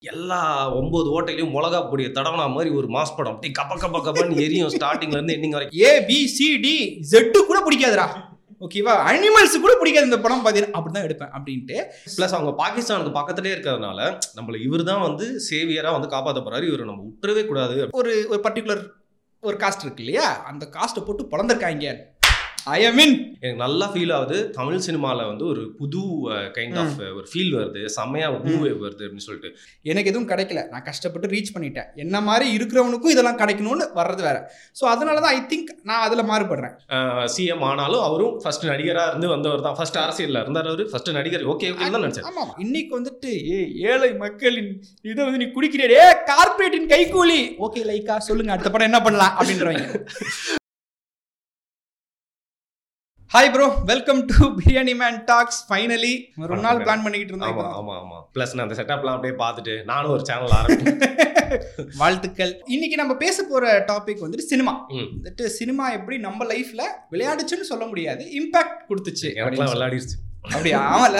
எல்லா ஒன்பது ஓட்டையிலையும் மிளகா பொடியை தடவனா மாதிரி ஒரு மாஸ் படம் அப்படியே கப்ப கப்ப கப்பன்னு எரியும் ஸ்டார்டிங்ல இருந்து எண்டிங் வரைக்கும் A B C D Z கூட பிடிக்காதுடா ஓகேவா அனிமல்ஸ் கூட பிடிக்காது இந்த படம் பார்த்தீங்கன்னா அப்படி தான் எடுப்பேன் அப்படின்ட்டு ப்ளஸ் அவங்க பாகிஸ்தானுக்கு பக்கத்துலேயே இருக்கிறதுனால நம்மள இவர் தான் வந்து சேவியரா வந்து காப்பாற்ற போறாரு இவரை நம்ம விட்டுறவே கூடாது ஒரு ஒரு பர்டிகுலர் ஒரு காஸ்ட் இருக்கு இல்லையா அந்த காஸ்ட்டை போட்டு பிளந்திருக்காங்க ஐ மீன் எனக்கு நல்லா ஃபீல் ஆகுது தமிழ் சினிமாவில் வந்து ஒரு புது கைண்ட் ஆஃப் ஒரு ஃபீல் வருது செம்மையா ஒரு மூவ் வருது அப்படின்னு சொல்லிட்டு எனக்கு எதுவும் கிடைக்கல நான் கஷ்டப்பட்டு ரீச் பண்ணிட்டேன் என்ன மாதிரி இருக்கிறவனுக்கும் இதெல்லாம் கிடைக்கணும்னு வர்றது வேற ஸோ அதனால தான் ஐ திங்க் நான் அதில் மாறுபடுறேன் சிஎம் ஆனாலும் அவரும் ஃபர்ஸ்ட் நடிகரா இருந்து வந்தவர் தான் ஃபர்ஸ்ட் அரசியல்ல இருந்தார் அவரு ஃபர்ஸ்ட் நடிகர் ஓகே ஓகே தான் நினைச்சேன் ஆமா இன்னைக்கு வந்துட்டு ஏ ஏழை மக்களின் இதை வந்து நீ குடிக்கிறே ஏ கார்பரேட்டின் கைக்கூலி ஓகே லைக்கா சொல்லுங்க அடுத்த படம் என்ன பண்ணலாம் அப்படின்றவங்க hi bro welcome to Biryani Man talks finally ரொம்ப நாள் பிளான் பண்ணிக்கிட்டு இருந்தோம் ஆமா இப்பதான். ஆமா ஆமா ப்ளஸ் நான் அந்த செட்டப்லாம் அப்படியே பார்த்துட்டு நானும் ஒரு சேனல் ஆரம்பிச்சேன் வாழ்த்துக்கள் இன்னைக்கு நம்ம பேச போற டாபிக் வந்துட்டு சினிமா ம். வந்துட்டு சினிமா எப்படி நம்ம லைஃப்ல விளையாடுச்சுன்னு சொல்ல முடியாது இம்பாக்ட் கொடுத்துச்சு எனக்குலாம் விளையாடிருச்சு அப்படியா ஆமால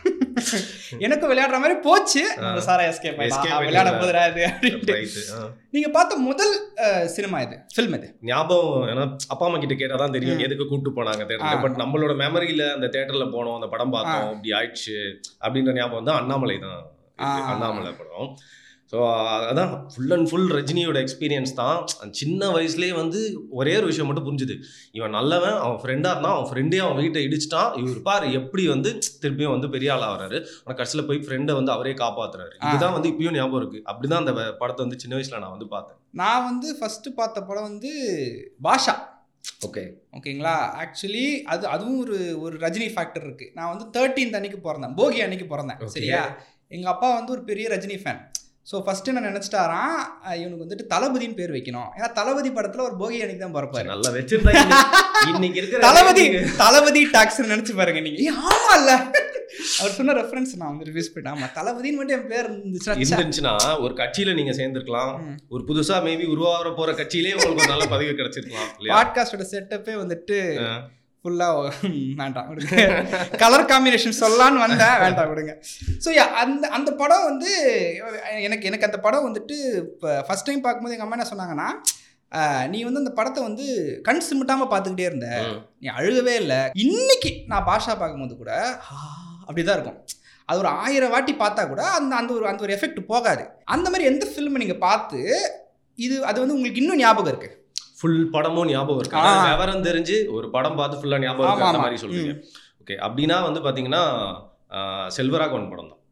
எனக்கு விளையாடுற மாதிரி போச்சு நம்ம சாரா எஸ்கேப் Escape விளையாட ஆயிட்டீங்களா? போதுறாது அப்படின்ட்டு ரைட்டு நீங்க பார்த்த முதல் சினிமா இது ஃபில்ம் இது ஞாபகம் ஏன்னா அப்பா அம்மா கிட்ட கேட்டா தான் தெரியும் ம். எதுக்கு கூட்டு போனாங்க ஆ. தேட்டர் பட் நம்மளோட மெமரியில அந்த தேட்டர்ல போனோம் அந்த படம் பார்த்தோம் இப்படி ஆயிடுச்சு அப்படின்ற ஞாபகம் வந்து அண்ணாமலை தான் இருக்கு. ஆ. அண்ணாமலை படம் ஸோ அதான் ஃபுல் அண்ட் ஃபுல் ரஜினியோட எக்ஸ்பீரியன்ஸ் தான் அந்த சின்ன வயசுலேயே வந்து ஒரே ஒரு விஷயம் மட்டும் புரிஞ்சுது இவன் நல்லவன் அவன் ஃப்ரெண்டாக இருந்தான் அவன் ஃப்ரெண்டே அவன் வீட்டை இடிச்சிட்டான் இவர் பாரு எப்படி வந்து திருப்பியும் வந்து பெரிய ஆளா வராரு ஆனால் கடைசியில் போய் ஃப்ரெண்டை வந்து அவரே காப்பாத்துறாரு ஆ. இதுதான் வந்து இப்பயும் ஞாபகம் இருக்கு அப்படிதான் அந்த படத்தை வந்து சின்ன வயசுல நான் வந்து பார்த்தேன் நான் வந்து ஃபர்ஸ்ட் பார்த்த படம் வந்து பாஷா ஓகே ஓகேங்களா ஆக்சுவலி அது அதுவும் ஒரு ஒரு ரஜினி ஃபேக்டர் இருக்கு நான் வந்து தேர்ட்டீன்த் அன்னைக்கு பிறந்தேன் போகி அன்னைக்கு பிறந்தேன் Okay. சரியா எங்க அப்பா வந்து ஒரு பெரிய ரஜினி ஃபேன் ஸோ ஃபர்ஸ்ட் என்ன நினைச்சிட்டாராம் அஹ் இவனுக்கு வந்துட்டு தளபதின்னு பேர் வைக்கணும் ஏன்னா தளபதி படத்துல ஒரு போகி அன்னைக்கு தான் பிறப்பாரு நல்லா வச்சிருந்தா இன்னைக்கு- இன்னைக்கு இருக்கிற தளபதி தளபதி டாக்ஸ் நினைச்சு பாருங்க நீங்க ஏய், ஆமா இல்ல அவர் சொன்ன ரெஃபரன்ஸ் நான் வந்து ரிவ்யூஸ் பண்ணிட்டேன் ஆமா தளபதின்னு மட்டும் என் பேர் இருந்துச்சுன்னா ச்சே. இருந்துச்சுன்னா ஒரு கட்சியில நீங்க சேர்ந்திருக்கலாம் ம். ஒரு புதுசா மேபி உருவாக போற கட்சியிலே உங்களுக்கு ஒரு நல்ல பதவி கிடைச்சிருக்கலாம் இல்லையா பாட்காஸ்டோட செட்டப்பே வந்துட்டு ஆ. ஃபுல்லா வேண்டாம் விடுங்க கலர் காம்பினேஷன் சொல்லலான்னு வந்தேன் வேண்டாம் விடுங்க ஸோ அந்த அந்த படம் வந்து எனக்கு எனக்கு அந்த படம் வந்துட்டு இப்போ ஃபர்ஸ்ட் டைம் பார்க்கும்போது எங்கள் அம்மா என்ன சொன்னாங்கன்னா ஆஹ், நீ வந்து அந்த படத்தை வந்து கண் சிமிட்டாமல் பார்த்துக்கிட்டே இருந்த ம். நீ அழுகவே இல்லை இன்னைக்கு நான் பாஷா பார்க்கும்போது கூட அப்படி தான் இருக்கும் அது ஒரு ஆயிரம் வாட்டி பார்த்தா கூட அந்த அந்த ஒரு அந்த ஒரு எஃபெக்ட் போகாது அந்த மாதிரி எந்த ஃபில்ம் நீங்கள் பார்த்து இது அது வந்து உங்களுக்கு இன்னும் ஞாபகம் இருக்கு ஃபுல் படமும் ஞாபகம் இருக்கு ஆ. ஆனா விவரம் தெரிஞ்சு ஒரு படம் பார்த்து ஃபுல்லா ஞாபகம் இருக்கு ஆமா, அந்த ஆமா. மாதிரி சொல்றீங்க ஓகே அப்படின்னா வந்து பாத்தீங்கன்னா ஆ, செல்வராகவன் படம் தான்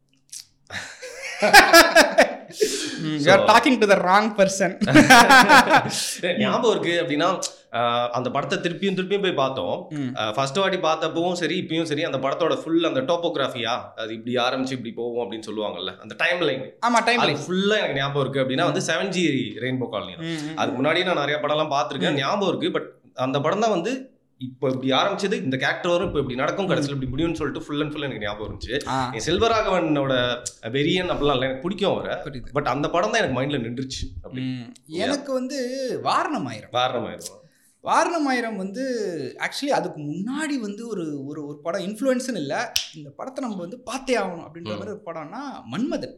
you are talking to the wrong person ஞாபகம் இருக்கு அப்படின்னா ஆ, அந்த படத்தை திருப்பியும் திருப்பியும் போய் பார்த்தோம் ஃபர்ஸ்ட் வாட்டி பார்த்தப்பவும் சரி இப்பயும் சரி அந்த படத்தோட ஃபுல் அந்த டோப்போகிராஃபியா அது இப்படி ஆரம்பிச்சு இப்படி போகும் அப்படின்னு சொல்லுவாங்கல்ல அந்த டைம் லைன் ஆமா டைம் அது ஃபுல்லா எனக்கு ஞாபகம் இருக்கு அப்படின்னா வந்து செவன் ஜி ரெயின்போ காலனி அதுக்கு முன்னாடியே நான் நிறைய படம்லாம் பார்த்துருக்கேன் ஞாபகம் இருக்கு பட் அந்த படம் தான் வந்து இப்போ இப்படி ஆரம்பிச்சது இந்த கேரக்டர் வரும் இப்போ இப்படி நடக்கும் கடைசியில் இப்படி முடியும்னு சொல்லிட்டு ஃபுல் அண்ட் ஃபுல் எனக்கு ஞாபகம் இருந்துச்சு என் செல்வராகவனோட வெரியன் அப்படிலாம் இல்லை எனக்கு பிடிக்கும் அவரை புரியுது பட் அந்த படம் தான் எனக்கு மைண்ட்ல நின்றுச்சு அப்படி ம். எனக்கு வந்து வாரணம் ஆயிரம் காரணமாயிரும் வாரணம் ஆயிரம் வந்து ஆக்சுவலி அதுக்கு முன்னாடி வந்து ஒரு ஒரு ஒரு படம் இன்ஃப்ளூயன்ஸ்னு இல்லை இந்த படத்தை நம்ம வந்து பார்த்தே ஆகணும் அப்படின்ற ம். மாதிரி ஒரு படம்னா மன்மதன்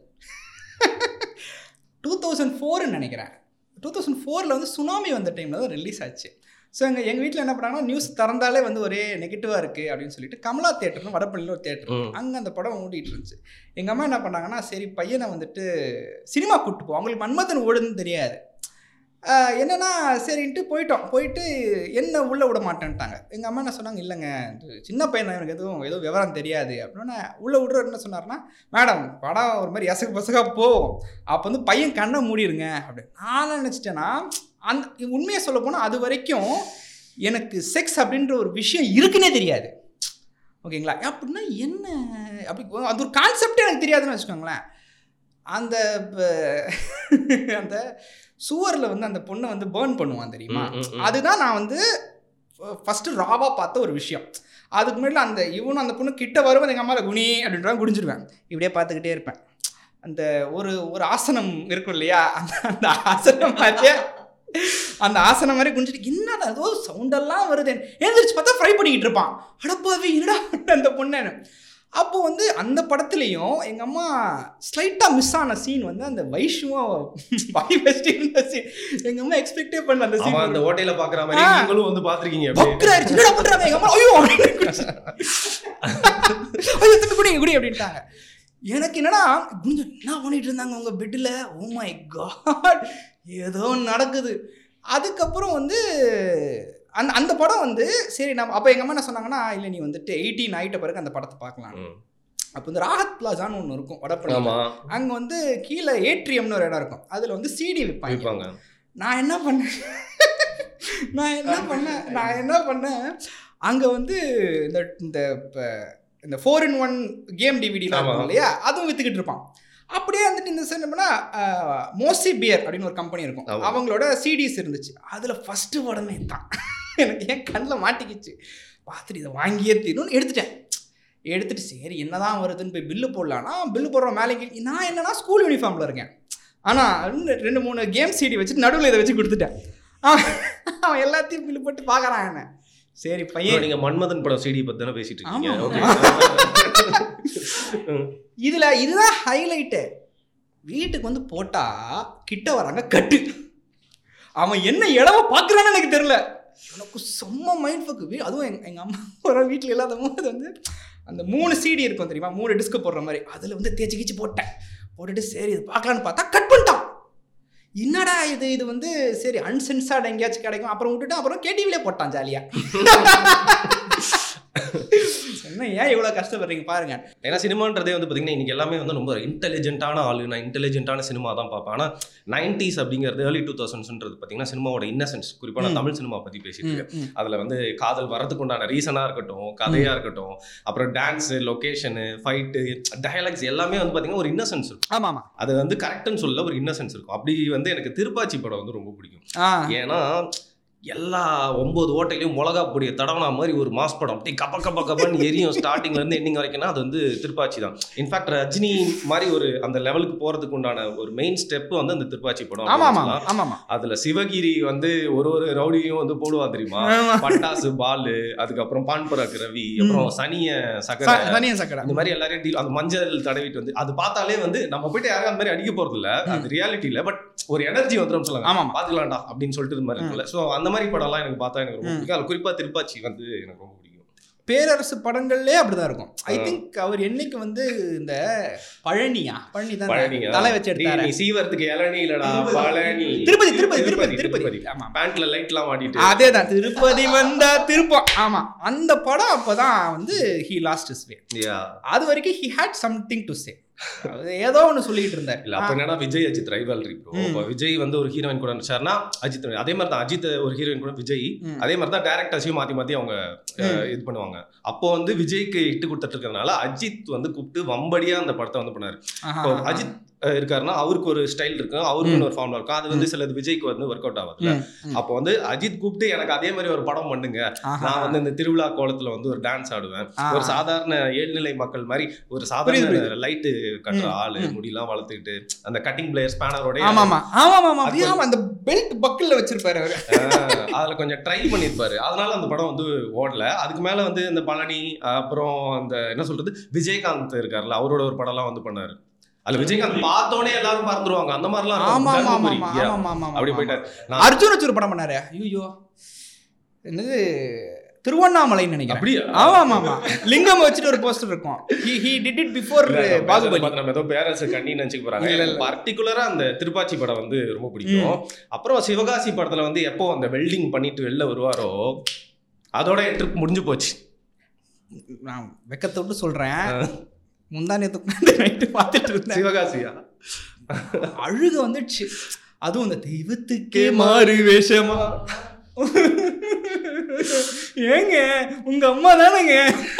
டூ தௌசண்ட் ஃபோர்னு நினைக்கிறேன் டூ தௌசண்ட் ஃபோரில் வந்து சுனாமி வந்த டைமில் தான் ரிலீஸ் ஆச்சு ஸோ எங்கள் எங்கள் வீட்டில் என்ன பண்ணாங்கன்னா நியூஸ் திறந்தாலே வந்து ஒரே நெகட்டிவாக இருக்குது அப்படின்னு சொல்லிட்டு கமலா தேட்டர்னு வடப்பள்ளியில் ஒரு தேட்டர் ம். அங்கே அந்த படம் ஓடிட்டு இருந்துச்சு எங்கள் அம்மா என்ன பண்ணாங்கன்னா சரி பையனை வந்துட்டு சினிமா கூப்பிட்டு போ அவங்களுக்கு மன்மதன் ஓடுன்னு தெரியாது ஆஹ் என்னன்னா சரின்ட்டு போயிட்டோம் போயிட்டு என்ன உள்ளே விட மாட்டேன்ட்டாங்க எங்கள் அம்மா என்ன சொன்னாங்க இல்லைங்க இது சின்ன பையன் தான் எனக்கு எதுவும் ஏதோ விவரம் தெரியாது அப்படின்னா உள்ளே விடுற என்ன சொன்னார்னா மேடம் படம் ஒரு மாதிரி எசகு பசகா போகும் அப்போ வந்து பையன் கண்ணை மூடிடுங்க அப்படின்னு நான் நினச்சிட்டேன்னா அந்த உண்மையை சொல்ல போனால் அது வரைக்கும் எனக்கு செக்ஸ் அப்படின்ற ஒரு விஷயம் இருக்குன்னே தெரியாது ஓகேங்களா அப்படின்னா என்ன அப்படி அது ஒரு கான்செப்டே எனக்கு தெரியாதுன்னு வச்சுக்கோங்களேன் அந்த ப- அந்த சுவரில் வந்து அந்த பொண்ணை வந்து பேர்ன் பண்ணுவான் தெரியுமா ம், ம், ம். அதுதான் நான் வந்து ஃபஸ்ட்டு ராவாக பார்த்த ஒரு விஷயம் அதுக்கு முன்னாடி அந்த இவனும் அந்த பொண்ணு கிட்ட வருவது எங்கள் அம்மாவில் குனி அப்படின்றா குடிஞ்சிருவேன் இப்படியே பார்த்துக்கிட்டே இருப்பேன் அந்த ஒரு ஒரு ஆசனம் இருக்கும் இல்லையா அந்த அந்த ஆசனம் மாதிரியே அந்த ஆசனம் மாதிரி குடிச்சிட்டு என்னடா ஏதோ சவுண்டெல்லாம் வருது எழுந்திரிச்சு பார்த்தா ஃப்ரை பண்ணிக்கிட்டு இருப்பான் அடப்பாவி என்னடா பண்ண அந்த பொண்ணு அப்போ வந்து அந்த படத்துலையும் எங்க அம்மா ஸ்லைட்டா மிஸ் ஆன சீன் வந்து அந்த வைஷுவும் பாய் பெஸ்ட் இருந்த சீன் எங்க அம்மா எக்ஸ்பெக்டே பண்ண அந்த அவன் அந்த சீன் ஹோட்டல்ல பாக்குற மாதிரி ஆ. நீங்களும் வந்து பாத்திருக்கீங்க அப்படியே. பக்ராயிருச்சு என்னடா பண்றாங்க எங்க அம்மா ஐயோ ஐயோ தம்பி குடி குடி அப்படின்ட்டாங்க எனக்கு என்னன்னா குஞ்சு என்ன பண்ணிட்டு இருந்தாங்க உங்க பெட்டில் ஓ மை காட் ஏதோ ஒண்ணு நடக்குது அதுக்கப்புறம் வந்து அந்த அந்த படம் வந்து சரி நம்ம அப்போ எங்கள் அம்மா என்ன சொன்னாங்கன்னா இல்லை நீ வந்துட்டு எயிட்டீன் ஆயிட்ட பிறகு அந்த படத்தை பார்க்கலாம் ம். அப்போ வந்து ராகத் பிளாசான்னு ஒன்று இருக்கும் வடப்பள்ளி ஆமா அங்கே வந்து கீழே ஏட்ரியம்னு ஒரு இடம் இருக்கும் அதில் வந்து சிடி விற்பாங்க விற்பாங்க நான் என்ன பண்ணேன் நான் என்ன பண்ணேன் நான் என்ன பண்ணேன் அங்கே வந்து இந்த இந்த இப்ப இந்த ஃபோர் இன் ஒன் கேம் டிவிடிலாம் ஆமா. இருக்கும் இல்லையா அதுவும் வித்துக்கிட்டு இருப்பான் அப்படியே வந்துட்டு இந்த சைடு என்னன்னா மோசி பியர் அப்படின்னு ஒரு கம்பெனி இருக்கும் ஆமா. அவங்களோட சிடிஸ் இருந்துச்சு அதில் ஃபஸ்ட்டு உடனே தான் எனக்கு ஏன் கண்ணில் மாட்டிக்கிச்சு பார்த்துட்டு இதை வாங்கியே தீரணும்னு எடுத்துட்டேன் எடுத்துட்டு சரி என்னதான் வருதுன்னு போய் பில்லு போடலான்னா பில்லு போடுற மேலே கீழே- நான் என்னன்னா ஸ்கூல் யூனிஃபார்மில் இருக்கேன் ஆனால் ரெண்டு ரெண்டு மூணு கேம் சிடி வச்சு நடுவில் இதை வச்சு கொடுத்துட்டேன் அவன் அவன் எல்லாத்தையும் பில்லு போட்டு பார்க்குறான் என்ன சரி bro, பையன் நீங்க மன்மதன் படம் சிடி பத்தி தானே பேசிட்டு இருக்கீங்க ஆமா. ஓகே இதுல இதுதான் ஹைலைட்டு வீட்டுக்கு வந்து போட்டா கிட்ட வராங்க கட்டு அவன் என்ன இளவ பார்க்குறான்னு எனக்கு தெரியல எனக்கு செம்ம மைண்ட் ஃபக்கு அதுவும் எங்க எங்கள் அம்மா ஒரு வீட்டில் இல்லாத போது வந்து அந்த மூணு சிடி இருக்கும் தெரியுமா மூணு டிஸ்க் போடுற மாதிரி அதில் வந்து தேய்ச்சி கீச்சு போட்டேன் போட்டுட்டு சரி இது பார்க்கலான்னு பார்த்தா கட் பண்ணிட்டான் என்னடா இது இது வந்து சரி அன்சென்சார்ட் எங்கேயாச்சும் கிடைக்கும் அப்புறம் விட்டுட்டு அப்புறம் கேடிவிலே போட்டான் ஜாலியா என்ன ஏன் இவ்வளோ கஷ்டப்படுறீங்க பாருங்க ஏன்னா சினிமான்றதே வந்து பாத்தீங்கன்னா இன்னைக்கு எல்லாமே வந்து ரொம்ப இன்டெலிஜென்ட்டான ஆளு நான் இன்டெலிஜென்ட்டான சினிமா தான் பார்ப்பேன் ஆனா நைன்டிஸ் அப்படிங்கிறது ஏர்லி டூ தௌசண்ட்ஸ்ன்றது பாத்தீங்கன்னா சினிமாவோட இன்னசென்ஸ் குறிப்பா நான் ம். தமிழ் சினிமா பத்தி பேசிட்டு இருக்கேன் ம், ம். அதுல வந்து காதல் வரதுக்கு உண்டான ரீசனா இருக்கட்டும் கதையா இருக்கட்டும் அப்புறம் டான்ஸ் லொகேஷனு ஃபைட்டு டயலாக்ஸ் எல்லாமே வந்து பாத்தீங்கன்னா ஒரு இன்னசென்ஸ் இருக்கும் ஆமா ஆமா அது வந்து கரெக்ட்னு சொல்ல ஒரு இன்னசென்ஸ் இருக்கும் அப்படி வந்து எனக்கு திருப்பாச்சி படம் வந்து ரொம்ப பிடிக்கும் ஆ ஏன்னா எல்லா ஒன்பது ஓட்டையிலையும் மிளகா பொடியை தடவனா மாதிரி ஒரு மாஸ் படம் அப்படியே கப்ப கப்ப கப்பன்னு எரியும் ஸ்டார்டிங்ல இருந்து எண்டிங் வரைக்கும்னா அது வந்து திருப்பாச்சி தான் இன்ஃபேக்ட் ரஜினி மாதிரி ஒரு அந்த லெவலுக்கு போறதுக்கு உண்டான ஒரு மெயின் ஸ்டெப் வந்து அந்த திருப்பாச்சி படம் ஆமா அப்படின்னு ஆமா சொல்லலாம். ஆமா ஆமா அதுல சிவகிரி வந்து ஒரு ஒரு ரவுடியும் வந்து போடுவா தெரியுமா பட்டாசு பாலு அதுக்கப்புறம் பான்பராக் ரவி அப்புறம் சனிய சகர ச- தனியா சக்கடை இந்த மாதிரி எல்லாரையும் deal- அந்த மஞ்சள் தடவிட்டு வந்து அது பார்த்தாலே வந்து நம்ம போயிட்டு யாரும் அந்த மாதிரி அடிக்க போறது இல்ல அது ரியாலிட்டி இல்ல பட் ஒரு எனர்ஜி வந்துடும் சொல்லுங்க ஆமா ஆமா பாத்துக்கலாம்டா அப்படின்னு சொல்லிட்டு இது மாதிரி இருக்குல்ல சோ அந்த மாதிரி படம்லாம் எனக்கு பார்த்தா எனக்கு ரொம்ப ம். பிடிக்கும் அது குறிப்பா திருப்பாச்சி வந்து எனக்கு ரொம்ப பிடிக்கும் பேரரசு படங்கள்லே அப்படிதான் இருக்கும் ஐ ஆ. திங்க் அவர் என்னைக்கு வந்து இந்த பழனியா பழனி தான் பழனிங்க. தலை வச்சு டேய், எடுத்தாரு நீ சீவரத்துக்கு இளநீ இல்லடா பழனி திருப்பதி திருப்பதி திருப்பதி திருப்பதி ஆமா பேண்ட்ல லைட் எல்லாம் மாட்டிட்டு அதேதான் திருப்பதி வந்தா திருப்பம் ஆமா அந்த படம் அப்பதான் வந்து he lost his way Yeah. அது வரைக்கும் he had something to say ஏதோ ஒன்று சொல்லிட்டு இருந்தார் இல்ல அப்ப என்னன்னா விஜய் அஜித் ரைவல்ரி ப்ரோ ம். இப்ப விஜய் வந்து ஒரு ஹீரோயின் கூட நடிச்சாருன்னா அஜித் அதே மாதிரி தான் அஜித் ஒரு ஹீரோயின் கூட விஜய் ம். அதே மாதிரி தான் டேரக்டர்ஸையும் மாத்தி மாத்தி அவங்க அஹ், இது பண்ணுவாங்க அப்போ வந்து விஜய்க்கு இட்டு கொடுத்துட்டு இருக்கறதுனால அஜித் வந்து கூப்பிட்டு வம்படியா அந்த படத்தை வந்து பண்ணாரு ஆஹா, இப்போ ஆஹா. அஜித் அஹ், இருக்காருன்னா அவருக்கு ஒரு ஸ்டைல் இருக்கும் அவருக்கு ஒரு ஃபார்ம்ல இருக்கும் அது வந்து சிலது விஜய்க்கு வந்து ஒர்க் அவுட் ஆகுதுல ம், ம். அப்போ வந்து அஜித் கூப்பிட்டு எனக்கு அதே மாதிரி ஒரு படம் பண்ணுங்க ஆஹா. நான் வந்து இந்த திருவிழா கோலத்துல வந்து ஒரு டான்ஸ் ஆடுவேன் ஆ. ஒரு சாதாரண ஏழ்நிலை மக்கள் மாதிரி ஒரு புரியுது, சாதாரண புரியுது. லைட்டு கட்டுற ம், ஆளு ம். முடியெல்லாம் வளர்த்துக்கிட்டு அந்த கட்டிங் பிளேயர் ஸ்பேனரோட ஆமா ஆமா ஆமா ஆமா ஆமா அது அப்படியே ஆமா அந்த பெல்ட் பக்கில் வச்சிருப்பாரு அவரு அதுல கொஞ்சம் ட்ரை பண்ணிருப்பாரு அதனால அந்த படம் வந்து ஓடல அதுக்கு மேல வந்து இந்த பழனி அப்புறம் அந்த என்ன சொல்றது விஜயகாந்த் இருக்காருல்ல அவரோட ஒரு படம்லாம் வந்து பண்ணாரு அதுல விஜயகாந்த் பார்த்தோன்னே எல்லாரும் பறந்துருவாங்க அந்த மாதிரிலாம் இருக்கும். ஆமா ஆமா ஆமா தர்மபுரி. ஆமா Yeah. ஆமா ஆமா அப்படி ஆமா. போயிட்டாரு நான் அர்ஜுன் வச்சு ஒரு படம் பண்ணாரு ஐயோ என்னது திருவண்ணாமலைன்னு நினைக்கிறேன் அப்படியா ஆமா ஆமா ஆமா லிங்கம் வச்சுட்டு ஒரு போஸ்டர் இருக்கும் he he did it before இல்ல, நம்ம பேசுறத பாகுபலி பார்த்து நம்ம ஏதோ பேரரசு கண்ணி நினைச்சுக்க போறாங்க இல்ல, இல்ல. பர்டிகுலரா அந்த திருப்பாச்சி படம் வந்து ரொம்ப பிடிக்கும் அப்புறம் சிவகாசி படத்துல வந்து எப்போ அந்த வெல்டிங் பண்ணிட்டு வெளில வருவாரோ அதோட ட்ரிப் முடிஞ்சு போச்சு நான் வெக்கத்தை விட்டு சொல்றேன் முந்தா நேத்து நைட்டு பார்த்துட்டு இருந்தேன் சிவகாசியா அழுக வந்துடுச்சு அதுவும் அந்த தெய்வத்துக்கே மாறு வேஷமா ஏங்க உங்க அம்மா தானேங்க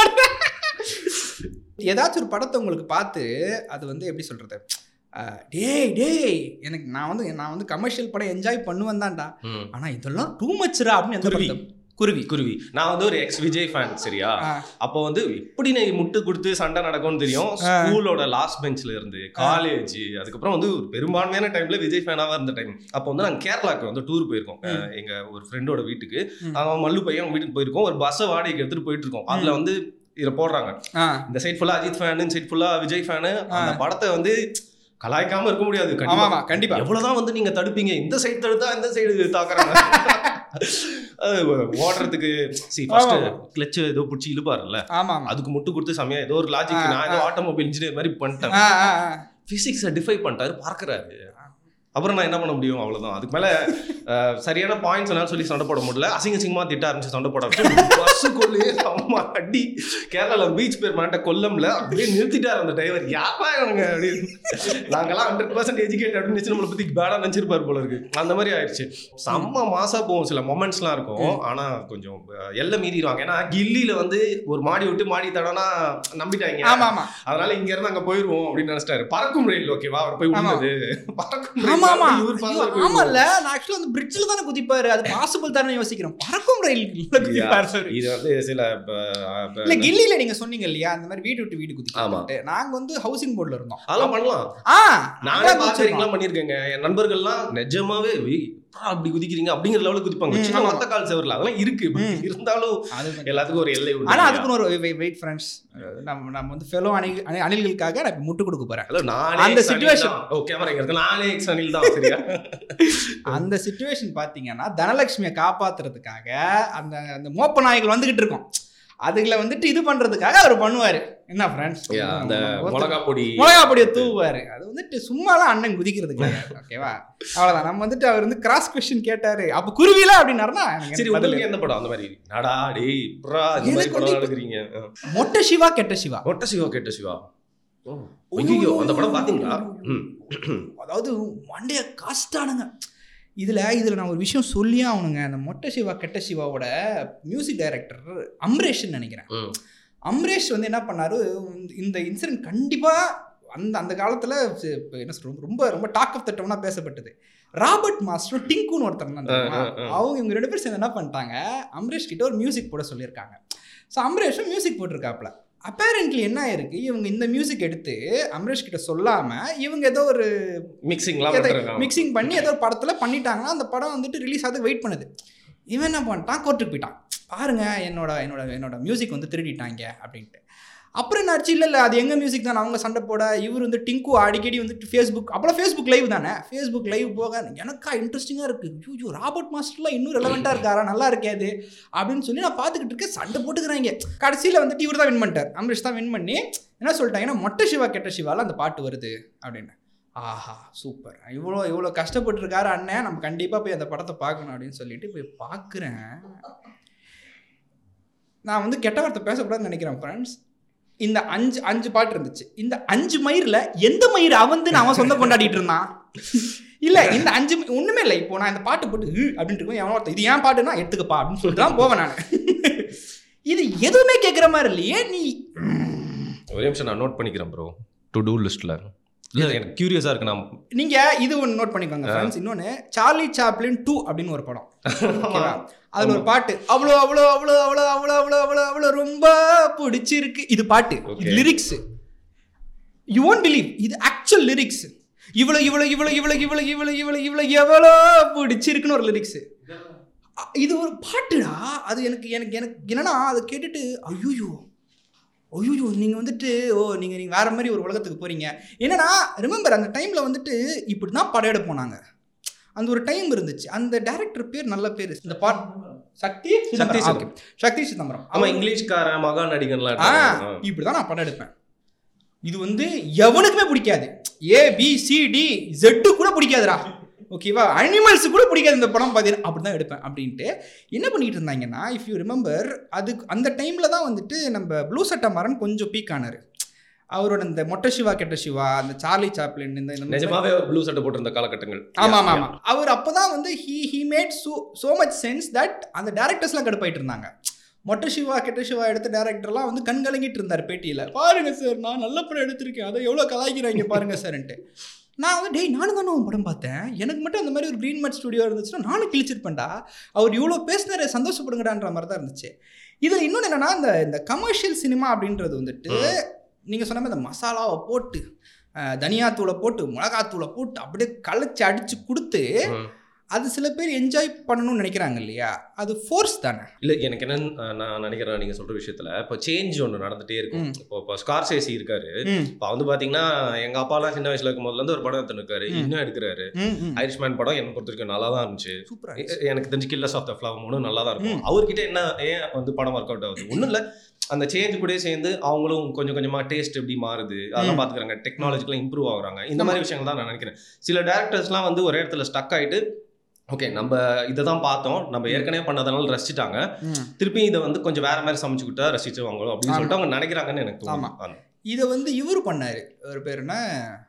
ஏதாச்சும் ஒரு படத்தை உங்களுக்கு பார்த்து அது வந்து எப்படி சொல்றது அஹ், டேய் டேய் எனக்கு நான் வந்து நான் வந்து கமர்ஷியல் படம் என்ஜாய் பண்ணுவேன் தான்டா ம். ஆனா இதெல்லாம் டூ மச்ரா அப்படின்னு எந்த குருவி. படத்தை குருவி குருவி நான் வந்து ஒரு எக்ஸ் விஜய் ஃபேன் சரியா ஆ. அப்போ வந்து எப்படி நீ முட்டு கொடுத்து சண்டை நடக்கும்னு தெரியும் ஸ்கூலோட லாஸ்ட் பெஞ்ச்ல இருந்து காலேஜ் அதுக்கப்புறம் வந்து ஒரு பெரும்பான்மையான டைம்ல விஜய் ஃபேனாவா இருந்த டைம் அப்போ வந்து நாங்க கேரளாக்கு வந்து டூர் போயிருக்கோம் அஹ் எங்க ஒரு ஃப்ரெண்டோட வீட்டுக்கு ம். அவன் மல்லு பையன் அவங்க வீட்டுக்கு போயிருக்கோம் ஒரு பஸ்ஸை வாடகைக்கு எடுத்துட்டு போயிட்டு இருக்கோம் அதுல வந்து இதுல போடுறாங்க ஆ இந்த சைட் ஃபுல்லா அஜித் ஃபேனு இந்த சைட் ஃபுல்லா விஜய் ஃபேனு அந்த படத்தை வந்து கலாய்க்காம இருக்க முடியாது ஆமா கண்டிப்பா ஆமா கண்டிப்பா எவ்வளவுதான் வந்து நீங்க தடுப்பீங்க இந்த சைடு தடுத்தா இந்த சைடு தாக்குறாங்க அது ஓடுறதுக்கு சி ஃபர்ஸ்ட் ஆமா. கிளச் ஏதோ பிடிச்சி இழுப்பாருல்ல ஆமா ஆமா அதுக்கு முட்டு கொடுத்து சமயம் ஏதோ ஒரு லாஜிக் ஆ, நான் ஏதோ ஆ. ஆட்டோமொபைல் இன்ஜினியர் மாதிரி பண்ணிட்டேன் ஆ ஆ ஆ. பிசிக்ஸை டிஃபை பண்ணிட்டாரு பார்க்கறாரு அப்புறம் நான் என்ன பண்ண முடியும் அவ்வளவுதான் அதுக்கு மேல அஹ், சரியான பாயிண்ட்ஸ் எல்லாம் சொல்லி சண்டை போட முடியல அசிங்க அசிங்கமா திட்ட ஆரம்பிச்சு சண்டை போட பஸ்ஸுக்குள்ளேயே அம்மா அடி கேரளால பீச் பேர் மாட்ட கொல்லம்ல அப்படியே நிறுத்திட்டாரு அந்த டிரைவர் யாரா இவனுங்க அப்படின்னு நாங்கெல்லாம் ஹண்ட்ரட் பர்சன்ட் எஜுகேட் அப்படின்னு நம்மளை பத்தி பேடா நினைச்சிருப்பாரு போல இருக்கு அந்த மாதிரி ஆயிடுச்சு செம்ம மாசா போகும் சில மொமெண்ட்ஸ்லாம் இருக்கும் ஆனா கொஞ்சம் அஹ், எல்லை மீறிடுவாங்க ஏன்னா கில்லியில வந்து ஒரு மாடி விட்டு மாடி தடனா நம்பிட்டாங்க ஆமா ஆமா அதனால இங்க இருந்து அங்க போயிருவோம் அப்படின்னு நினைச்சிட்டாரு பறக்கும் ரயில் ஓகேவா அவர் போய் ஆமா. உள்ளது பறக்கும் ஆமா ரயில் ஆமா இவர் ஐயோ, பாத்து ஆமால்ல நான் ஆக்சுவலா அந்த பிரிட்ஜில் தானே குதிப்பாரு அது பாசிபிள் தானே யோசிக்கிறேன் பறக்கும் ரயில் குதிப்பாரு அவரு. இது வந்து சில ப- ப- இல்ல கில்லியில நீங்க சொன்னீங்க இல்லையா அந்த மாதிரி வீடு விட்டு வீடு ஆமா. குதிக்கிட்டு நாங்க வந்து ஹவுசிங் போர்டுல இருந்தோம் அதெல்லாம் பண்ணலாம் ஆ நானே அதான் குதிச்சிருக்கோம். பாக்கரிங்லாம் பண்ணிருக்கேங்க என் நண்பர்கள்லாம் நிஜமாவே "ஏய், எப்படா அப்படி குதிக்கிறீங்க அப்படிங்கிற லெவலுக்கு குதிப்பாங்க ம், சின்ன ஆமா. மத்த கால் செவர்ல அதெல்லாம் இருக்கு but ம். இருந்தாலும் அது எல்லாத்துக்கும் ஒரு எல்லை உண்டு ஆனா அதுக்குன்னு ஒரு வெயிட் ஃப்ரெண்ட்ஸ் நம்ம நம்ம வந்து ஃபெலோ அணில் அணி- அணில்களுக்காக நான் இப்ப முட்டு கொடுக்க போறேன் ஹலோ நானே அந்த ex அணில் situation- தான். ஓ கேமரா இங்க இருக்கு நானே எக்ஸ் அனில் தான் சரியா அந்த சுச்சுவேஷன் பாத்தீங்கன்னா தனலட்சுமியை காப்பாத்துறதுக்காக அந்த அந்த மோப்ப நாய்கள் வந்துகிட்டு இருக்கோம் அதுகளை வந்துட்டு இது பண்றதுக்காக அவர் பண்ணுவாரு என்ன ஃப்ரெண்ட்ஸ் Yeah, அந்த மிளகா பொடி மிளகா பொடியை தூவுவாரு அது வந்துட்டு சும்மாலாம் அண்ணன் குதிக்கிறதுக்கு ஓகேவா அவ்வளவுதான் நம்ம வந்துட்டு அவர் வந்து கிராஸ் கொஸ்டின் கேட்டாரு அப்ப குருவில அப்படின்னாருன்னா எனக்கு சரி பதில் உங்களுக்கு எந்த படம் அந்த மாதிரி நடா டேய் ப்ரா இந்த மாதிரி எனக்கு படம் வந்து எடுக்கிறீங்க மொட்டை சிவா கெட்ட சிவா ஒட்ட சிவா கேட்ட சிவா ஐயோ அந்த படம் பாத்தீங்களா ம். அதாவது மண்டைய காஸ்டானுங்க இதில் இதில் நான் ஒரு விஷயம் சொல்லியே ஆகணுங்க அந்த மொட்டை சிவா கெட்ட சிவாவோட மியூசிக் டைரக்டர் அம்ரேஷ்னு நினைக்கிறேன் ம். அம்ரேஷ் வந்து என்ன பண்ணாரு இந்த இன்சிடென்ட் கண்டிப்பாக அந்த அந்த காலத்தில் என்ன சொல்றது ரொம்ப ரொம்ப டாக் ஆஃப் தட்டம்னா பேசப்பட்டது ராபர்ட் மாஸ்டரும் டிங்குன்னு ஒருத்தர் இருந்தாங்க தெரியுமா? ஆ, ஆ, ஆ. அவங்க இவங்க ரெண்டு பேரும் சேர்ந்து என்ன பண்ணிட்டாங்க அம்ரேஷ் கிட்ட ஒரு மியூசிக் போட சொல்லியிருக்காங்க ஸோ அம்ரேஷும் மியூசிக் போட்டிருக்காப்ல அப்பேரண்ட்லி என்ன இருக்கு இவங்க இந்த மியூசிக் எடுத்து அம்ரேஷ் கிட்ட சொல்லாம இவங்க ஏதோ ஒரு மிக்சிங்லாம் பண்றாங்க மிக்சிங் பண்ணி ஏதோ ஒரு படத்துல பண்ணிட்டாங்கன்னா அந்த படம் வந்துட்டு ரிலீஸ் ஆகுது வெயிட் பண்ணுது இவன் என்ன பண்ணிட்டான் கோர்ட்டுக்கு போயிட்டான் பாருங்க என்னோட என்னோட என்னோட மியூசிக் வந்து திருடிட்டாங்க அப்படின்ட்டு அப்புறம் என்னாச்சு இல்லை இல்லை அது எங்கள் மியூசிக் தான் அவங்க சண்டை போட இவர் வந்து டிங்கு அடிக்கடி வந்துட்டு ஃபேஸ்புக் அப்புறம் ஃபேஸ்புக் லைவ் தானே ஃபேஸ்புக் லைவ் போக எனக்கா இன்ட்ரெஸ்டிங்காக இருக்குது ஐயோ ராபர்ட் மாஸ்டர்லாம் இன்னும் ரெலவெண்ட்டாக இருக்காரா நல்லா இருக்காது அப்படின்னு சொல்லி நான் பார்த்துக்கிட்டு இருக்கேன் சண்டை போட்டுக்கிறாங்க கடைசியில் வந்துட்டு இவர் தான் வின் பண்ணிட்டார் அம்ரிஷ் தான் வின் பண்ணி என்ன சொல்லிட்டாங்கன்னா மொட்டை சிவா கெட்ட சிவால அந்த பாட்டு வருது அப்படின்னு ஆஹா சூப்பர் இவ்வளோ இவ்வளோ கஷ்டப்பட்டுருக்காரு அண்ணன் நம்ம கண்டிப்பாக போய் அந்த படத்தை பார்க்கணும் அப்படின்னு சொல்லிட்டு போய் பார்க்குறேன் நான் வந்து கெட்ட வார்த்தை பேசக்கூடாதுன்னு நினைக்கிறேன் ஃப்ரெண்ட்ஸ் இந்த அஞ்சு அஞ்சு பாட்டு இருந்துச்சு இந்த அஞ்சு மயிரில் எந்த மயிர் அவந்து அவன் சொந்த கொண்டாடிட்டு இருந்தான் இல்ல இந்த அஞ்சு ம- ஒண்ணுமே இல்லை இப்போ நான் இந்த பாட்டு போட்டு "ம்" அப்படின்ட்டு இருக்கும் எவனோ ஒருத்தன், இது ஏன் பாட்டுனா எடுத்துக்கப்பா அப்படின்னு சொல்லிட்டு தான் போவேன் நான் இது எதுவுமே கேட்குற மாதிரி இல்லையே நீ ஒரே நிமிஷம் நான் நோட் பண்ணிக்கிறேன் ப்ரோ டு டூ லிஸ்ட்ல இல்ல எனக்கு கியூரியஸா இருக்கு நான் நீங்க இது ஒன்று நோட் பண்ணிக்கோங்க ஃப்ரெண்ட்ஸ் இன்னொன்று சார்லி சாப்ளின் டூ அப்படின்னு ஒரு படம் ஓகேவா அதுல ஒரு பாட்டு அவ்வளோ அவ்வளோ அவ்வளோ அவ்வளோ அவ்வளோ அவ்வளோ அவ்வளோ அவ்வளோ ரொம்ப பிடிச்சிருக்கு இது பாட்டு Okay. Lyrics you won't believe இது ஆக்சுவல் லிரிக்ஸ் இவ்வளோ இவ்வளோ இவ்வளோ இவ்வளோ இவ்வளோ இவ்வளோ இவ்வளோ இவ்வளோ எவ்வளோ பிடிச்சிருக்குன்னு ஒரு லிரிக்ஸ் இது ஒரு பாட்டுடா அது எனக்கு எனக்கு எனக்கு என்னன்னா அதை கேட்டுட்டு ஐயோ ஐயோ நீங்கள் வந்துட்டு ஓ நீங்கள் நீங்கள் வேற மாதிரி ஒரு உலகத்துக்கு போகிறீங்க என்னன்னா ரிமெம்பர் அந்த டைமில் வந்துட்டு இப்படி தான் படம் எடுப்போம் நாங்கள் அந்த ஒரு டைம் இருந்துச்சு அந்த டைரக்டர் பேர் நல்ல பேர் இந்த பாட் சக்தி சக்தி சிதம்பரம். Okay. சக்தி சிதம்பரம் ஆமா இங்கிலீஷ்கார மகா நடிகன்லாம் ஆ இருக்காங்க. ஆ. இப்படி தான் நான் படம் எடுப்பேன் இது வந்து எவனுக்குமே பிடிக்காது A B C D Z கூட பிடிக்காதுடா ஓகேவா அனிமல்ஸ் கூட பிடிக்காது இந்த படம் பார்த்தீங்கன்னா அப்படி தான் எடுப்பேன் அப்படின்ட்டு என்ன பண்ணிட்டு இருந்தாங்கன்னா இஃப் யூ ரிமெம்பர் அதுக்கு அந்த டைமில் தான் வந்துட்டு நம்ம ப்ளூ சட்டை மரன் கொஞ்சம் பீக் ஆனார் அவரோட இந்த மொட்டை சிவா கெட்ட சிவா அந்த சார்லி சாப்ளின் இந்த இந்த நிஜமாவே ஒரு ப்ளூ சட்டை போட்டிருந்த காலகட்டங்கள் ஆமா ஆமா ஆமா அவர் அப்பதான் வந்து he he made so so much sense that அந்த டேரக்டர்ஸ்லாம் கடுப்பாயிட்டு இருந்தாங்க மொட்டை சிவா கெட்ட சிவா எடுத்த டேரக்டர்லாம் வந்து கண் கலங்கிட்டு இருந்தார் பேட்டியில் பாருங்க சார் நான் நல்ல படம் எடுத்திருக்கேன் அதை எவ்வளோ கலாய்க்கிறாங்க பாருங்க சார்ன்ட்டு நான் வந்து டேய் நானும் தானே உன் படம் பார்த்தேன் எனக்கு மட்டும் அந்த மாதிரி ஒரு க்ரீன் மட் ஸ்டுடியோ இருந்துச்சுன்னா நானும் கிழிச்சிருப்பேன்டா அவர் இவ்வளோ பேசினாரு சந்தோஷப்படுங்கடான்ற மாதிரி தான் இருந்துச்சு இதில் இன்னொன்று என்னன்னா இந்த இந்த கமர்ஷியல் சினிமா அப்படின்றது வந்துட்டு நீங்கள் சொன்ன மாதிரி இந்த மசாலாவை போட்டு அஹ், தனியாத்தூளை போட்டு மிளகாத்தூளை போட்டு அப்படியே கலைச்சி அடித்து கொடுத்து ம். அது சில பேர் என்ஜாய் பண்ணணும்னு நினைக்கிறாங்க இல்லையா அது ஃபோர்ஸ் தானே இல்ல எனக்கு என்னன்னு அஹ், நான் நினைக்கிறேன் நீங்க சொல்ற விஷயத்துல இப்போ சேஞ்ச் ஒன்று நடந்துட்டே இருக்கும் ம். இப்போ இப்போ ஸ்கார்சேசி இருக்காரு ம், இப்போ வந்து பாத்தீங்கன்னா எங்க அப்பாலாம் சின்ன வயசுல இருக்கும் போதுல இருந்து ஒரு படம் எடுத்துன்னு இருக்காரு ம். இன்னும் எடுக்கிறாரு ம், ம். ஐரிஷ்மேன் படம் எனக்கு பொறுத்த வரைக்கும் நல்லா தான் இருந்துச்சு சூப்பரா எ- எ- எனக்கு தெரிஞ்சு கில்லர்ஸ் ஆஃப் த ஃப்ளவர் மூணும் நல்லா தான் இருக்கும் ம். அவர்கிட்ட என்ன ஏன் வந்து படம் ஒர்க் அவுட் ஆகுது ஒன்றும் இல்லை அந்த சேஞ்ச் கூட சேர்ந்து அவங்களும் கொஞ்சம் கொஞ்சமா டேஸ்ட் எப்படி மாறுது அதெல்லாம் ம். பாத்துக்கிறாங்க டெக்னாலஜிக்கெல்லாம் இம்ப்ரூவ் ஆகுறாங்க இந்த மாதிரி விஷயங்கள் தான் நான் நினைக்கிறேன் சில டேரக்டர்ஸ்லாம் வந்து ஒரே இடத்துல ஸ்டக் ஆயிட்டு ஓகே நம்ம இதை தான் பார்த்தோம் நம்ம ஏற்கனவே பண்ணதனால ரசிச்சிட்டாங்க ம். திருப்பி இதை வந்து கொஞ்சம் வேற மாதிரி சமைச்சு கொடுத்தா ரசிச்சுவாங்களோ அப்படின்னு ஆமா. சொல்லிட்டு அவங்க நினைக்கிறாங்கன்னு எனக்கு ஆமா. தோணும் அந்த- இதை வந்து இவர் பண்ணாரு ஒரு பேர் என்ன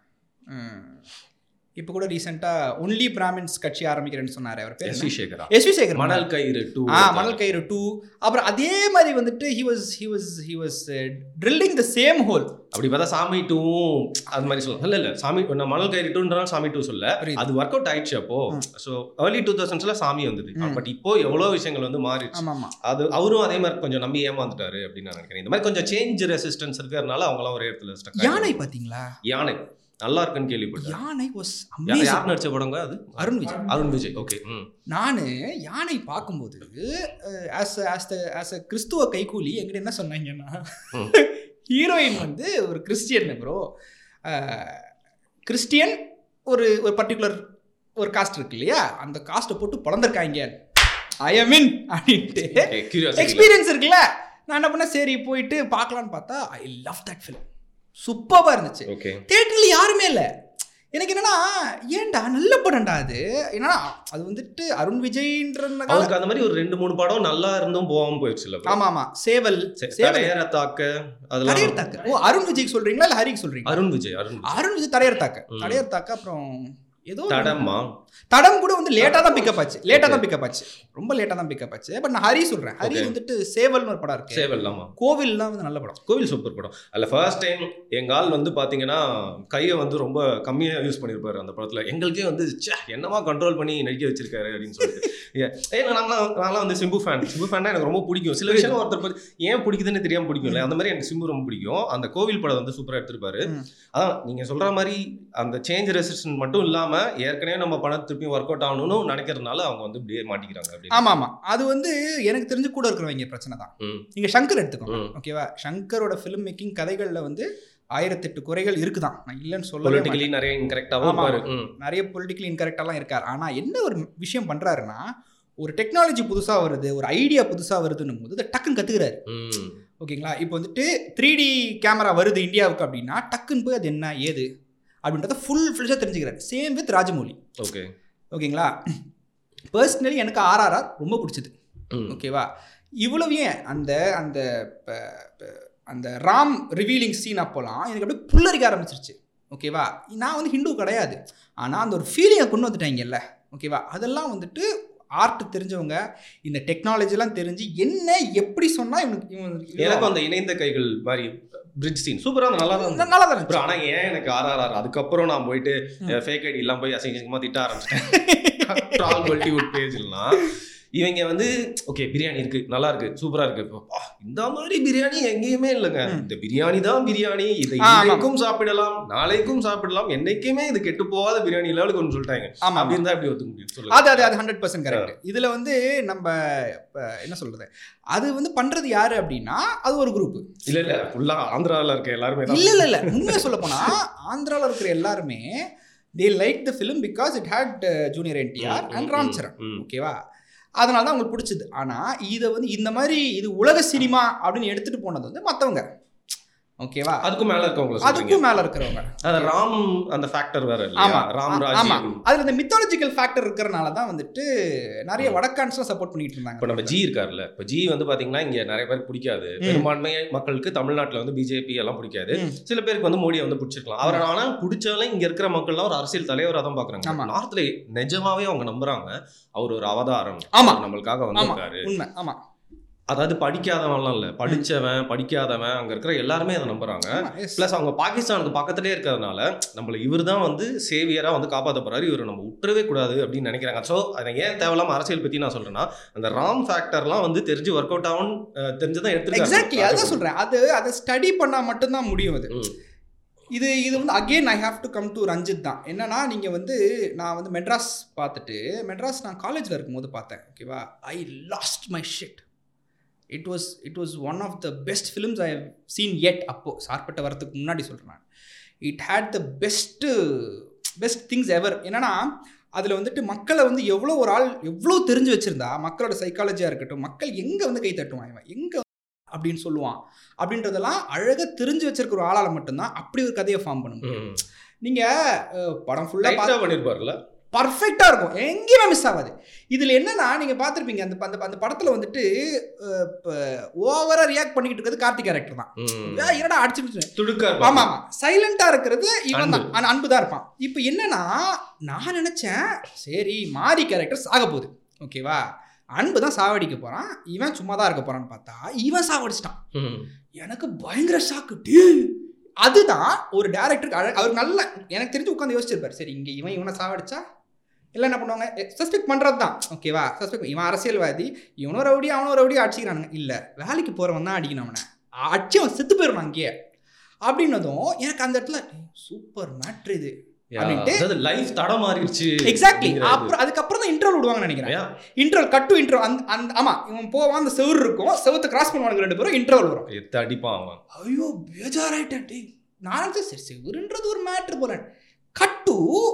இப்போ கூட ரீசெண்டாக ஒன்லி பிராமின்ஸ் கட்சி ஆரம்பிக்கிறேன்னு சொன்னார் அவர் பேர் எஸ் வி சேகரா S V Sekhar Manal Kayiru two ஆ மணல் கயிறு டூ அப்புறம் அதே மாதிரி வந்துட்டு he was he was he was drilling the same hole அப்படி பார்த்தா சாமி டூவும் அது மாதிரி சொல்லலாம் இல்ல இல்ல சாமி நான் மணல் கயிறு டூன்றாலும் சாமி டூ சொல்ல புரியுது அது ஒர்க் அவுட் ஆயிடுச்சு அப்போ ம். ஸோ ஏர்லி டூ தௌசண்ட்ஸ்ல சாமி வந்தது ம். பட் இப்போ எவ்வளோ விஷயங்கள் வந்து மாறிடுச்சு ஆமாம் ஆமாம் அது அவரும் அதே மாதிரி கொஞ்சம் நம்பி ஏமாந்துட்டாரு அப்படின்னு நான் நினைக்கிறேன் இந்த மாதிரி கொஞ்சம் சேஞ்ச் ரெசிஸ்டன்ஸ் இருக்கிறதுனால அவங்களாம் ஒரே இடத்துல ஸ்டக் யானை பார்த்தீங்களா யானை நல்லா இருக்குன்னு கேள்விப்பட்டேன் யானை வாஸ் யா- அமேசிங் யார் நடிச்ச படங்க அது அருண் விஜய் அருண் விஜய் ஓகே ம் நான் யானை பார்க்கும்போது as as the as a கிறிஸ்துவ கைகூலி என்கிட்ட என்ன சொன்னாங்கன்னா ம். ஹீரோயின் வந்து ஒரு கிறிஸ்டியன் ப்ரோ கிறிஸ்டியன் ஒரு ஒரு பர்டிகுலர் ஒரு காஸ்ட் இருக்கு இல்லையா அந்த காஸ்ட்டை போட்டு பிறந்திருக்காங்க ஐ எம் இன் அப்படின்ட்டு Okay, curiosity. எக்ஸ்பீரியன்ஸ் இருக்குல்ல நான் என்ன பண்ணேன் சரி போயிட்டு பார்க்கலான்னு பார்த்தா ஐ லவ் தட் ஃபிலிம் சூப்பராக இருந்துச்சு ஓகே தேட்டரில் யாருமே இல்லை எனக்கு என்னன்னா ஏன்டா நல்ல படம்டா அது என்னன்னா அது வந்துட்டு அருண் விஜய்ன்றதுனால அவருக்கு அந்த மாதிரி ஒரு ரெண்டு மூணு படம் நல்லா இருந்தும் போகாம போயிடுச்சுல்ல bro. ஆமா ஆமா சேவல் சரி, சேவல் தடையற தாக்க அதெல்லாம் தடையர் தாக்க ஓ அருண் விஜய்க்கு சொல்றீங்களா இல்ல ஹரிக்கு சொல்றீங்களா அருண் விஜய் அருண் விஜய் அருண் விஜய் தடையர் தாக்க ம். தடையர் தாக்க அப்புறம் ஏதோ ஒரு- தடமா தடம் கூட வந்து லேட்டா தான் பிக்கப் ஆச்சு லேட்டா தான் பிக்கப் ஆச்சு ரொம்ப லேட்டா தான் பிக்கப் ஆச்சு பட் நான் ஹரி சொல்றேன் ஹரி Okay. வந்துட்டு சேவல்னு ஒரு படம் இருக்கு சேவல் ஆமா கோவில்லாம் வந்து நல்ல படம் கோவில் சூப்பர் படம் அதில் ஃபர்ஸ்ட் டைம் எங்க ஆள் வந்து பாத்தீங்கன்னா கையை வந்து ரொம்ப கம்மியா யூஸ் பண்ணியிருப்பாரு அந்த படத்துல எங்களுக்கே வந்து ச்சே என்னமா கண்ட்ரோல் பண்ணி நடிக்க வச்சிருக்காரு அப்படின்னு சொல்லிட்டு ஏ- ஏன்னா நாங்களாம் நான்லாம் வந்து சிம்பு ஃபேன் சிம்பு ஃபேன் எனக்கு ரொம்ப பிடிக்கும் சில விஷயம் ஒருத்தர் பத்தி ஏன் பிடிக்குதுன்னு தெரியாம பிடிக்கும்ல அந்த மாதிரி எனக்கு சிம்பு ரொம்ப பிடிக்கும் அந்த கோவில் படம் வந்து சூப்பரா எடுத்திருப்பாரு ம். அதான் நீங்க சொல்ற மாதிரி அந்த சேஞ்ச் ரெசிஸ்டன் மட்டும் இல்லாம ஏற்கனவே நம்ம பணம் திருப்பி ஒர்க் அவுட் ஆகணும்னு நினைக்கிறதுனால அவங்க வந்து இப்படியே மாட்டிக்கிறாங்க அப்படின்னு ஆமா ஆமா அது வந்து எனக்கு தெரிஞ்சு கூட இருக்கிறவங்க பிரச்சனை தான் ம். நீங்க சங்கர் எடுத்துக்கோங்க ம். ஓகேவா சங்கரோட ஃபிலிம் மேக்கிங் கதைகள்ல வந்து ஆயிரத்தெட்டு குறைகள் இருக்குதான் நான் இல்லைன்னு சொல்லவே மாட்டேன். பொலிட்டிக்கலி நிறைய இன்கரெக்டாகவும் ஆமா. இருப்பாரு ம். நிறைய பொலிட்டிக்கலி இன்கரெக்டாலாம் இருக்கார் ஆனால் என்ன ஒரு விஷயம் பண்ணுறாருன்னா ஒரு டெக்னாலஜி புதுசாக வருது ஒரு ஐடியா புதுசாக வருதுன்னும் போது அதை டக்குன்னு கற்றுக்கிறாரு ம். ஓகேங்களா இப்போ வந்துட்டு த்ரீ டி கேமரா வருது இந்தியாவுக்கு அப்படின்னா டக்குன்னு போய் அது என்ன ஏது அப்படின்றத ஃபுல் ஃப்ளெஷாக தெரிஞ்சுக்கிறாரு சேம் வித் ராஜமௌலி ஓகே ஓகேங்களா பர்சனலி எனக்கு ஆர்ஆர்ஆர் ரொம்ப பிடிச்சது ம். ஓகேவா இவ்வளவு ஏன் அந்த அந்த ப- ப- அந்த ராம் ரிவீலிங் சீன் அப்போலாம் எனக்கு அப்படியே புல்லரிக்க ஆரம்பிச்சிருச்சு ஓகேவா நான் வந்து ஹிந்து கிடையாது ஆனால் அந்த ஒரு ஃபீலிங்கை கொண்டு வந்துட்டாங்கல்ல ஓகேவா அதெல்லாம் வந்துட்டு ஆர்ட் தெரிஞ்சவங்க இந்த டெக்னாலஜிலாம் தெரிஞ்சு என்ன எப்படி சொன்னால் இவனுக்கு இவனுக்கு எனக்கும் அந்த இணைந்த கைகள் மாதிரி பிரிட்ஜ் சீன் சூப்பரா நல்லா தான் இருந்தது. நல்லா தான் அப்புறம் இருந்துச்சு. ஆனா ஏன் எனக்கு ஆர்ஆர்ஆர் அதுக்கப்புறம் நான் போயிட்டு ம். ஃபேக் ஐடி எல்லாம் போய் அசிங்கமா திட்ட ஆரம்பிச்சிட்டேன் ட்ரால் பாலிவுட் பேஜ்லாம் இவங்க வந்து ஓகே பிரியாணி இருக்கு நல்லா இருக்கு சூப்பரா இருக்கு அப்பா, இந்த மாதிரி பிரியாணி எங்கேயுமே இல்லைங்க ம். இந்த பிரியாணி தான் பிரியாணி இதை ஆ, ஆமா. இன்னைக்கும் சாப்பிடலாம் நாளைக்கும் சாப்பிடலாம் என்னைக்குமே இது கெட்டு போகாத பிரியாணி லெவலுக்கு ஒன்று சொல்லிட்டாங்க ஆமா அப்படி இருந்தா எப்படி ஒத்துக்க முடியும் சொல்லுங்க அது அது அது ஹண்ட்ரட் பர்சன்ட் கரெக்ட் இதில் வந்து நம்ம இப்ப என்ன சொல்றது அது வந்து பண்றது யாரு அப்படின்னா அது ஒரு குரூப் இல்ல இல்ல ஃபுல்லா ஆந்திரால இருக்க எல்லாருமே தான் இல்ல இல்ல இல்ல உண்மையை சொல்ல போனா ஆந்திரால இருக்கிற எல்லாருமே they like the film because it had junior NTR ம், அண்ட் ம், ராம் சரண் ம். ஓகேவா அதனால தான் உங்களுக்கு பிடிச்சது ஆனா இதை வந்து இந்த மாதிரி இது உலக சினிமா அப்படின்னு எடுத்துட்டு போனது வந்து மத்தவங்க ஓகேவா அதுக்கும் மேல இருக்கவங்கள சொல்றீங்க அதுக்கும் மேல இருக்கிறவங்க அது ராம் அந்த ஃபேக்டர் வேற ஆமா இல்லையா ராம் ஆ- ராஜ் ஆமா அதுல இந்த மித்தாலஜிக்கல் ஃபேக்டர் இருக்கிறனால தான் வந்துட்டு நிறைய ம். வடக்கான்ஸ்லாம் சப்போர்ட் பண்ணிட்டு இப்போ இருந்தாங்க நம்ம ஜி இருக்காருல்ல இப்போ ஜி வந்து பாத்தீங்கன்னா இங்க நிறைய பேர் பிடிக்காது ம். பெரும்பான்மை மக்களுக்கு தமிழ்நாட்டுல வந்து பிஜேபி எல்லாம் பிடிக்காது ம். சில பேருக்கு வந்து மோடியை வந்து பிடிச்சிருக்கலாம் அவரை ஆனா பிடிச்சாலும் இங்க இருக்கிற மக்கள்லாம் ஒரு அரசியல் தலைவரா தான் ஆமா. பாக்குறாங்க நார்த்ல நிஜமாவே அவங்க நம்புறாங்க அவர் ஒரு அவதாரம் ஆமா. அவர் நம்மளுக்காக ஆமா வந்திருக்காரு உண்மை ஆமா அதாவது படிக்காதவன்லாம் இல்ல படிச்சவன் படிக்காதவன் அங்க இருக்கிற எல்லாருமே அதை நம்புறாங்க ஆமா, yes. பிளஸ் அவங்க பாகிஸ்தானுக்கு பக்கத்துலேயே இருக்கிறதுனால நம்மள இவர் தான் வந்து சேவியரா வந்து காப்பாற்ற போறாரு இவரை நம்ம விட்டுறவே கூடாது அப்படின்னு நினைக்கிறாங்க ஸோ அதை ஏன் தேவையில்லாம அரசியல் பத்தி நான் சொல்றேன்னா அந்த ராம் ஃபேக்டர்லாம் வந்து தெரிஞ்சு ஒர்க் அவுட் ஆகும் தெரிஞ்சுதான் எக்ஸாக்ட்லி எடுத்துருக்காங்க அதான் சொல்றேன் அது அதை ஸ்டடி பண்ணா மட்டும்தான் முடியும் அது ம். இது இது வந்து again I have to come to Ranjith தான் என்னன்னா நீங்கள் வந்து நான் வந்து மெட்ராஸ் பார்த்துட்டு மெட்ராஸ் நான் காலேஜில் இருக்கும்போது பார்த்தேன் ஓகேவா I lost my shit it was it was one of the best films I have seen yet அப்போது சார்பட்ட வரதுக்கு முன்னாடி சொல்கிறேன் நான் it had the best best things ever என்னன்னா அதில் வந்துட்டு மக்களை வந்து எவ்வளோ ஒரு ஆள் எவ்வளோ தெரிஞ்சு வச்சுருந்தா மக்களோட சைக்காலஜியாக இருக்கட்டும் மக்கள் எங்கே வந்து கை தட்டுவான் இவன் எங்கே அப்படின்னு சொல்லுவான் அப்படின்றதெல்லாம் அழகாக தெரிஞ்சு வச்சிருக்கிற ஒரு ஆளால் மட்டும்தான் அப்படி ஒரு கதையை ஃபார்ம் பண்ண முடியும் நீங்கள் படம் ஃபுல்லாக லைட்டா பண்ணிருப்பாருல்ல பர்ஃபெக்டாக இருக்கும் எங்கேயுமே மிஸ் ஆகாது இதில் என்னன்னா நீங்கள் பார்த்துருப்பீங்க அந்த அந்த அந்த படத்தில் வந்துட்டு இப்போ ஓவராக ரியாக்ட் பண்ணிக்கிட்டு இருக்கிறது கார்த்திக் கேரக்டர் தான் ம். ஏய், என்னடா அடிச்சுட்டு துடுக்கா ஆமா இருப்பாரு. ஆமா சைலண்டா இருக்கிறது இவன் தான் அன்பு. ஆனா அன்பு தான் இருப்பான் இப்போ என்னன்னா நான் நினைச்சேன் சரி மாரி கேரக்டர் சாக போகுது ஓகேவா அன்பு தான் சாவடிக்க போறான் இவன் சும்மா தான் இருக்க போறான்னு பார்த்தா இவன் சாவடிச்சிட்டான் ம். எனக்கு பயங்கர ஷாக்கு டேய் அதுதான் ஒரு டேரக்டருக்கு அழ அவர் நல்ல எனக்கு தெரிஞ்சு உட்காந்து யோசிச்சிருப்பாரு சரி இங்கே இவன் இவனை சாவடிச்சா இல்லை என்ன பண்ணுவாங்க சஸ்பெக்ட் பண்ணுறது தான் ஓகேவா சஸ்பெக்ட் இவன் அரசியல்வாதி இவனும் ரவுடி அவனும் ரவுடி அடிச்சிக்கிறானுங்க இல்லை வேலைக்கு போகிறவன் தான் அடிக்கணும் அவனை அடிச்சு அவன் செத்து போயிடணும் அங்கேயே அப்படின்னதும் எனக்கு அந்த இடத்துல சூப்பர் மேட்ரு இது யா, அப்படின்ட்டு- அதாவது லைஃப் தடம் மாறிடுச்சு எக்ஸாக்ட்லி அப்படிங்கிற இது. அப்புறம் அதுக்கப்புறம் தான் இன்டர்வல் விடுவாங்கன்னு நினைக்கிறேன் yeah, interval cut to interval அந்த அந்த ஆமாம் இவன் போவான் அந்த செவுரு இருக்கும் செவத்தை கிராஸ் பண்ணுவானுங்க ரெண்டு பேரும் இன்டர்வல் வரும் எத்த அடிப்பான் அவன் ஐயோ பேஜாராயிட்டேன் டேய் நான் நினைச்சேன் சரி செவருன்றது ஒரு மேட்ரு போல கட்டு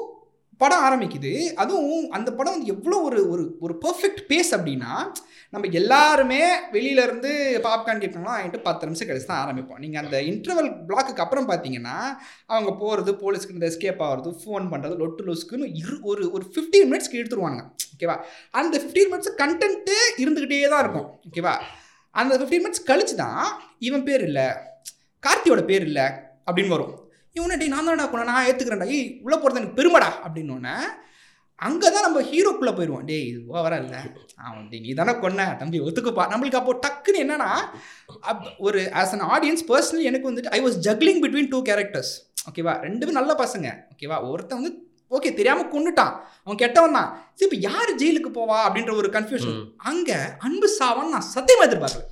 படம் ஆரம்பிக்குது அதுவும் அந்த படம் வந்து எவ்வளோ ஒரு ஒரு ஒரு பர்ஃபெக்ட் பேஸ் அப்படின்னா நம்ம எல்லாருமே வெளியில இருந்து பாப்கார்ன் கேட்கணும்னா என்கிட்ட பத்து நிமிஷம் கழிச்சு தான் ஆரம்பிப்போம் நீங்கள் அந்த இன்டர்வல் பிளாக்குக்கு அப்புறம் பார்த்தீங்கன்னா அவங்க போகிறது போலீஸ்க்கு இந்த எஸ்கேப் ஆகிறது ஃபோன் பண்ணுறது லொட்டு லொஸ்க்குன்னு இரு ஒரு ஒரு ஃபிஃப்டீன் மினிட்ஸ்க்கு எடுத்துருவானுங்க ஓகேவா அந்த ஃபிஃப்டீன் மினிட்ஸ் கண்டென்ட்டு இருந்துக்கிட்டே தான் இருக்கும் ஓகேவா அந்த ஃபிஃப்டீன் மினிட்ஸ் கழிச்சு தான் இவன் பேர் இல்லை கார்த்தியோட பேர் இல்லை அப்படின்னு வரும் இவனை டேய் நான் தான்டா கொண்டா நான் ஏற்றுக்கிறேன்டா ஏய் உள்ளே போகிறது எனக்கு பெருமைடா அப்படின்னோடனே அங்கே தான் நம்ம ஹீரோக்குள்ளே போயிடுவோம் டேய் இது ஓவரா இல்லை அவன் டேய் நீ தானே கொன்ன தம்பி ஒத்துக்குப்பா நம்மளுக்கு அப்போ டக்குன்னு என்னன்னா அப்- ஒரு ஆஸ் அன் ஆடியன்ஸ் பர்சனலி எனக்கு வந்துட்டு I was juggling between two characters ஓகேவா ரெண்டுமே நல்ல பசங்க ஓகேவா ஒருத்தன் வந்து ஓகே தெரியாமல் கொண்டுட்டான் அவன் கெட்டவன் தான் சரி இப்போ யார் ஜெயிலுக்கு போவா அப்படின்ற ஒரு கன்ஃபியூஷன் ம். அங்கே அன்பு சாவான்னு நான் சத்தியமாக எதிர்பார்க்கல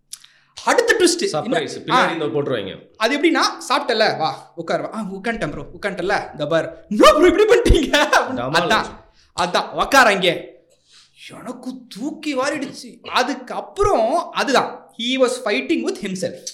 அடுத்த ட்விஸ்ட் சர்ப்ரைஸ் பின்னாடி இந்த போட்டுருவாங்க அது எப்படின்னா சாப்பிட்டல வா உட்கார் வா ஆ உட்காந்துட்டேன் ப்ரோ உட்காந்துட்டல தபார் நோ ப்ரோ இப்படி பண்ணிட்டீங்க டமால் அதான் அதான் உக்கார அங்கே எனக்கு தூக்கி வாரிடுச்சு அதுக்கப்புறம் அதுதான் he was fighting with himself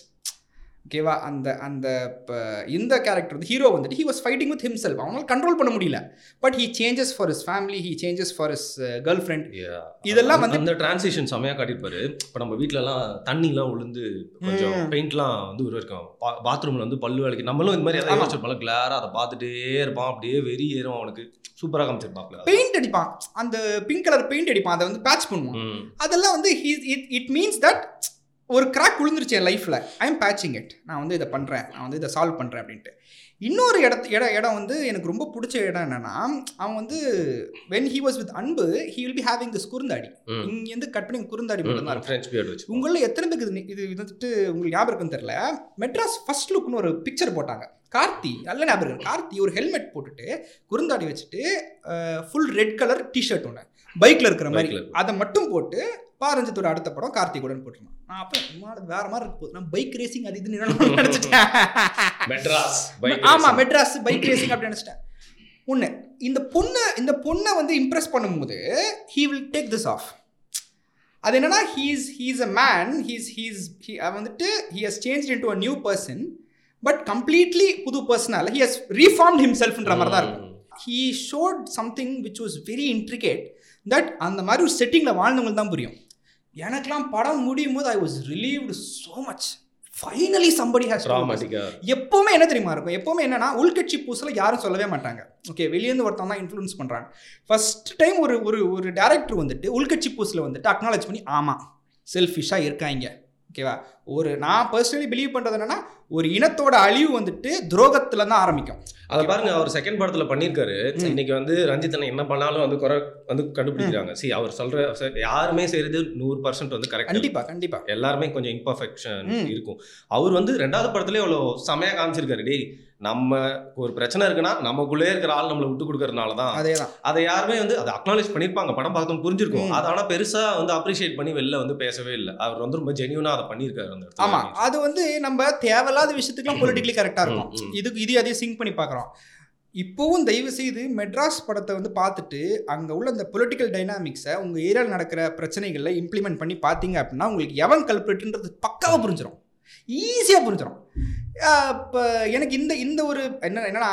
ஓகேவா அந்த அந்த இப்போ இந்த கேரக்டர் வந்து ஹீரோ வந்துட்டு he was fighting with himself அவங்களால கண்ட்ரோல் பண்ண முடியல but he changes for his family he changes for his girlfriend Yeah. இதெல்லாம் வந்து- அந்த டிரான்சிஷன் செமையா காட்டியிருப்பாரு இப்போ நம்ம வீட்ல எல்லாம் தண்ணிலாம் உளுந்து கொஞ்சம் ம். பெயிண்ட்லாம் வந்து உருவாக்கும் பாத்ரூம்ல வந்து பல்லு வேலைக்கு நம்மளும் இந்த மாதிரி ஏதாவது ஆமா. யோசிச்சிருப்பாங்க கிளாரா அதை பார்த்துட்டே இருப்பான் அப்படியே வெறி ஏறும் அவனுக்கு சூப்பரா காமிச்சிருப்பாப்ல பெயிண்ட் அடிப்பான் அந்த பிங்க் கலர் பெயிண்ட் அடிப்பான் அதை வந்து பேட்ச் பண்ணுவான் ம். அதெல்லாம் வந்து இட் இட் மீன்ஸ் தட் ஒரு கிராக் விழுந்துருச்சு என் லைஃப்பில் ஐ எம் பேட்சிங் இட் நான் வந்து இதை பண்ணுறேன் நான் வந்து இதை சால்வ் பண்ணுறேன் அப்படின்ட்டு இன்னொரு இடத்து இடம் இடம் வந்து எனக்கு ரொம்ப பிடிச்ச இடம் என்னன்னா அவன் வந்து when he was with Anbu he will be having this குறுந்தாடி ம். இங்கேருந்து கட் பண்ணி குறுந்தாடி மட்டும் தான் இருக்கும் ஃப்ரெஞ்ச் பியர்ட் வச்சு உங்களில் எத்தனை பேருக்கு இது இது வந்துட்டு உங்களுக்கு ஞாபகம் இருக்குன்னு தெரியல மெட்ராஸ் ஃபர்ஸ்ட் லுக்னு ஒரு பிக்சர் போட்டாங்க கார்த்தி நல்ல ஞாபகம் இருக்கு கார்த்தி ஒரு ஹெல்மெட் போட்டுட்டு குறுந்தாடி வச்சுட்டு ஃபுல் ரெட் கலர் டிஷர்ட் ஒன்று பைக்கில் இருக்கிற மாதிரி Bikeல இருக்கு. அதை மட்டும் போட்டு பாரஞ்சத்தோட அடுத்த படம் கார்த்திகுடன் போட்டுருந்தான் நான் அப்போ இம்மால வேற மாதிரி இருக்கு போகுது. நான் பைக் ரேசிங் அது இதுன்னு என்னென்னமோ நினைச்சிட்டேன் மெட்ராஸ் பைக் ஆமா மெட்ராஸ் பைக் ரேசிங் அப்படி நினைச்சிட்டேன் ஒன்று இந்த பொண்ணை இந்த பொண்ணை வந்து இம்ப்ரெஸ் பண்ணும்போது he will take this off அது என்னன்னா he's he's a man he's he's he வந்துட்டு he has change in to a new person but completely புது பர்சனால ஹி ஹஸ் ரீஃபார்ம்ட் ஹிம்செல்ஃப்ன்ற மாதிரி தான் இருக்கும் he showed something which was very intricate that அந்த மாதிரி ஒரு செட்டிங்கில் வாழ்ந்தவங்களுக்கு தான் புரியும் எனக்கெல்லாம் படம் முடியும் போது I was relieved so much finally somebody has ட்ராமாட்டிக்கா எப்போவுமே என்ன தெரியுமா இருக்கும் எப்போவுமே என்னன்னா உள்கட்சி பூசில் யாரும் சொல்லவே மாட்டாங்க ஓகே வெளியேருந்து ஒருத்தன் தான் இன்ஃப்ளூயன்ஸ் பண்ணுறாங்க ஃபர்ஸ்ட் டைம் ஒரு ஒரு ஒரு டேரக்டர் வந்துட்டு உள்கட்சி பூசில் வந்துட்டு அக்னாலேஜ் பண்ணி ஆமாம் செல்ஃபிஷாக இருக்காங்க ஓகேவா ஒரு நான் பர்சனலி பிலீவ் பண்ணுறது என்னன்னா ஒரு இனத்தோட அழிவு வந்துட்டு துரோகத்துல தான் ஆரம்பிக்கும் அத பாருங்க அவர் செகண்ட் படத்துல பண்ணிருக்காரு ம். இன்னைக்கு வந்து ரஞ்சித் அண்ணன் என்ன பண்ணாலும் வந்து குறை வந்து கண்டுபிடிக்கிறாங்க சி அவர் சொல்ற ச- யாருமே செய்யறது நூறு பர்சன்ட் வந்து கரெக்ட் கண்டிப்பா கண்டிப்பா எல்லாருமே கொஞ்சம் இம்பர்ஃபெக்ஷன் ம். இருக்கும் அவர் வந்து ரெண்டாவது படத்துலயே அவ்வளோ செமையா காமிச்சிருக்காரு டேய் நம்ம ஒரு பிரச்சனை இருக்குன்னா நமக்குள்ளே இருக்கிற ஆள் நம்மளை விட்டு கொடுக்கறதுனால தான் அதே தான் அதை யாருமே வந்து அதை அக்னாலேஜ் பண்ணிருப்பாங்க படம் பார்த்தவங்க புரிஞ்சிருக்கும் ம். அது ஆனா பெருசா வந்து அப்ரிஷியேட் பண்ணி வெளில வந்து பேசவே இல்லை அவர் வந்து ரொம்ப ஜெனியூனா அதை பண்ணியிருக்காரு அந்த இடத்துல. ஆமா அது வந்து நம்ம தேவையில்லாத விஷயத்துக்குலாம் பொலிட்டிக்கலி கரெக்டா இருக்கும் ம், ம். இதுக்கு இது அதையும் சிங்க் பண்ணி பார்க்குறோம் இப்போவும் தயவு செய்து மெட்ராஸ் படத்தை வந்து பார்த்துட்டு அங்கே உள்ள அந்த பொலிட்டிக்கல் டைனாமிக்ஸை உங்கள் ஏரியாவில் நடக்கிற பிரச்சனைகளில் இம்ப்ளிமெண்ட் பண்ணி பார்த்தீங்க அப்படின்னா உங்களுக்கு எவன் கல்பிரேட்டுன்றது பக்காவாக புரிஞ்சிடும் ஈஸியாக புரிஞ்சிடும் இப்போ எனக்கு இந்த இந்த ஒரு என்ன என்னன்னா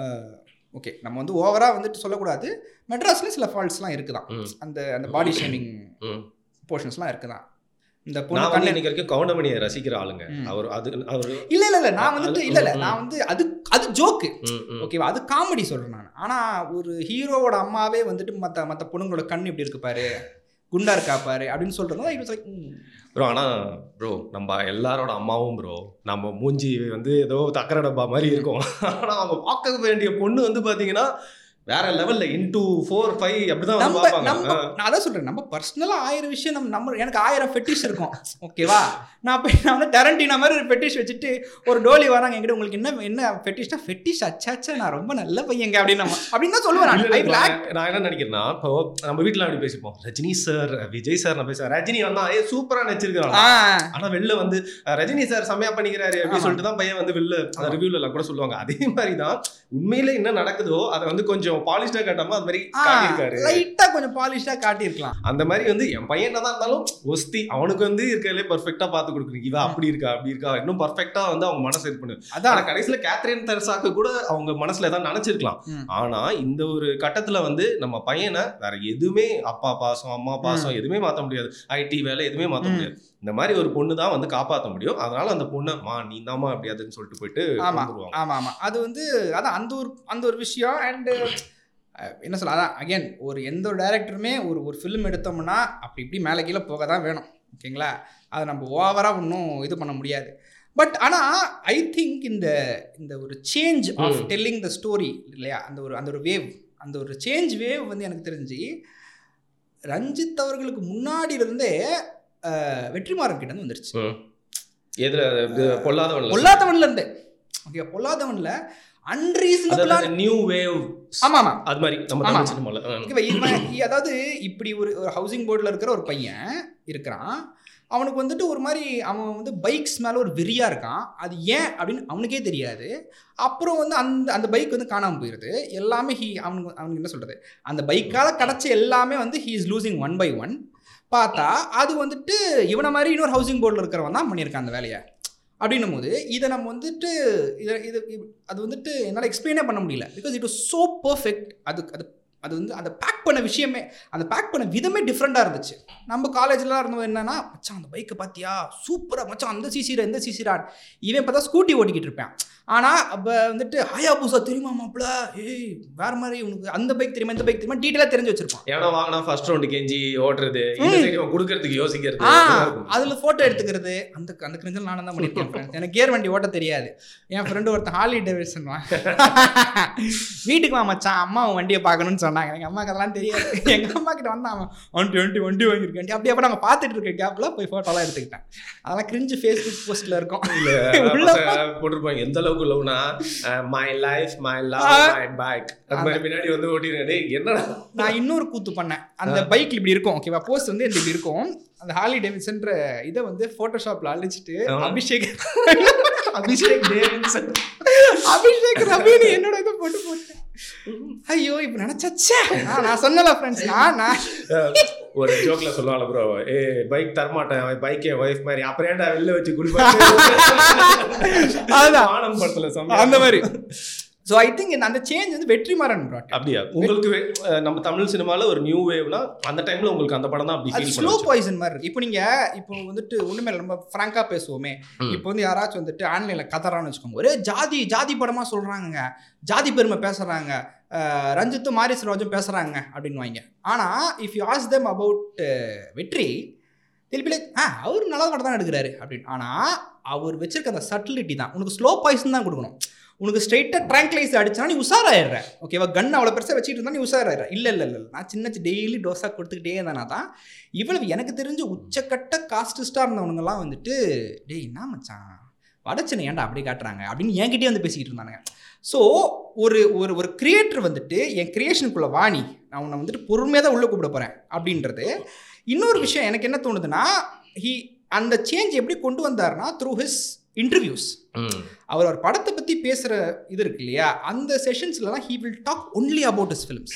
ஓகே நம்ம வந்து ஓவராக வந்துட்டு சொல்லக்கூடாது மெட்ராஸில் சில ஃபால்ட்ஸ்லாம் இருக்குதான் ம், அந்த அந்த பாடி ஷேமிங் ம். போர்ஷன்ஸ்லாம் இருக்குதான் இந்த பொண்ணு நான் வந்து கண்ணு இன்னைக்கு வரைக்கும் கவுண்டமணியை ரசிக்கிற ஆளுங்க ம். அவர் அது அவர் இல்ல இல்ல இல்ல நான் வந்துட்டு இல்ல இல்ல ம், ம். நான் வந்து அது அது ஜோக்கு ம், ம். ஓகேவா அது காமெடி சொல்றேன் நான் ஆனா ஒரு ஹீரோவோட அம்மாவே வந்துட்டு மத்த மத்த பொண்ணுங்களோட கண் இப்படி இருக்கு பாரு குண்டா இருக்கா பாரு அப்படின்னு சொல்றது it was like, ம். ப்ரோ ஆனா ப்ரோ நம்ம எல்லாரோட அம்மாவும் ப்ரோ நம்ம மூஞ்சி வந்து ஏதோ தக்கர டப்பா மாதிரி இருக்கும் ஆனா அவங்க பார்க்க வேண்டிய பொண்ணு வந்து பாத்தீங்கன்னா வேற லெவல்ல இன்டூ ஃபோர் ஃபைவ் அப்படிதான் வந்து நம்ம பார்ப்பாங்க நம்ம ஆ. நான் அதான் சொல்றேன் நம்ம பர்சனலா ஆயிரம் விஷயம் நம்ம நம்ம எனக்கு ஆயிரம் ஃபெட்டிஷ் இருக்கும் ஓகேவா நான் போய் நான் வந்து டெரண்டினா மாதிரி ஒரு ஃபெட்டிஷ் வச்சுட்டு ஒரு டோலி வராங்க என்கிட்ட உங்களுக்கு என்ன என்ன ஃபெட்டிஷ்னா ஃபெட்டிஷ் அச்சாச்சா நான் ரொம்ப நல்ல பையங்க அப்படின்னு நம்ம அப்படின்னு தான் சொல்லுவேன் இல்ல, நான் I இல்ல, will act. நான் நான் என்ன நினைக்கிறேன்னா இப்போ நம்ம வீட்ல அப்படி பேசிப்போம் ரஜினி சார் விஜய் சார் நான் பேசுறேன் ரஜினி வந்தா ஏ சூப்பரா நடிச்சிருக்காங்க ஆ ஆனா வெளில வந்து அஹ், ரஜினி சார் செம்மையா பண்ணிக்கிறாரு அப்படின்னு ஆமா. சொல்லிட்டு தான் பையன் வந்து வெளில அந்த ஆமா. ரிவ்யூல எல்லாம் கூட சொல்லுவாங்க அதே மாதிரி தான் உண்மையில என்ன நடக்குதோ அதை வந்து கொஞ்சம் பாலிஷ்டா காட்டாம அது மாதிரி காட்டியிருக்காரு லைட்டா கொஞ்சம் பாலிஷ்டா காட்டியிருக்கலாம் அந்த மாதிரி வந்து என் பையன் என்னதான் இருந்தாலும் ஒஸ்தி அவனுக்கு வந்து இருக்கிறதுலே பர்ஃபெக்டா பார்த்து கொடுக்குறீங்க இவ அப்படி இருக்கா அப்படி இருக்கா இன்னும் பர்ஃபெக்டா வந்து அவங்க மனசு இது பண்ணு ஆனா அதான் கடைசியில கேத்ரின் தெரசாக்கு கூட அவங்க மனசுல ஏதாவது நினைச்சிருக்கலாம் ம். ஆனா இந்த ஒரு கட்டத்துல வந்து நம்ம பையனை வேற எதுவுமே அப்பா பாசம் அம்மா பாசம் எதுவுமே மாத்த முடியாது ஐடி வேலை எதுவுமே மாத்த ம். முடியாது இந்த மாதிரி ஒரு பொண்ணு தான் வந்து காப்பாத்த முடியும் அதனால அந்த பொண்ணை மா நீ தாமா அப்படியாதுன்னு சொல்லிட்டு போயிட்டு ஆமா கொண்டுருவாங்க. ஆமா ஆமா அது வந்து அதான் அந்த ஒரு அந்த ஒரு விஷயம் அண்டு என்ன சொல்ல அதான் அகைன் ஒரு எந்த ஒரு டைரக்டருமே ஒரு ஒரு ஃபிலிம் எடுத்தோம்னா அப்படி இப்படி மேலே கீழே போக தான் வேணும் ஓகேங்களா அதை நம்ம ஓவராக ஒன்றும் இது பண்ண முடியாது பட் ஆனால் ஐ திங்க் இந்த இந்த ஒரு சேஞ்ச் ஆஃப் ம். டெல்லிங் த ஸ்டோரி இல்லையா அந்த ஒரு அந்த ஒரு வேவ் அந்த ஒரு சேஞ்ச் வேவ் வந்து எனக்கு தெரிஞ்சு ரஞ்சித் அவர்களுக்கு முன்னாடியிலிருந்தே அஹ், வெற்றிமாறன் கிட்ட இருந்து வந்துருச்சு ம். எதுல இது பொல்லாதவன்ல பொல்லாதவன்ல இருந்தே ஓகே பொல்லாதவன்ல அன்ரீசனபிளான அதாவது நியூ வேவ் ஆமா ஆமா அது மாதிரி நம்ம ஆமா. தமிழ் சினிமால ஆ. ஓகேவா இவன் இ- அதாவது இப்படி ஒரு ஒரு ஹவுசிங் போர்டில் இருக்கிற ஒரு பையன் இருக்கிறான் அவனுக்கு வந்துட்டு ஒரு மாதிரி அவன் வந்து பைக்ஸ் மேலே ஒரு வெறியா இருக்கான் அது ஏன் அப்படின்னு அவனுக்கே தெரியாது அப்புறம் வந்து அந்த அந்த பைக் வந்து காணாமல் போயிடுது எல்லாமே ஹீ அவனுக்கு அவனுக்கு என்ன சொல்கிறது அந்த பைக்கால் கிடச்ச எல்லாமே வந்து he is losing one by one பார்த்தா அது வந்துட்டு இவனை மாதிரி இன்னொரு ஹவுசிங் போர்டில் இருக்கிறவன் தான் பண்ணியிருக்கான் அந்த வேலையை அப்படின்னும் போது இதை நம்ம வந்துட்டு இதை இது இது- அது வந்துட்டு என்னால் எக்ஸ்பிளைனே பண்ண முடியல because it was so perfect அது அது அது வந்து அந்த பேக் பண்ண விஷயமே அந்த பேக் பண்ண விதமே டிஃப்ரெண்ட்டாக இருந்துச்சு நம்ம காலேஜ்லாம் இருந்தோம் என்னன்னா மச்சான் அந்த பைக்கை பார்த்தியா சூப்பராக மச்சான் அந்த சிசிரா இந்த சிசிரா இவன் பார்த்தா ஸ்கூட்டி ஓட்டிக்கிட்டு இருப்பேன் ஆனால் அப்போ வந்துட்டு ஹாயா பூசா தெரியுமா மாப்பிள ஏய் வேற மாதிரி உனக்கு அந்த பைக் தெரியுமா இந்த பைக் தெரியுமா டீட்டெயிலாக தெரிஞ்சு வச்சிருப்பான் ஏன்னா வாங்கினா ஃபர்ஸ்ட் ரவுண்டு கெஞ்சி ஓட்டுறது இந்த ம். சைடு இவன் கொடுக்கறதுக்கு யோசிக்கிறது ஆ இதெல்லாம் இருக்கும். அதில் ஃபோட்டோ எடுத்துக்கிறது அந்த அந்த கிரிஞ்சல் நானும் தான் பண்ணியிருக்கேன் friends. எனக்கு கேர் வண்டி ஓட்ட தெரியாது என் ஃப்ரெண்டு ஒருத்தன் ஹார்லி டேவிட்சன் வீட்டுக்கு வா மச்சான் அம்மா உன் வண்டியை பார்க்கணும்னு சொன்னாங்க எங்கள் அம்மாக்கு அதெல்லாம் தெரியாது எங்கள் அம்மா கிட்ட வந்தான் அவன் வண்டி வண்டி வண்டி வாங்கியிருக்கேன் வண்டி அப்படியே அப்போ நாங்கள் பார்த்துட்டு இருக்க கேப்பில் போய் ஃபோட்டோலாம் எடுத்துக்கிட்டேன் அதெல்லாம் கிரிஞ்சு ஃபேஸ்புக் போஸ்ட்டில் இருக்கும் உள்ள பசங்க போட்டிருப்பாங்க எந்த அளவுக்கு லவ்னா மை லைஃப் மை லவ் ஆ. மை பேக் அது மாதிரி பின்னாடி வந்து ஓட்டிருக்கேன் டேய், என்னடா நான் இன்னொரு கூத்து பண்ணேன் அந்த பைக்கில் இப்படி இருக்கும் ஓகேவா போஸ்ட் வந்து இந்த இப்படி இருக்கும் அந்த ஹார்லி டேவிட்சன்ற இதை வந்து ஃபோட்டோஷாப்பில் அழிச்சிட்டு ஆ. அபிஷேக் அபிஷேக் டேவிட்சன் அபிஷேக் ரவின்னு என்னோட இதை போட்டு போட்டேன் ஐயோ இப்போ நினைச்சச்சே நான் சொன்னல ஃப்ரெண்ட்ஸ் நான் நான் ஒரு ஜோக்ல சொல்லுவாங்க ப்ரோ ஏ பைக் தரமாட்டேன் பைக் என் ஒய்ஃப் மாதிரி அப்புறம் ஏன்டா வெளில வச்சு குடிப்பாங்க அதுதான். ஆனந்த் படத்துல செம்மையா அந்த மாதிரி ஸோ ஐ திங்க் அந்த சேஞ்ச் வந்து வெற்றிமாறன் brought it. அப்படியா உங்களுக்கு வே- அஹ் நம்ம தமிழ் சினிமால ஒரு நியூ வேவ்னா அந்த டைம்ல உங்களுக்கு அந்த படம் தான் அப்படி அது ஃபீல் ஸ்லோ பண்ணுச்சு பாய்சன் மாதிரி இருக்கு இப்போ நீங்க இப்போ வந்துட்டு ஒண்ணுமே இல்லை நம்ம ஃப்ராங்கா பேசுவோமே ம். இப்போ வந்து யாராச்சும் வந்துட்டு ஆன்லைன்ல கதறான்னு வச்சுக்கோங்க ஒரே ஜாதி ஜாதி படமா சொல்றாங்க ஜாதி பெருமை பேசுறாங்க அஹ் ரஞ்சித்தும் மாரி செல்வராஜும் பேசுறாங்க அப்படின்னு வாங்க ஆனா if you ask them about Vetri திருப்பி ஆ அவர் நல்ல படம் தான் எடுக்கிறாரு அப்படின்னு ஆனா அவர் வச்சிருக்க அந்த சட்டிலிட்டி தான் உனக்கு ஸ்லோ பாய்சன் தான் கொடுக்கணும் உனக்கு ஸ்ட்ரைட்டாக ட்ராங்க்லைஸ் அடிச்சா நீ உஷாராயிடுற ஓகேவா கன் அவ்வளோ பெருசாக வச்சுட்டு இருந்தா நீ உஷாராயிடுற இல்லை இல்லை இல்லை நான் சின்ன டெய்லி டோஸாக கொடுத்துக்கிட்டே இருந்தேனா தான் இவ்வளவு எனக்கு தெரிஞ்சு உச்சக்கட்ட காஸ்டிஸ்டாக இருந்தவனுங்கெல்லாம் வந்துட்டு டேய் என்ன மச்சான் வடச்சனை ஏன்டா அப்படி காட்டுறாங்க அப்படின்னு என்கிட்டயே வந்து பேசிக்கிட்டு இருந்தானுங்க ஸோ ஒரு ஒரு ஒரு கிரியேட்டர் வந்துட்டு என் கிரியேஷனுக்குள்ளே வாணி நான் உன்னை வந்துட்டு பொறுமையாக தான் உள்ளே கூப்பிட போகிறேன் அப்படின்றது இன்னொரு விஷயம் எனக்கு என்ன தோணுதுன்னா ஹி அந்த சேஞ்ச் எப்படி கொண்டு வந்தாருன்னா த்ரூ ஹிஸ் இன்டர்வியூஸ் ம். அவர் ஒரு படத்தை பற்றி பேசுகிற இது இருக்கு இல்லையா அந்த செஷன்ஸ்லலாம் he will talk only about his films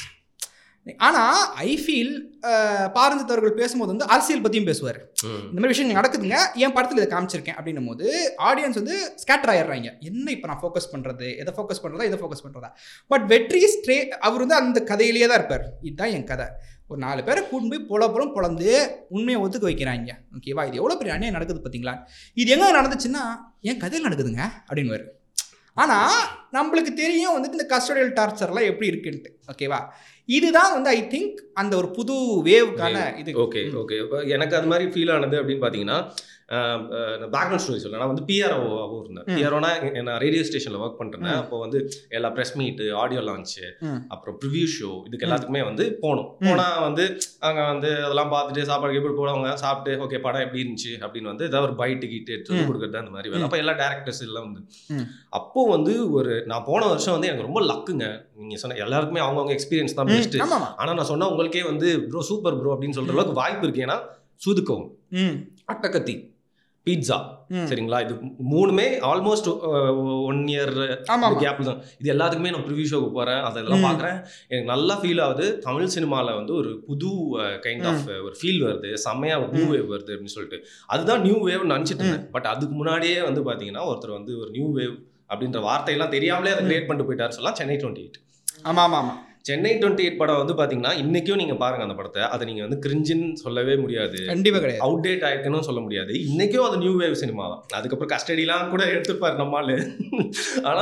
ஆனால் ஐ ஃபீல் பாரஞ்சித் அவர்கள் பேசும்போது வந்து அரசியல் பற்றியும் பேசுவார் ம். இந்த மாதிரி விஷயம் நடக்குதுங்க என் படத்தில் இதை காமிச்சிருக்கேன் அப்படின்னும் போது ஆடியன்ஸ் வந்து ஸ்கேட்டர் ஆயிடுறாங்க என்ன இப்போ நான் ஃபோக்கஸ் பண்ணுறது எதை ஃபோக்கஸ் பண்ணுறதா எதை ஃபோக்கஸ் பண்ணுறதா பட் வெற்றி ஸ்ட்ரே அவர் வந்து அந்த கதையிலேயே தான் இருப்பார் இதுதான் என் கதை ஒரு நாலு பேரை கூட்டு போய் பொல பொலம் பொழந்து உண்மையை ஒத்துக்க வைக்கிறாங்க ஓகேவா இது எவ்வளோ பெரிய அநியாயம் நடக்குது பார்த்தீங்களா இது எங்கே நடந்துச்சுன்னா என் கதையில் நடக்குதுங்க அப்படின்னு ஆனால் நம்மளுக்கு தெரியும் வந்துட்டு இந்த கஸ்டடியல் டார்ச்சர்லாம் எப்படி இருக்குன்ட்டு ஓகேவா இதுதான் வந்து ஐ திங்க் அந்த ஒரு புது வேவுக்கான இது ஓகே ஓகே இப்போ எனக்கு அது மாதிரி ஃபீல் ஆனது அப்படின்னு பார்த்தீங்கன்னா பேக்ரவுண்ட் ஸ்டோரி சொல்ல நான் வந்து பிஆர்ஓவாகவும் இருந்தேன் ம். பிஆர்ஓனா நான் ரேடியோ ஸ்டேஷனில் ஒர்க் பண்ணுறேன் ம். அப்போ வந்து எல்லா ப்ரெஸ் மீட்டு ஆடியோ லான்ச்சு ம். அப்புறம் ப்ரிவ்யூ ஷோ இதுக்கு எல்லாத்துக்குமே வந்து போகணும் போனால் வந்து அங்கே வந்து அதெல்லாம் பார்த்துட்டு சாப்பாடு எப்படி போடுவாங்க சாப்பிட்டு ஓகே படம் எப்படி இருந்துச்சு அப்படின்னு வந்து ஏதாவது ஒரு பைட்டு கிட்டு எடுத்து வந்து ம். கொடுக்குறது அந்த மாதிரி வேலை அப்போ எல்லா டேரக்டர்ஸ் எல்லாம் வந்து ம். அப்போ வந்து ஒரு நான் போன வருஷம் வந்து எனக்கு ரொம்ப லக்குங்க நீங்கள் சொன்ன எல்லாருக்குமே அவங்கவுங்க எக்ஸ்பீரியன்ஸ் தான் பெஸ்ட்டு ம், ஆமாமா ஆனா நான் சொன்னா உங்களுக்கே வந்து ப்ரோ சூப்பர் ப்ரோ அப்படின்னு சொல்ற அளவுக்கு வாய்ப்பு இருக்கு ஏன்னா சூதுக்கவும் ம் அட்டக்கத்தி பீட்சா ம். சரிங்களா இது மூணுமே ஆல்மோஸ்ட் ஒன் இயர் ஆமா ஆமா. கேப் தான் இது எல்லாத்துக்குமே நான் ப்ரிவியூ ஷோக்கு போறேன் அதெல்லாம் ம். பார்க்குறேன் எனக்கு நல்லா ஃபீல் ஆகுது தமிழ் சினிமாவில் வந்து ஒரு புது கைண்ட் ஆஃப் ஒரு ஃபீல் வருது செம்மையா ஒரு நியூ ம். வேவ் வருது அப்படின்னு சொல்லிட்டு அதுதான் நியூ வேவ் நினச்சிட்டு இருந்தேன் பட் அதுக்கு முன்னாடியே வந்து பாத்தீங்கன்னா ஒருத்தர் வந்து ஒரு நியூ வேவ் அப்படின்ற வார்த்தையெல்லாம் தெரியாமலே அதை ம். கிரியேட் பண்ணிட்டு போயிட்டாரு சொல்லலாம் சென்னை டுவெண்ட்டி எயிட் ஆமா ஆமா ஆமா சென்னை டுவெண்ட்டி எயிட் படம் வந்து பாத்தீங்கன்னா இன்னைக்கும் நீங்க பாருங்க அந்த படத்தை அதை நீங்க வந்து கிரிஞ்சின்னு சொல்லவே முடியாது கண்டிப்பா கிடையாது அவுடேட் ஆயிருக்குன்னு சொல்ல முடியாது இன்னைக்கும் அது நியூ வேவ் சினிமா தான் அதுக்கப்புறம் கஸ்டடிலாம் கூட எடுத்துப்பாரு நம்மால் ஆனா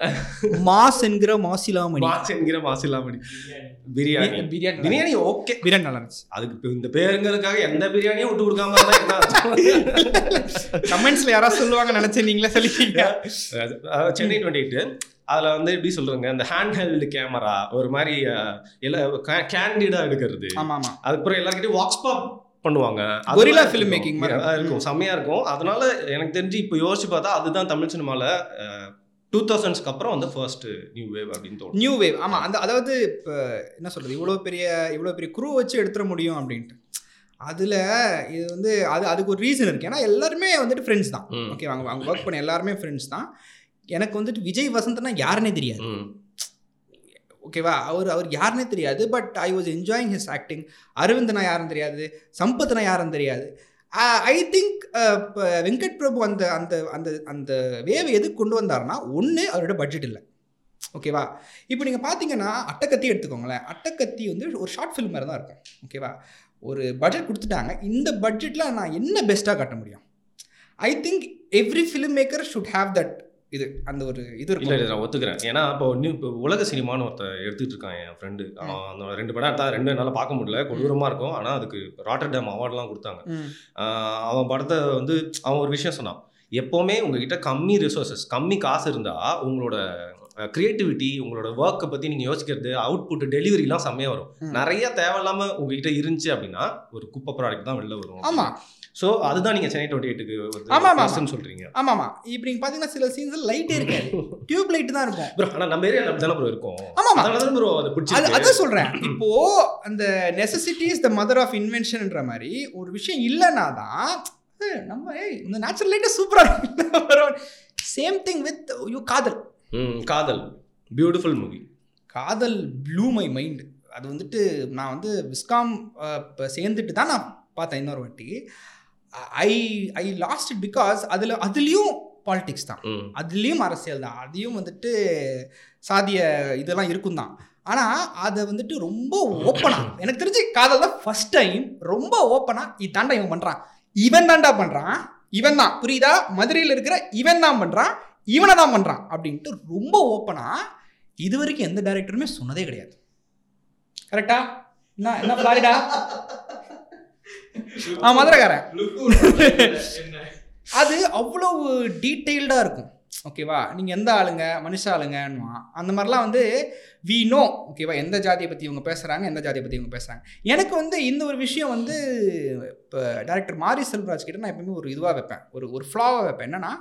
மாஸ் என்கிற மாசிலாமணி மாஸ் என்கிற மாசில்லாமணி பிரியாணி பிரியாணி பிரியாணி ஓகே பிரியாணி நல்லா இருந்துச்சு அதுக்கு இப்ப இந்த பேருங்கிறதுக்காக எந்த பிரியாணியும் விட்டு கொடுக்காம இருந்தா என்ன அர்த்தம்? கமெண்ட்ஸ்ல யாராவது சொல்லுவாங்க நினைச்சேன் நீங்களே சொல்லிட்டீங்க அது- அதாவது சென்னை டுவெண்ட்டி எயிட் அதில் வந்து எப்படி சொல்றேங்க இந்த ஹேண்ட் ஹெல்டு கேமரா ஒரு மாதிரி அஹ், எல்லா கேண்டிடா எடுக்கிறது ஆமா ஆமா அதுக்கப்புறம் எல்லாருக்கிட்டையும் வாக்ஸ் பாப் பண்ணுவாங்க Gorilla அதெல்லாம் film இருக்கும். making மாதிரி. அஹ் இருக்கும் செம்மையா இருக்கும் அதனால எனக்கு தெரிஞ்சு இப்போ யோசிச்சு பார்த்தா அதுதான் தமிழ் சினிமால டூ தௌசண்ட்ஸ்க்கு அப்புறம் வந்து ஃபர்ஸ்ட் நியூ வேவ் அப்படின்னு தோணும் நியூ வேவ் ஆமா அந்த அதாவது இப்போ என்ன சொல்றது இவ்வளோ பெரிய இவ்வளோ பெரிய குரூ வச்சு எடுத்துட முடியும் அப்படின்ட்டு அதுல இது வந்து அது அதுக்கு ஒரு ரீசன் இருக்கு ஏன்னா எல்லாருமே வந்துட்டு ஃப்ரெண்ட்ஸ் தான் ம். ஓகே அவங்க அவங்க ஒர்க் பண்ண எல்லாருமே ஃப்ரெண்ட்ஸ் தான் எனக்கு வந்துட்டு விஜய் வசந்த்னா யாருன்னே தெரியாது ம். ஓகேவா அவர் அவர் யாருன்னே தெரியாது but I was enjoying his acting அரவிந்தனா யாருன்னு தெரியாது சம்பத்னா யாருன்னு தெரியாது ஐ திங்க் இப்போ வெங்கட் பிரபு அந்த அந்த அந்த அந்த வேவ் எதுக்கு கொண்டு வந்தாருன்னா ஒன்று அவரோட பட்ஜெட் இல்லை ஓகேவா இப்போ நீங்கள் பார்த்தீங்கன்னா அட்டக்கத்தி எடுத்துக்கோங்களேன் அட்டக்கத்தி வந்து ஒரு ஷார்ட் ஃபில்ம் மாதிரி தான் இருக்கும் ஓகேவா ஒரு பட்ஜெட் கொடுத்துட்டாங்க இந்த பட்ஜெட்டில் நான் என்ன பெஸ்ட்டாக காட்ட முடியும் I think every film maker should have that இது அந்த ஒரு இது இல்ல இருக்கும் இல்ல, நான் ஒத்துக்கிறேன் ஏன்னா இப்போ நியூ இப்போ உலக சினிமான்னு ஒருத்தர் எடுத்துட்டு இருக்கான் என் ஃப்ரெண்டு அந்த ரெண்டு படம் எடுத்தா ரெண்டு என்னால் பார்க்க முடியல கொடூரமா இருக்கும் ஆனா அதுக்கு ராட்டர்டாம் அவார்ட்லாம் கொடுத்தாங்க ம் ஆஹ் அவன் படத்தை வந்து அவன் ஒரு விஷயம் சொன்னான் எப்போவுமே உங்ககிட்ட கம்மி ரிசோர்சஸ் கம்மி காசு இருந்தா உங்களோட கிரியேட்டிவிட்டி உங்களோட ஒர்க்கை பத்தி நீங்க யோசிக்கிறது அவுட்புட் டெலிவரிலாம் செம்மையா வரும் ம். நிறைய தேவையில்லாம உங்ககிட்ட இருந்துச்சு அப்படின்னா ஒரு குப்பை ப்ராடக்ட் தான் வெளில வரும் ஆமாம் ஸோ அதுதான் நீங்க சென்னை டுவெண்ட்டி எயிட்டுக்கு ஆமா, ஆமா, வந்து சொல்றீங்க ஆமாம் ஆமாம் இப்போ நீங்கள் பார்த்தீங்கன்னா சில சீன்ஸில் லைட்டே இருக்காது டியூப் லைட் தான் இருக்கும் ப்ரோ ஆனா நம்ம ஏரியால தானே ப்ரோ இருக்கும் ஆமாம் அதனால தான் ப்ரோ அதை அது பிடிச்சிருக்கு அதான் சொல்கிறேன் இப்போ அந்த necessity is the mother of இன்வென்ஷன்ன்ற மாதிரி ஒரு விஷயம் இல்லைனா தான் ஏய், நம்ம ஏய் இந்த நேச்சுரல் லைட்டே சூப்பராக same thing with you Kaadhal hmm, Kaadhal beautiful movie Kaadhal blew my mind அது வந்துட்டு நான் வந்து விஸ்காம் இப்போ சேர்ந்துட்டு தான் நான் பார்த்தேன் இன்னொரு வாட்டி I I lost it because அதில் அதுலேயும் பாலிடிக்ஸ் தான் ம் அதுலேயும் அரசியல் தான் அதையும் வந்துட்டு சாதிய இதெல்லாம் இருக்கும் தான் ஆனால் அதை வந்துட்டு ரொம்ப ஓப்பனாக எனக்கு தெரிஞ்சு காதல் தான் ஃபஸ்ட் டைம் ரொம்ப ஓப்பனாக இதாண்டா இவன் பண்ணுறான் இவன் தாண்டா பண்ணுறான் இவன் தான் புரியுதா மதுரையில் இருக்கிற இவன் தான் பண்ணுறான் இவனை தான் பண்ணுறான் அப்படின்ட்டு ரொம்ப ஓப்பனாக இது வரைக்கும் எந்த டைரக்டருமே சொன்னதே கிடையாது கரெக்டா என்ன என்ன ஃப்ளாரிடா ஆ மதுரைக்காரன் அது அவ்வளவு டீட்டெயில்டாக இருக்கும் ஓகேவா நீங்கள் எந்த ஆளுங்க மனுஷ ஆளுங்கன்னுவா அந்த மாதிரிலாம் வந்து வி நோ ஓகேவா எந்த ஜாதியை பற்றி இவங்க பேசுகிறாங்க எந்த ஜாதியை பற்றி இவங்க பேசுகிறாங்க எனக்கு வந்து இந்த ஒரு விஷயம் வந்து இப்போ டேரக்டர் மாரி செல்வராஜ் கிட்ட நான் எப்பவுமே ஒரு இதுவாக வைப்பேன் ஒரு ஒரு ஃப்ளாவாக வைப்பேன் என்னன்னா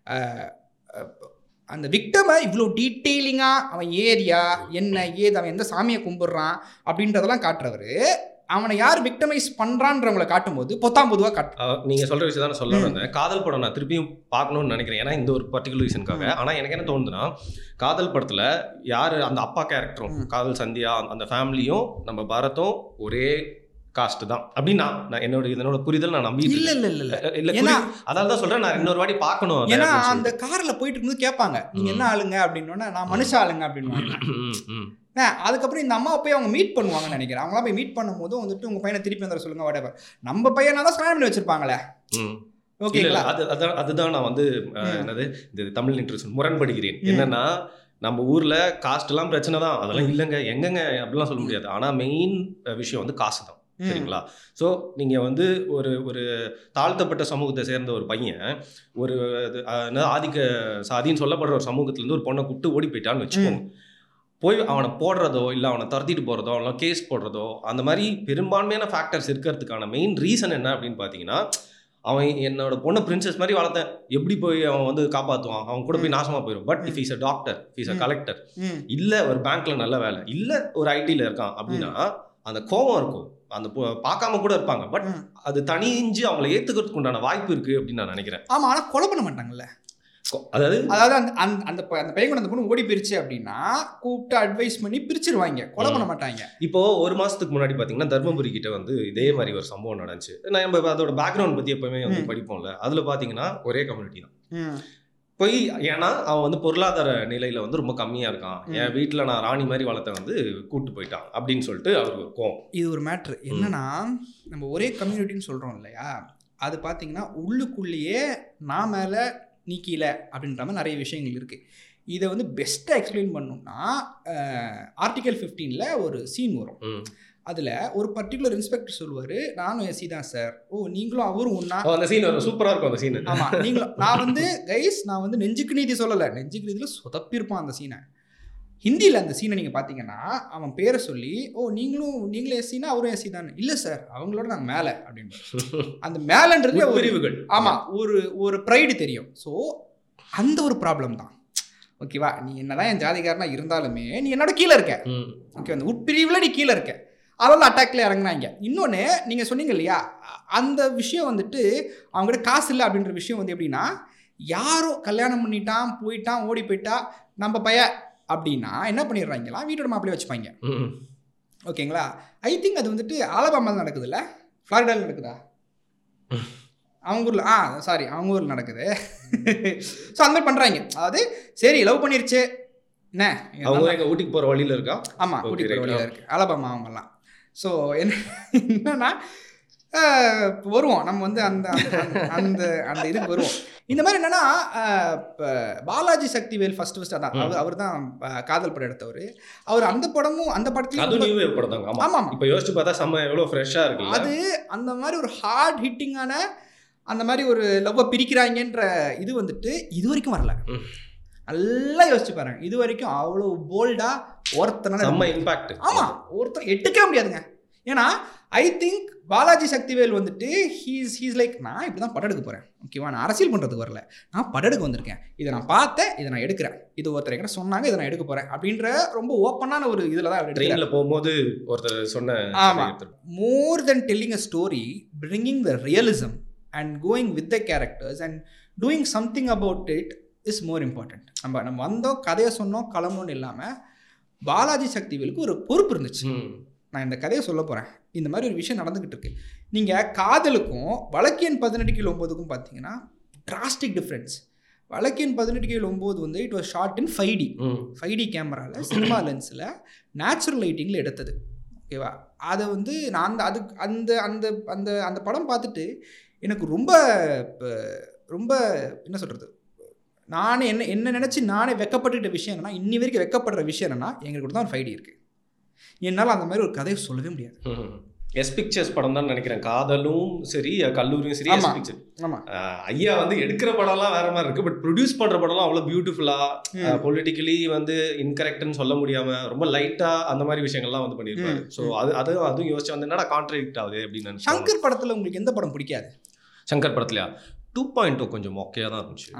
அஹ், அஹ், அந்த விக்டமை இவ்வளோ டீட்டெயிலிங்காக அவன் ஏரியா என்ன ஏது அவன் எந்த சாமியை கும்பிட்றான் அப்படின்றதெல்லாம் காட்டுறவர் அவனை யார் விக்டமைஸ் பண்ணுறான்றவங்களை காட்டும்போது பொத்தாம் பொதுவாக காட்டு அஹ் நீங்க சொல்ற விஷயம் தான் சொல்ல ம். வந்தேன் காதல் படம் நான் திருப்பியும் பார்க்கணும்னு நினைக்கிறேன் ஏன்னா இந்த ஒரு பர்டிகுலர் ரீசனுக்காக ஆனா எனக்கு என்ன தோணுதுன்னா காதல் படத்துல யாரு அந்த அப்பா கேரக்டரும் ம். காதல் சந்தியா அந்த ஃபேமிலியும் நம்ம பரத்தும் ஒரே காஸ்ட் தான் அப்படின்னு நான் நான் என்னோட என்னோட புரிதல் நான் நம்பிட்டு இல்லை இருக்கேன். இல்லை இல்லை இல்லை இல்ல ஏன்னா புரி- அதால தான் சொல்றேன் நான் இன்னொரு வாட்டி பார்க்கணும் அதை ஏன்னா அப்படின்னு அந்த காரில் போயிட்டு இருக்கும்போது கேட்பாங்க நீங்கள் ம். என்ன ஆளுங்க அப்படின்னோடனே நான் மனுஷ ஆளுங்க அப்படின்னு சொல்லிட்டு. ம், ம். அதுக்கப்புறம் இந்த அம்மாவை போய் அவங்க மீட் பண்ணுவாங்கன்னு நினைக்கிறேன் அவங்களாம் போய் மீட் பண்ணும்போது வந்துட்டு உங்கள் பையனை திருப்பி வந்துட சொல்லுங்க whatever நம்ம பையனா தான் ஸ்கேன் பண்ணி வச்சிருப்பாங்களே ம். இல்ல, இல்ல, ஓகேங்களா அது அதான் அதுதான் நான் வந்து அஹ், ம். என்னது இந்த தமிழ் இன்ட்ரெஸ்ட் முரண்படுகிறேன் ம். என்னன்னா நம்ம ஊர்ல காஸ்ட் எல்லாம் பிரச்சனை தான் அதெல்லாம் இல்லைங்க எங்கங்க அப்படிலாம் சொல்ல முடியாது ஆனா மெயின் விஷயம் வந்து காசு தான் ம். சரிங்களா ஸோ நீங்கள் வந்து ஒரு ஒரு தாழ்த்தப்பட்ட சமூகத்தை சேர்ந்த ஒரு பையன் ஒரு இது, அஹ், என்னது, ஆதிக்க சாதின்னு சொல்லப்படுற ஒரு சமூகத்துலேருந்து ஒரு பொண்ணை கூப்பிட்டு ஓடி போயிட்டான்னு வச்சுக்கோங்க போய் அவனை போடுறதோ இல்லை அவனை துரத்திட்டு போகிறதோ இல்லை கேஸ் போடுறதோ அந்த மாதிரி பெரும்பான்மையான ஃபேக்டர்ஸ் இருக்கிறதுக்கான மெயின் ரீசன் என்ன அப்படின்னு பார்த்தீங்கன்னா அவன் என்னோட பொண்ணை பிரின்சஸ் மாதிரி வளர்த்தேன் எப்படி போய் அவன் வந்து காப்பாற்றுவான் அவன் கூட போய் நாசமாக போயிடும் but if is a doctor is a hmm. Collector ம் இல்லை ஒரு பேங்க்ல நல்ல வேலை இல்லை ஒரு ஐடியில் இருக்கான் அப்படின்னா அந்த கோபம் இருக்கும் அந்த பொ- பார்க்காம கூட இருப்பாங்க பட் ம். அது தனிஞ்சு அவங்கள ஏத்துக்கிறதுக்கு உண்டான வாய்ப்பு இருக்கு அப்படின்னு நான் நினைக்கிறேன் ஆமாம் ஆனால் கொலை பண்ண மாட்டாங்கல்ல கொ- அதாவது அதாவது அந்த அந்த அந்த ப- அந்த பையன் கூட அந்த பொண்ணு ஓடி போயிருச்சு அப்படின்னா கூப்பிட்டு அட்வைஸ் பண்ணி பிரிச்சிருவாங்க கொலை பண்ண மாட்டாங்க இப்போ ஒரு மாசத்துக்கு முன்னாடி பாத்தீங்கன்னா தர்மபுரி கிட்ட வந்து இதே மாதிரி ஒரு சம்பவம் நடந்துச்சு நான் நம்ம அதோட பேக்ரவுண்ட் பத்தி எப்பவுமே வந்து ம். படிப்போம்ல அதுல பாத்தீங்கன்னா ஒரே கம்யூனிட்டி தான் ம் போய் ஏன்னா அவன் வந்து பொருளாதார நிலையில வந்து ரொம்ப கம்மியா இருக்கான் ம். என் வீட்டுல நான் ராணி மாதிரி வளர்த்த வந்து கூட்டு போயிட்டான் அப்படின்னு சொல்லிட்டு அவருக்கு ஒரு கோவம் இது ஒரு மேட்ரு என்னன்னா நம்ம ஒரே கம்யூனிட்டின்னு சொல்கிறோம் இல்லையா அது பார்த்தீங்கன்னா உள்ளுக்குள்ளேயே நான் மேலே நீ கீழே அப்படின்ற மாதிரி நிறைய விஷயங்கள் இருக்குது இதை வந்து பெஸ்ட்டாக எக்ஸ்பிளைன் பண்ணணும்னா ஆர்டிகல் ஃபிஃப்டீனில் ஒரு சீன் வரும் ம். அதில் ஒரு பர்டிகுலர் இன்ஸ்பெக்டர் சொல்லுவார் நானும் எஸ்சி தான் சார் ஓ நீங்களும் அவரும் ஒன்றா ஓ, அந்த சீன் சூப்பரா இருக்கும் அந்த சீன் ஆமாம் நீங்களும் நான் வந்து கைஸ் நான் வந்து நெஞ்சுக்கு நீதி சொல்லலை நெஞ்சுக்கு நீதியில் சொதப்பிருப்பான் அந்த சீனை ஹிந்தியில் அந்த சீனை நீங்கள் பார்த்தீங்கன்னா அவன் பேரை சொல்லி ஓ நீங்களும் நீங்களும் எஸ்சினா அவரும் எஸ்சி தானே இல்லை சார் அவங்களோட நாங்கள் மேலே அப்படின்னு அந்த மேலேன்றது ஒரு பிரிவுகள் ஆமாம் ஒரு ஒரு ப்ரைடு தெரியும் ஸோ அந்த ஒரு ப்ராப்ளம் தான் ஓகேவா நீ என்னதான் என் ஜாதிகாரனா இருந்தாலுமே நீ என்னோட கீழே இருக்க ம். ஓகே அந்த உட்பிரிவில் நீ கீழே இருக்க அதெல்லாம் அட்டாக்ல இறங்குனாங்க இன்னொன்று நீங்கள் சொன்னீங்க இல்லையா அ- அந்த விஷயம் வந்துட்டு அவங்ககிட்ட காசு இல்லை அப்படின்ற விஷயம் வந்து எப்படின்னா யாரோ கல்யாணம் பண்ணிட்டான் போயிட்டான் ஓடி போயிட்டா நம்ம பைய அப்படின்னா என்ன பண்ணிடுறாங்களா வீட்டோட மாப்பிள்ளைய வச்சுப்பாங்க ம். ஓகேங்களா ஐ திங்க் அது வந்துட்டு ஆலபாமாவில் நடக்குதுல்ல ஃப்ளாரிடாவில் நடக்குதா அவங்க ஊரில் ஆ சாரி அவங்க ஊரில் நடக்குது ஸோ அந்த மாதிரி பண்ணுறாங்க அதாவது சரி லவ் பண்ணிருச்சு என்ன அவங்க எங்க ஊட்டிக்கு போற வழியில இருக்கா ஆமாம் Okay, கூட்டி போகிற right. வழியாக இருக்குது அலபாமா அவங்கெல்லாம் ஸோ என்ன என்னன்னா ஆஹ், இப்ப வருவோம் நம்ம வந்து அந்த அந்த- அந்த அந்த இதுக்கு வருவோம் இந்த மாதிரி என்னன்னா ஆஹ், இப்ப பாலாஜி சக்திவேல் ஃபர்ஸ்ட் ஃபர்ஸ்ட் அதான் அவர் அவர் தான் காதல் படம் எடுத்தவர் அவர் அந்த படமும் அந்த அதுவும் படத்துலையும் நியூ படம் தாங்க ஆமா ஆமாம் ஆமாம் இப்ப யோசிச்சு பார்த்தா செம்ம எவ்வளவு ஃப்ரெஷ்ஷா இருக்குல்ல அது அந்த மாதிரி ஒரு ஹார்ட் ஹிட்டிங்கான அந்த மாதிரி ஒரு லவ்வை பிரிக்கிறாங்கன்ற இது வந்துட்டு இது வரைக்கும் வரல ம். நல்லா யோசிச்சு பாருங்க இது வரைக்கும் அவ்வளோ போல்டா ஒருத்தனால செம்ம இம்பாக்ட் ஆமா ஒருத்தர் எட்டுக்கவே முடியாதுங்க ஏன்னா ஐ திங்க் பாலாஜி சக்திவேல் வந்துட்டு ஹீஸ் ஹீஸ் லைக் நான் இப்படி தான் படம் எடுக்க போகிறேன் ஓகேவா நான் அரசியல் பண்ணுறதுக்கு வரல நான் படம் எடுக்க வந்திருக்கேன் இதை நான் பார்த்தேன் இதை நான் எடுக்கிறேன் இது ஒருத்தர் என்கிட்ட சொன்னாங்க இதை நான் எடுக்க போகிறேன் அப்படின்ற ரொம்ப ஓப்பனான ஒரு இதில் தான் அவர் எடுக்கிறார் ட்ரெயின்ல போகும்போது ஒருத்தர் சொன்ன ஆமா. கதையை எடுத்துட்டு- more then telling a story bringing the realism and going with the characters and doing something about it is more important நம்ம நம்ம வந்தோம் கதையை சொன்னோம் கிளம்பணும்னு இல்லாமல் பாலாஜி சக்திவேலுக்கு ஒரு பொறுப்பு இருந்துச்சு ம். நான் இந்த கதையை சொல்ல போகிறேன் இந்த மாதிரி ஒரு விஷயம் நடந்துக்கிட்டு இருக்கு நீங்கள் காதலுக்கும் வழக்கியன் பதினெட்டு கீழ் ஒம்போதுக்கும் பார்த்தீங்கன்னா டிராஸ்டிக் டிஃப்ரென்ஸ் வழக்கியன் பதினெட்டு கீழ் ஒம்பது வந்து it was shot in five D hmm. Five D கேமராவில் சினிமா லென்ஸில் நேச்சுரல் லைட்டிங்கில் எடுத்தது ஓகேவா அதை வந்து நான் அந்த அதுக்கு அந்த அந்த அந்த அந்த படம் பார்த்துட்டு எனக்கு ரொம்ப இப்ப, ரொம்ப என்ன சொல்கிறது நானே என்ன என்ன நினச்சி நானே வெக்கப்பட்டுக்கிட்ட விஷயம் என்னன்னா இன்னி வரைக்கும் வெக்கப்படுற விஷயம் என்னன்னா எங்களுக்கு தான் ஒரு ஃபைவ் டி இருக்குது என்னால் அந்த மாதிரி ஒரு கதையை சொல்லவே முடியாது ம். எஸ் பிக்சர்ஸ் படம் தான் நினைக்கிறேன் காதலும் சரி கல்லூரியும் சரி எஸ் ஆமா. பிக்சர் ஆமாம் ஐயா வந்து எடுக்கிற படம்லாம் வேற மாதிரி இருக்கு பட் ப்ரொடியூஸ் பண்ற படம்லாம் அவ்வளவு பியூட்டிஃபுல்லா பொலிட்டிக்கலி வந்து இன்கரெக்ட்னு சொல்ல முடியாம ரொம்ப லைட்டா அந்த மாதிரி விஷயங்கள்லாம் வந்து பண்ணியிருப்பாரு ம், ஸோ அது அது அதுவும் யோசிச்சு வந்து என்னடா கான்ட்ராக்ட் ஆகுது அப்படின்னு நினைச்சேன் சங்கர் படத்தில் உங்களுக்கு எந்த படம் பிடிக்காது சங்கர் படத்துலயா டூ பாயிண்ட் கொஞ்சம் மொக்கையா தான் இருந்துச்சு ஆ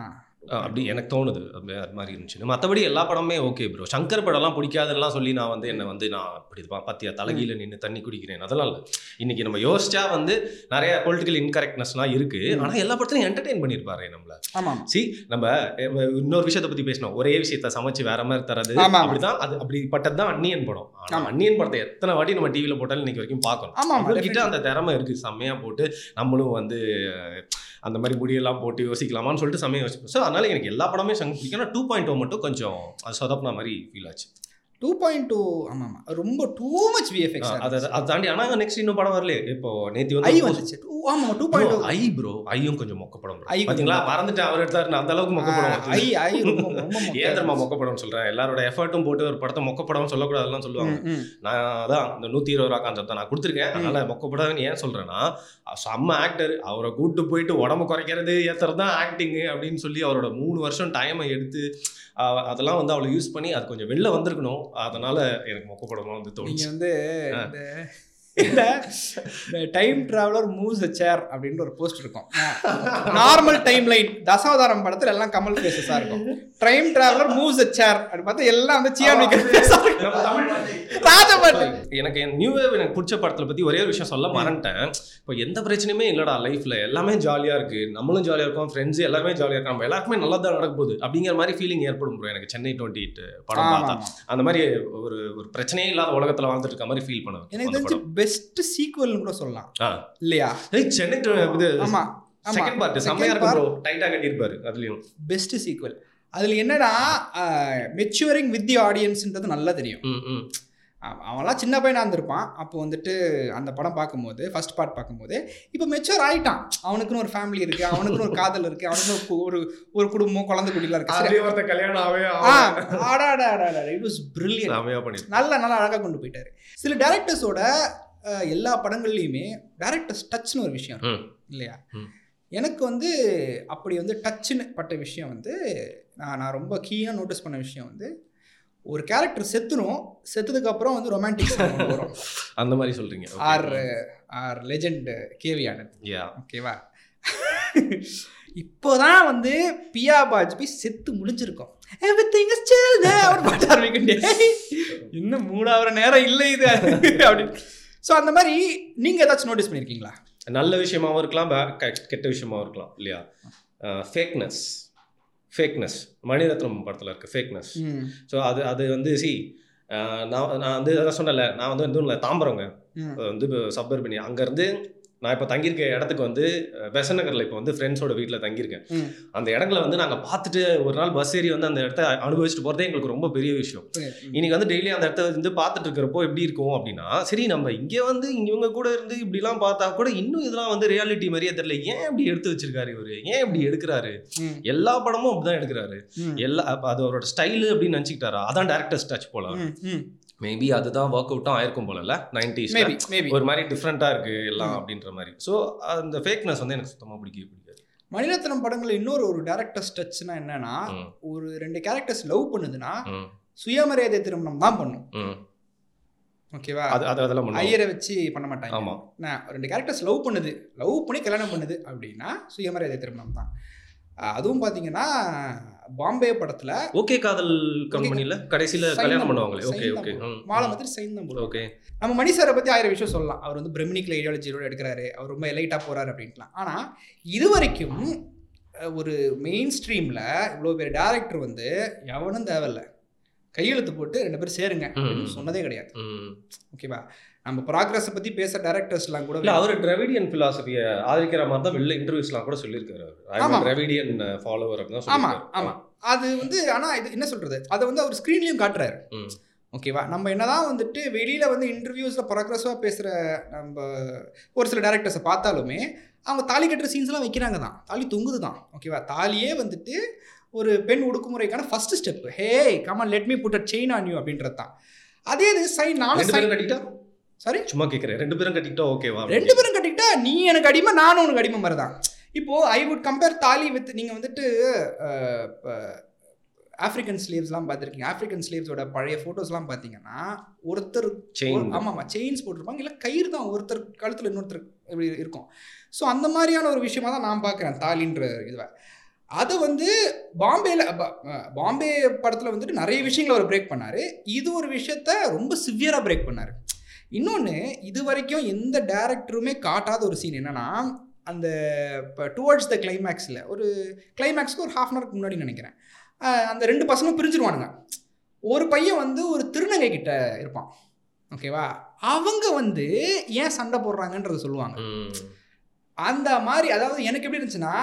அப்படி எனக்கு தோணுது அது அது மாதிரி இருந்துச்சு மற்றபடி எல்லா படமே ஓகே ப்ரோ சங்கர் படம்லாம் பிடிக்காதுலாம் சொல்லி நான் வந்து என்ன வந்து நான் அப்படி பா- பாத்தியா தலைகீழ நின்று தண்ணி குடிக்கிறேன் அதெல்லாம் இல்லை இன்னைக்கு நம்ம யோசிச்சா வந்து நிறைய பொலிட்டிக்கல் இன்கரெக்ட்னஸ்லாம் இருக்கு ஆனால் எல்லா படத்துலையும் என்டர்டெயின் பண்ணியிருப்பாரு நம்மள ஆமாம் சி நம்ம அஹ், இன்னொரு விஷயத்தை பத்தி பேசணும் ஒரே விஷயத்த சமைச்சு வேற மாதிரி தரது ஆமா, ஆமா. அப்படிதான் அது அப்படிப்பட்டது தான் அன்னியன் படம் ஆனா ஆமா. அன்னியன் படத்தை எத்தனை வாட்டி நம்ம டிவியில போட்டாலும் இன்னைக்கு வரைக்கும் பார்க்கணும் ஆமா, ஆமா, கிட்ட அந்த திறமை இருக்கு செம்மையா போட்டு நம்மளும் வந்து அஹ், அந்த மாதிரி முடியெல்லாம் போட்டு யோசிக்கலாமான்னு சொல்லிட்டு செம்மையா யோசிப்போம் ஸோ அதனால எனக்கு எல்லா படமே சங்க பிடிக்கும் டூ பாயிண்ட் டூ மட்டும் கொஞ்சம் அது சொதப்பின மாதிரி ஃபீல் ஆச்சு டூ பாயிண்ட் டூ ஆமாம் ஆமாம் ரொம்ப டூ மச் விஎஃப்எக்ஸ் அஹ், அது அதை தாண்டி ஆனா நெக்ஸ்ட் இன்னும் படம் வரலையே இப்போ நேத்தி ஐ வந்து வந்துச்சு Two- ஆமாம் two point two I bro ஐயும் கொஞ்சம் மொக்க படம் bro. ஐ கொஞ்சம் பாத்தீங்களா மறந்துட்டு அவர் எடுத்தாரு அந்த அளவுக்கு மொக்க படம் ஐ ஐ ரொம்ப ரொம்ப ஏன் தெரியுமா முக்கியம். மொக்க படம்னு சொல்றேன் எல்லாரோட எஃபர்ட்டும் போட்டு ஒரு படத்தை மொக்க படம் சொல்லக்கூடாதுலாம் சொல்லுவாங்க ம், ம். நான் அதான் இந்த நூத்தி இருபது ரூபா கான்செப்ட் நான் கொடுத்துருக்கேன் அதனால மொக்கப்படாதுன்னு ஏன் சொல்றேன்னா செம்ம ஆக்டர் அவரை கூட்டு போயிட்டு உடம்பு குறைக்கிறது ஏத்துறது தான் ஆக்டிங் அப்படின்னு சொல்லி அவரோட மூணு வருஷம் டைமை எடுத்து அஹ், அதெல்லாம் வந்து அவளை யூஸ் பண்ணி அது கொஞ்சம் வெளில வந்திருக்கணும் அதனால எனக்கு மொக்க படமா வந்து நீங்க தோணுச்சு வந்து இந்த இந்த டைம் டிராவலர் மூவ்ஸ் சேர் அப்படின்ற ஒரு போஸ்ட் இருக்கும் நார்மல் டைம் லைன் தசாவதாரம் படத்துல எல்லாம் கமல் ஃபேஸஸா இருக்கும் டைம் டிராவலர் மூவ்ஸ் சேர் அப்படி பார்த்தா எல்லாம் வந்து சியான் நம்ம தமிழ் ராஜபாட்டு எனக்கு என் நியூ வேவ் எனக்கு பிடிச்ச படத்துல பத்தி ஒரே ஒரு விஷயம் சொல்ல மறந்துட்டேன் இப்போ எந்த பிரச்சனையுமே இல்லடா லைஃப்ல எல்லாமே ஜாலியா இருக்கு நம்மளும் ஜாலியா இருக்கோம் ஃப்ரெண்ட்ஸ் எல்லாருமே ஜாலியா இருக்கோம் நம்ம எல்லாருக்குமே நல்லா தான் நடக்க போகுது அப்படிங்கிற மாதிரி ஃபீலிங் ஏற்படும் ப்ரோ எனக்கு சென்னை டுவெண்ட்டி எயிட் படம் பார்த்தா அந்த மாதிரி ஒரு ஒரு பிரச்சனையே இல்லாத உலகத்துல வாழ்ந்துட்டு இருக்க மாதிரி ஃபீல் பண்ணுவேன் எனக்கு அந்த தெரிஞ்சு படம். பெஸ்ட் சீக்வல்னு கூட சொல்லலாம் ஆ. இல்லையா ஏய், சென்னை to- இது ஆமா ஆமா செகண்ட் பார்ட் செம்மையா இருக்கு ப்ரோ டைட்டா கட்டியிருப்பாரு அதுலயும் பெஸ்ட் சீக்வல் அதுல என்னன்னா மெச்சுவரிங் வித் தி ஆடியன்ஸ்ன்றது நல்லா தெரியும் ம், ம். அவ- அவன்லாம் சின்ன பையனாக இருந்திருப்பான் அப்போ வந்துட்டு அந்த படம் பார்க்கும்போது ஃபர்ஸ்ட் பார்ட் பார்க்கும்போது இப்போ மெச்சூர் ஆயிட்டான் அவனுக்குன்னு ஒரு ஃபேமிலி இருக்கு அவனுக்குன்னு ஒரு காதல் இருக்கு அவனுக்கு ஒரு கு- ஒரு ஒரு குடும்பம் குழந்தை குட்டிலாம் இருக்கு சரி. அதுலயும் ஒருத்தன் கல்யாணம் ஆவே ஆ ஆடாடா இட் வாஸ் பிரில்லியன் செம்மையா பண்ணிருக்கான் நல்லா நல்லா அழகாக கொண்டு போயிட்டாரு சில டேரக்டர்ஸோட எல்லா படங்கள்லையுமே டேரக்டர்ஸ் டச்னு ஒரு விஷயம் இருக்கு ம். இல்லையா ம். எனக்கு வந்து அப்படி வந்து டச்சுன்னு பட்ட விஷயம் வந்து நான் நான் ரொம்ப கீயாக நோட்டீஸ் பண்ண விஷயம் வந்து ஒரு கேரக்டர் செத்துரும் செத்ததுக்கு அப்புறம் வந்து ரொமான்டிக் வரும் அந்த மாதிரி சொல்றீங்க are are legend K V Anand yeah ஓகேவா இப்போதான் வந்து பியா பாஜ்பி செத்து முடிஞ்சிருக்கோம் Everything is chill now. அவர் பாட்டு ஆரம்பிக்கண்டே இன்னும் மூணாவது நேரம் இல்லை இது அப்படின்னு ஸோ அந்த மாதிரி நீங்க ஏதாச்சும் நோட்டீஸ் பண்ணியிருக்கீங்களா நல்ல விஷயமாவும் இருக்கலாம் பே- கெ- கெட்ட விஷயமாவும் இருக்கலாம் இல்லையா ஃபேக்னஸ் ஃபேக்னஸ் மணிரத்னம் படத்தில் இருக்கு ஃபேக்னஸ் ஸோ அது அது வந்து சி நான் நான் வந்து அதான் சொன்னல நான் வந்து எதுவும் இல்லை தாம்பரங்க ம். அது வந்து சப்பர் பண்ணி அங்கேருந்து நான் இப்போ தங்கியிருக்க இடத்துக்கு வந்து அஹ், பெசன்ட் நகரில் இப்போ வந்து ஃப்ரெண்ட்ஸோட வீட்டில் தங்கியிருக்கேன் ம். அந்த இடங்களை வந்து நாங்கள் பார்த்துட்டு ஒரு நாள் பஸ் ஏறி வந்து அந்த இடத்த அனுபவிச்சுட்டு போகிறதே எங்களுக்கு ரொம்ப பெரிய விஷயம் இன்னைக்கு வந்து டெய்லி அந்த இடத்த வந்து பார்த்துட்டு இருக்கிறப்போ எப்படி இருக்கும் அப்படின்னா சரி நம்ம இங்கே வந்து இவங்க கூட இருந்து இப்படிலாம் பார்த்தா கூட இன்னும் இதெல்லாம் வந்து ரியாலிட்டி மாதிரியே தெரியல ஏன் இப்படி எடுத்து வச்சிருக்காரு இவரு ஏன் இப்படி எடுக்கிறாரு ம். எல்லா படமும் அப்படிதான் எடுக்கிறாரு ம். எல்லா அப்ப அது அவரோட ஸ்டைலு அப்படின்னு நினச்சிக்கிட்டாரா அதான் டேரக்டர்ஸ் டச் போல ம், ம். மேபி அதுதான் ஒர்க் அவுட்டும் ஆயிருக்கும் போலல நைன்டிஸ் மேபி மேபி ஒரு மாதிரி டிஃப்ரெண்டா இருக்கு எல்லாம் ம். அப்படின்ற மாதிரி ஸோ அந்த ஃபேக்னஸ் வந்து எனக்கு சுத்தமா பிடிக்கவே பிடிக்காது மணிரத்னம் படங்கள்ல இன்னொரு ஒரு டேரக்டர்ஸ் டச்னா என்னன்னா ம், ஒரு ரெண்டு கேரக்டர்ஸ் லவ் பண்ணுதுன்னா ம், சுயமரியாதை திருமணம் தான் பண்ணும் ம். ஓகேவா அது அது அதெல்லாம் பண்ணுவாங்க. ஐயரை வச்சு பண்ண மாட்டாங்க ஆமா நான் ரெண்டு கேரக்டர்ஸ் லவ் பண்ணுது லவ் பண்ணி கல்யாணம் பண்ணுது அப்படின்னா சுயமரியாதை திருமணம் தான் அஹ் அதுவும் பார்த்தீங்கன்னா பாம்பே படத்தில் ஓகே காதல் கம்பெனில கடைசியில சைன் கல்யாணம் தான் பண்ணுவாங்களே போடுவோம். ஓகே சைன் தான் ஓகே போடுவோம். மாலை மாதிரி சைன் தான் போடுவோம் ஓகே நம்ம மணி சாரை பற்றி ஆயிரம் விஷயம் சொல்லலாம் அவர் வந்து பிரமினிக்கல் ஐடியாலஜியோட எடுக்கிறாரு அவர் ரொம்ப எலைட்டாக போகிறாரு அப்படின்ட்டுலாம் ஆனால் இது வரைக்கும் அஹ், ஒரு மெயின் ஸ்ட்ரீமில் இவ்வளோ பேர் டேரக்டர் வந்து எவனும் தேவையில்ல கையெழுத்து போட்டு ரெண்டு பேரும் சேருங்க அப்படின்னு ம். சொன்னதே கிடையாது ம். ஓகேவா நம்ம ப்ராக்ரஸை பற்றி பேச டேரக்டர்ஸ்லாம் கூட இல்ல அவர் டிராவிடியன் பிலாசபியை ஆதரிக்கிற மாதிரி தான் வெளில இன்டர்வியூஸ்லாம் கூட சொல்லியிருக்காரு அவர் ஆமா. டிராவிடியன் ஃபாலோவர் அப்படின்னு தான் ஆமா சொல்லியிருக்காரு ஆமா அது வந்து ஆனா இது என்ன சொல்றது அதை வந்து அவர் ஸ்க்ரீன்லயும் காட்டுறாரு ம். ஓகேவா நம்ம என்னதான் வந்துட்டு வெளியில வந்து இன்டர்வியூஸ்ல ப்ரோக்ரஸாக பேசுற நம்ம ஒரு சில டேரக்டர்ஸை பார்த்தாலுமே அவங்க தாலி கட்டுற சீன்ஸ்லாம் வைக்கிறாங்க தான் தாலி தொங்குது தான் ஓகேவா தாலியே வந்துட்டு ஒரு பெண் ஒடுக்குமுறைக்கான first step hey come on let me put a chain on you அப்படின்றது தான் அதே இது சைன் நானும் ரெண்டு சைன் பேரும் கட்டிட்டா சாரி சும்மா கேட்குறேன் ரெண்டு பேரும் கட்டிக்கிட்டா ஓகேவா ரெண்டு பேரும் கட்டிக்கிட்டா நீ எனக்கு அடிமை நானும் உனக்கு அடிமை மாதிரி தான் இப்போ I would compare thali with நீங்கள் வந்துட்டு ஆஃப்ரிக்கன் ஸ்லீவ்ஸ்லாம் பார்த்துருக்கீங்க ஆஃப்ரிக்கன் ஸ்லீவ்ஸோட பழைய ஃபோட்டோஸ்லாம் பார்த்தீங்கன்னா ஒருத்தர் செயின் ஆமாம் ஆமாம் செயின்ஸ் போட்டிருப்பாங்க இல்லை கயிறு தான் ஒருத்தர் கழுத்தில் இன்னொருத்தர் இப்படி இருக்கும் ஸோ அந்த மாதிரியான ஒரு விஷயமா தான் நான் பார்க்குறேன் தாலின்ற இதுவை அது வந்து பாம்பேல ப- அஹ் பாம்பே படத்தில் வந்துட்டு நிறைய விஷயங்களை அவர் பிரேக் பண்ணார் இது ஒரு விஷயத்த ரொம்ப சிவியராக பிரேக் பண்ணார் இன்னொன்று இது வரைக்கும் எந்த டேரக்டருமே காட்டாத ஒரு சீன் என்னன்னா அந்த இப்போ டுவர்ட்ஸ் த கிளைமேக்ஸில் ஒரு கிளைமேக்ஸ்க்கு ஒரு ஹாஃப் அன் ஹவருக்கு முன்னாடி நினைக்கிறேன் அஹ் அந்த ரெண்டு பசங்களும் பிரிஞ்சிருவானுங்க ஒரு பையன் வந்து ஒரு திருநங்கை கிட்ட இருப்பான் ஓகேவா அவங்க வந்து ஏன் சண்டை போடுறாங்கன்றத சொல்லுவாங்க ம். அந்த மாதிரி அதாவது எனக்கு எப்படி இருந்துச்சுன்னா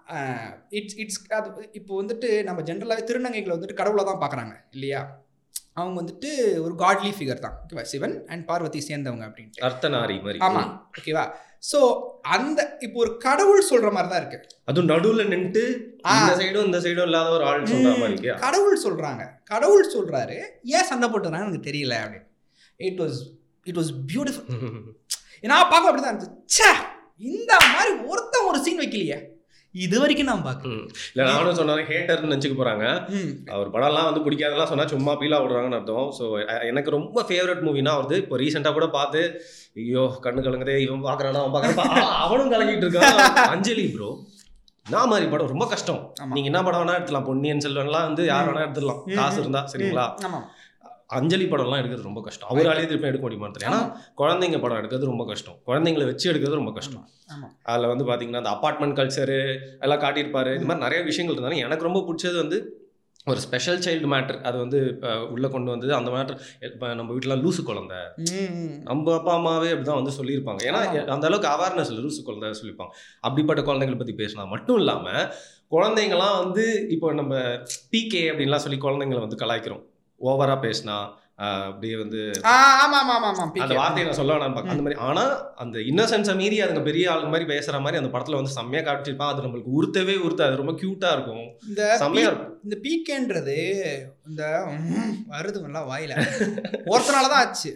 இட்ஸ் இட்ஸ் அது இப்போ வந்துட்டு நம்ம ஜென்ரலாகவே திருநங்கைகளை வந்துட்டு கடவுளை தான் பார்க்குறாங்க இல்லையா அவங்க வந்துட்டு ஒரு காட்லி ஃபிகர் தான் ஓகேவா சிவன் அண்ட் பார்வதி சேர்ந்தவங்க அப்படின்ட்டு அர்த்தநாரி மாதிரி ஆமாம் ஓகேவா ஸோ அந்த இப்போ ஒரு கடவுள் சொல்கிற மாதிரி தான் இருக்கு அதுவும் நடுவுல நின்னுட்டு ஆ. இந்த சைடும் இந்த சைடும் இல்லாத ஒரு ஆள் சொல்ற மாதிரி இருக்கியா கடவுள் சொல்கிறாங்க கடவுள் சொல்கிறாரு ஏன் சண்டை போட்டுறாங்கன்னு எனக்கு தெரியல அப்படின்னு it was it was beautiful நான் பார்க்க அப்படி தான் இருந்துச்சு ச்சே இந்த மாதிரி ஒருத்தன் ஒரு சீன் வைக்கலையே இது வரைக்கும் நான் பார்க்கல ம். இல்ல நானும் சொன்னாலும் ஹேட்டர்னு நினச்சிக்க போறாங்க ம் அவர் படம்லாம் வந்து பிடிக்காதெல்லாம் சொன்னா சும்மா பீலா விடுறாங்கன்னு அர்த்தம் ஸோ எனக்கு ரொம்ப ஃபேவரட் மூவினா வருது இப்போ ரீசெண்டாக கூட பார்த்து ஐயோ கண்ணு கலங்குதே இவன் பார்க்கறானா அவன் பார்க்கறான் அவனும் கலங்கிட்டு இருக்கான் அஞ்சலி ப்ரோ நான் மாதிரி படம் ரொம்ப கஷ்டம் ஆமா. நீங்க என்ன படம் வேணா எடுத்துலாம் பொன்னியின் செல்வன்லாம் வந்து யார் வேணா எடுத்துடலாம் ம், காசு ம், இருந்தா சரிங்களா ஆமாம் அஞ்சலி படம்லாம் எடுக்கிறது ரொம்ப கஷ்டம் அவராலே திருப்பி எடுக்க முடியுமா தெரியல ஏன்னா குழந்தைங்க படம் எடுக்கிறது ரொம்ப கஷ்டம் குழந்தைங்களை வச்சு எடுக்கிறது ரொம்ப கஷ்டம் ஆமாம் அதில் வந்து பார்த்தீங்கன்னா அந்த அப்பார்ட்மெண்ட் கல்ச்சரு எல்லாம் காட்டியிருப்பாரு இது மாதிரி நிறைய விஷயங்கள் இருந்தாலும் எனக்கு ரொம்ப பிடிச்சது வந்து ஒரு ஸ்பெஷல் சைல்டு மேட்டர் அது வந்து அஹ், உள்ள கொண்டு வந்தது அந்த மேட்டர் இப்போ நம்ம வீட்டில் லூசு குழந்தை நம்ம அப்பா அம்மாவே அப்படிதான் வந்து சொல்லியிருப்பாங்க ஏன்னா ஆமா. அந்த அளவுக்கு அவேர்னஸ் இல்லை லூசு குழந்தை சொல்லியிருப்பாங்க அப்படிப்பட்ட குழந்தைங்களை பற்றி பேசினா மட்டும் இல்லாமல் குழந்தைங்கலாம் வந்து இப்போ நம்ம பிகே அப்படின்லாம் சொல்லி குழந்தைங்களை வந்து கலாய்க்கிறோம் ஓவராக பேசினா அஹ், அப்படியே வந்து ஆ ஆமாம் ஆமாம் ஆமாம் ஆமாம் அந்த வார்த்தையை நான் சொல்ல வேணாம் பார்க்க அந்த மாதிரி ஆனா அந்த இன்னசென்ஸை மீறி அதுங்க பெரிய ஆள் மாதிரி பேசுற மாதிரி அந்த படத்துல வந்து செம்மையா காட்டியிருப்பான் அது நம்மளுக்கு உறுத்தவே உறுத்தாது ரொம்ப கியூட்டா இருக்கும் இந்த செம்மையா பீ- இருக்கும் இந்த பீக்கேன்றது இந்த ம், வருதுங்களா வாயில ஒருத்தனால தான் ஆச்சு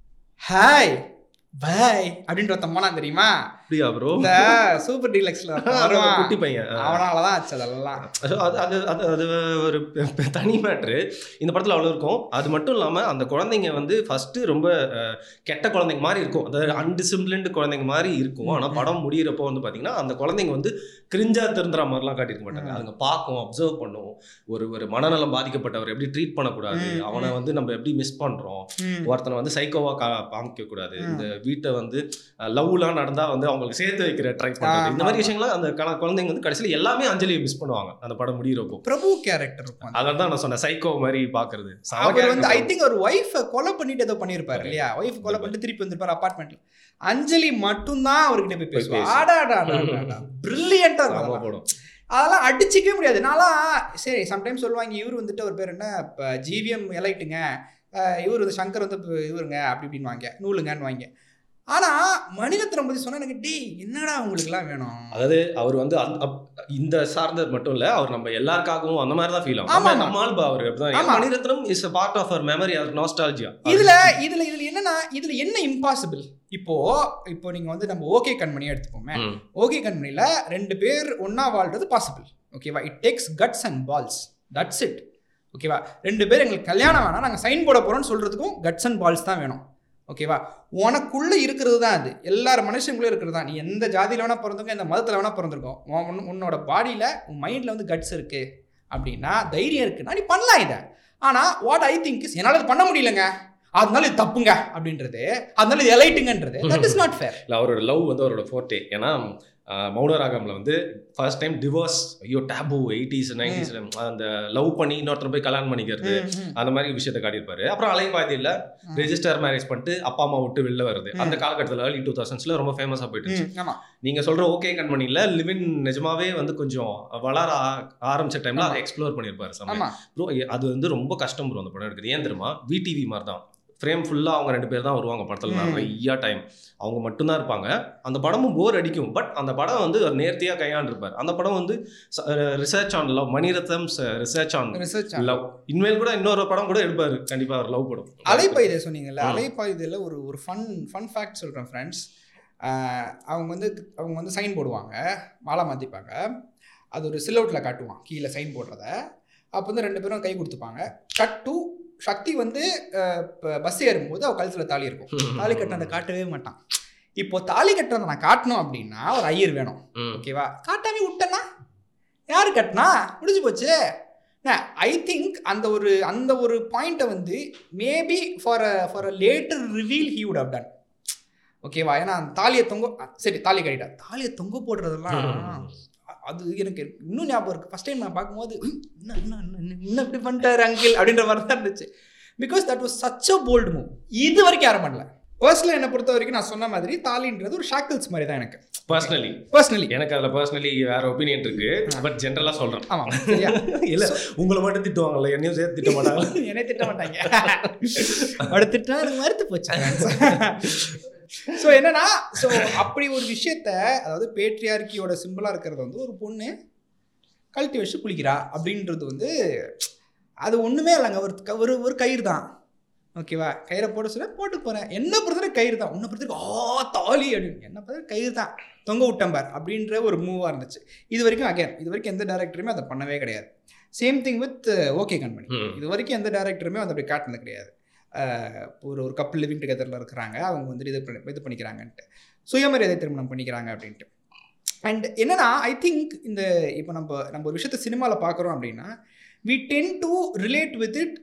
ஹாய் பாய் அப்படின்ற ஒருத்தன் போனான் தெரியுமா அப்படியா ப்ரோ இந்த சூப்பர் டீலக்ஸ்ல வருவான் குட்டி பையன் அவனால தான் ஆச்சு அதெல்லாம் So, அது அது அது அது ஒரு பெ- பெ- தனி மேட்ரு இந்த படத்தில் அவ்வளோ இருக்கும் அது மட்டும் இல்லாமல் அந்த குழந்தைங்க வந்து ஃபஸ்ட்டு ரொம்ப அஹ், கெட்ட குழந்தைங்க மாதிரி இருக்கும் அதாவது அன்டிசிப்ளின்டு குழந்தைங்க மாதிரி இருக்கும் ஆனால் படம் முடியிறப்போ வந்து பார்த்தீங்கன்னா அந்த குழந்தைங்க வந்து கிரிஞ்சா திருந்துற மாதிரிலாம் காட்டியிருக்க மாட்டாங்க ம். அதுங்க பார்க்கும் அப்சர்வ் பண்ணும் ஒரு ஒரு மனநலம் பாதிக்கப்பட்டவர் எப்படி ட்ரீட் பண்ணக்கூடாது ம், அவனை வந்து நம்ம எப்படி மிஸ் பண்ணுறோம் ஒருத்தனை வந்து சைக்கோவா கா காமிக்க கூடாது ம். இந்த வீட்டை வந்து லவ்லாம் நடந்தா வந்து அவங்களுக்கு சேர்த்து வைக்கிற ட்ரை பண்றது இந்த மாதிரி ஆமா. விஷயங்கள்லாம் அந்த கல- குழந்தைங்க வந்து கடைசியில் எல்லாமே அஞ்சலியை மிஸ் பண்ணுவாங்க அந்த படம் முடியிறப்போ பிரபு கேரக்டர் இருக்கும் அதான் தான் நான் சொன்னேன் சைக்கோ மாதிரி பாக்குறது செம அவர் வந்து character. ஐ திங்க் ஒரு ஒய்ஃபை கொலை பண்ணிட்டு ஏதோ பண்ணியிருப்பாரு Okay. இல்லையா ஒய்ஃப் கொலை பண்ணிட்டு திருப்பி வந்திருப்பாரு அபார்ட்மெண்ட்ல அஞ்சலி மட்டும்தான் அவர்கிட்ட போய் போய் பேசுவா பேசு. ஆடாடா பிரில்லியண்டா செம இருக்கும் படம் அதெல்லாம் அடிச்சிக்கவே முடியாது நான்லாம் சரி சம்டைம்ஸ் சொல்லுவாங்க இவர் வந்துட்டு ஒரு பேர் என்ன இப்போ ஜிவிஎம் எலைட்டுங்க அஹ் இவர் வந்து சங்கர் வந்து இப்ப இவருங்க அப்படி இப்படின்னு வாங்க நூலுங்கன்னு வாங்க ஆனால் மணிரத்னம் பற்றி சொன்னா எனக்கு டேய் என்னடா உங்களுக்குலாம் வேணும் அதாவது அவர் வந்து அந்த- அப்- இந்த சார்ந்தது மட்டும் இல்ல அவர் நம்ம எல்லாருக்காகவும் அந்த மாதிரி தான் ஃபீல் ஆகும் ஆமா, நம்ம- நம்ம ஆள் பா அவர் அப்படிதான் ஆமா. Mani Ratnam is a part of our memory our nostalgia இதுல இதுல இதுல என்னன்னா இதுல என்ன இம்பாசிபிள் இப்போ இப்போ நீங்க வந்து நம்ம ஓகே கண்மணியை எடுத்துப்போமே ஓகே கண்மணியில் ரெண்டு பேர் ஒன்றா வாழ்றது பாசிபிள் ஓகேவா it takes guts and balls that's it ஓகேவா ரெண்டு பேர் எங்களுக்கு கல்யாணம் வேணாம் நாங்கள் சைன் போட போகிறோம்னு சொல்கிறதுக்கும் கட்ஸ் அண்ட் பால்ஸ் தான் வேணும் ஓகேவா உனக்குள்ளே இருக்கிறது தான் அது எல்லார் மனுஷங்களும் இருக்கிறது தான் நீ எந்த ஜாதியில் வேணால் பிறந்திருக்கோம் எந்த மதத்தில் வேணால் பிறந்திருக்கோம் உன் உன்- உன்னோட பாடியில் உன் மைண்டில் வந்து கட்ஸ் இருக்குது அப்படின்னா தைரியம் இருக்குன்னா நீ பண்ணலாம் இதை ஆனால் வாட் ஐ திங்க் இஸ் என்னால் இது பண்ண முடியலங்க அதனால இது தப்புங்க அப்படின்றது அதனால இது எலைட்டுங்கன்றது தட் இஸ் நாட் ஃபேர் இல்ல அவரோட லவ் வந்து அவரோட ஃபோர்டே ஏன்னா ஆஹ், மௌனராகம்ல வந்து ஃபர்ஸ்ட் டைம் டிவோர்ஸ் ஐயோ டேபு எயிட்டிஸ் நைன்டிஸ்ல அந்த லவ் பண்ணி இன்னொருத்தர் போய் கல்யாணம் பண்ணிக்கிறது அந்த மாதிரி விஷயத்த காட்டியிருப்பாரு அப்புறம் அலைபாதியில் ரெஜிஸ்டர் மேரேஜ் பண்ணிட்டு அப்பா அம்மா விட்டு வெளில வருது ம். அந்த காலகட்டத்தில் ஏர்லி டூ தௌசண்ட்ஸ்ல ரொம்ப ஃபேமஸாக போயிட்டு இருந்துச்சு ஆமாம் நீங்க சொல்ற ஓகே கண்மணியில் லிவின் நிஜமாவே வந்து கொஞ்சம் வளர ஆ- ஆரம்பிச்ச டைம்ல அதை எக்ஸ்ப்ளோர் பண்ணியிருப்பாரு செம்ம ஆமாம் ப்ரோ அது வந்து ரொம்ப கஷ்டம் ப்ரோ அந்த படம் எடுக்கிறது ஏன் தெரியுமா விடிவி மாதிரி தான் ஃப்ரேம் ஃபுல்லாக அவங்க ரெண்டு பேர் தான் வருவாங்க படத்தில் ம். நிறையா டைம் அவங்க மட்டும்தான் இருப்பாங்க அந்த படமும் போர் அடிக்கும் பட் அந்த படம் வந்து ஒரு நேர்த்தியாக கையாண்டிருப்பார் அந்த படம் வந்து research on love Mani Ratnam research on research love இனிமேல் கூட இன்னொரு படம் கூட எடுப்பாரு கண்டிப்பா ஒரு லவ் படம் அலைப்பாயுதே சொன்னீங்கல்ல ம். அலைப்பாயுதையில் ஒரு ஒரு ஃபன் ஃபன் ஃபேக்ட் சொல்கிறேன் ஃப்ரெண்ட்ஸ் அவங்க வந்து அவங்க வந்து சைன் போடுவாங்க மாலை மாற்றிப்பாங்க அது ஒரு சிலவுட்டில் காட்டுவான் கீழே சைன் போடுறத அப்போ வந்து ரெண்டு பேரும் கை கொடுத்துப்பாங்க கட் டு சக்தி வந்து பஸ் ஏறும்போது அவள் கழுத்தில் தாலி இருக்கும் தாலி கட்டினதை காட்டவே மாட்டான் இப்போ தாலி கட்டுறதை நான் காட்டணும் அப்படின்னா ஒரு ஐயர் வேணும் ம். ஓகேவா காட்டாமே விட்டேன்னா யாரு கட்டினா முடிஞ்சு போச்சு ஐ திங்க் அந்த ஒரு அந்த ஒரு பாயிண்ட்டை வந்து maybe for a for a later reveal he would have done ஓகேவா ஏன்னா அந்த தாலியை தொங்க அ, சரி தாலி கட்டிட்டா தாலியை தொங்க போடுறதெல்லாம் அ- அது எனக்கு இன்னும் ஞாபகம் இருக்குது ஃபஸ்ட் டைம் நான் பார்க்கும்போது "ம், என்ன என்ன என்ன, என்ன, என்ன இப்படி பண்ணிட்டாரு அங்கிள் அப்படின்ற மாதிரி தான் இருந்துச்சு because that was such a bold move இது வரைக்கும் யாரும் பண்ணல பர்சனலாக என்னை பொறுத்த வரைக்கும் நான் சொன்ன மாதிரி தாலின்றது ஒரு ஷாக்கிள்ஸ் மாதிரி தான் எனக்கு பர்சனலி பர்சனலி எனக்கு அதுல பர்சனலி வேற ஒப்பீனியன் இருக்கு பட் ஜென்ரலா சொல்றேன் ஆமாம் சரியா இல்ல உங்களை மட்டும் திட்டுவாங்கல்ல என்னையும் சேர்த்து திட்ட மாட்டாங்க என்னை திட்ட மாட்டாங்க அப்படி திட்டினா எனக்கு மறுத்து போச்சு ஸோ என்னன்னா ஸோ அப்படி ஒரு விஷயத்த அதாவது பேட்ரியார்கியோட சிம்பிளாக இருக்கிறது வந்து ஒரு பொண்ணு கழட்டி வச்சு குளிக்கிறா அப்படின்றது வந்து அது ஒன்றுமே இல்லைங்க ஒரு க- ஒரு ஒரு கயிறு தான் ஓகேவா கயிறை போட சொல்ல போட்டு போகிறேன் என்ன பொறுத்தவரை கயிறு தான் உன்னை பொறுத்தவரைக்கும் ஆ தாலி அப்படின்னு என்ன பொறுத்தவரை கயிறு தான் தொங்க விட்டம்பார் அப்படின்ற ஒரு மூவாக இருந்துச்சு இது வரைக்கும் அகேன் இது வரைக்கும் எந்த டேரக்டருமே அதை பண்ணவே கிடையாது சேம் திங் வித் ஓகே கண்மணி ம். இது வரைக்கும் எந்த டேரக்டருமே வந்து அப்படி காட்டினது கிடையாது அஹ் ஒரு ஒரு கப்பல் லிவிங் டுகெதரில் இருக்கிறாங்க அவங்க வந்துட்டு இது பண்ணி இது பண்ணிக்கிறாங்கன்ட்டு சுயமரியாதை திருமணம் பண்ணிக்கிறாங்க அப்படின்ட்டு அண்ட் என்னன்னா ஐ திங்க் இந்த இப்போ நம்ம நம்ம ஒரு விஷயத்த சினிமாவில் பார்க்குறோம் அப்படின்னா we tend to relate with it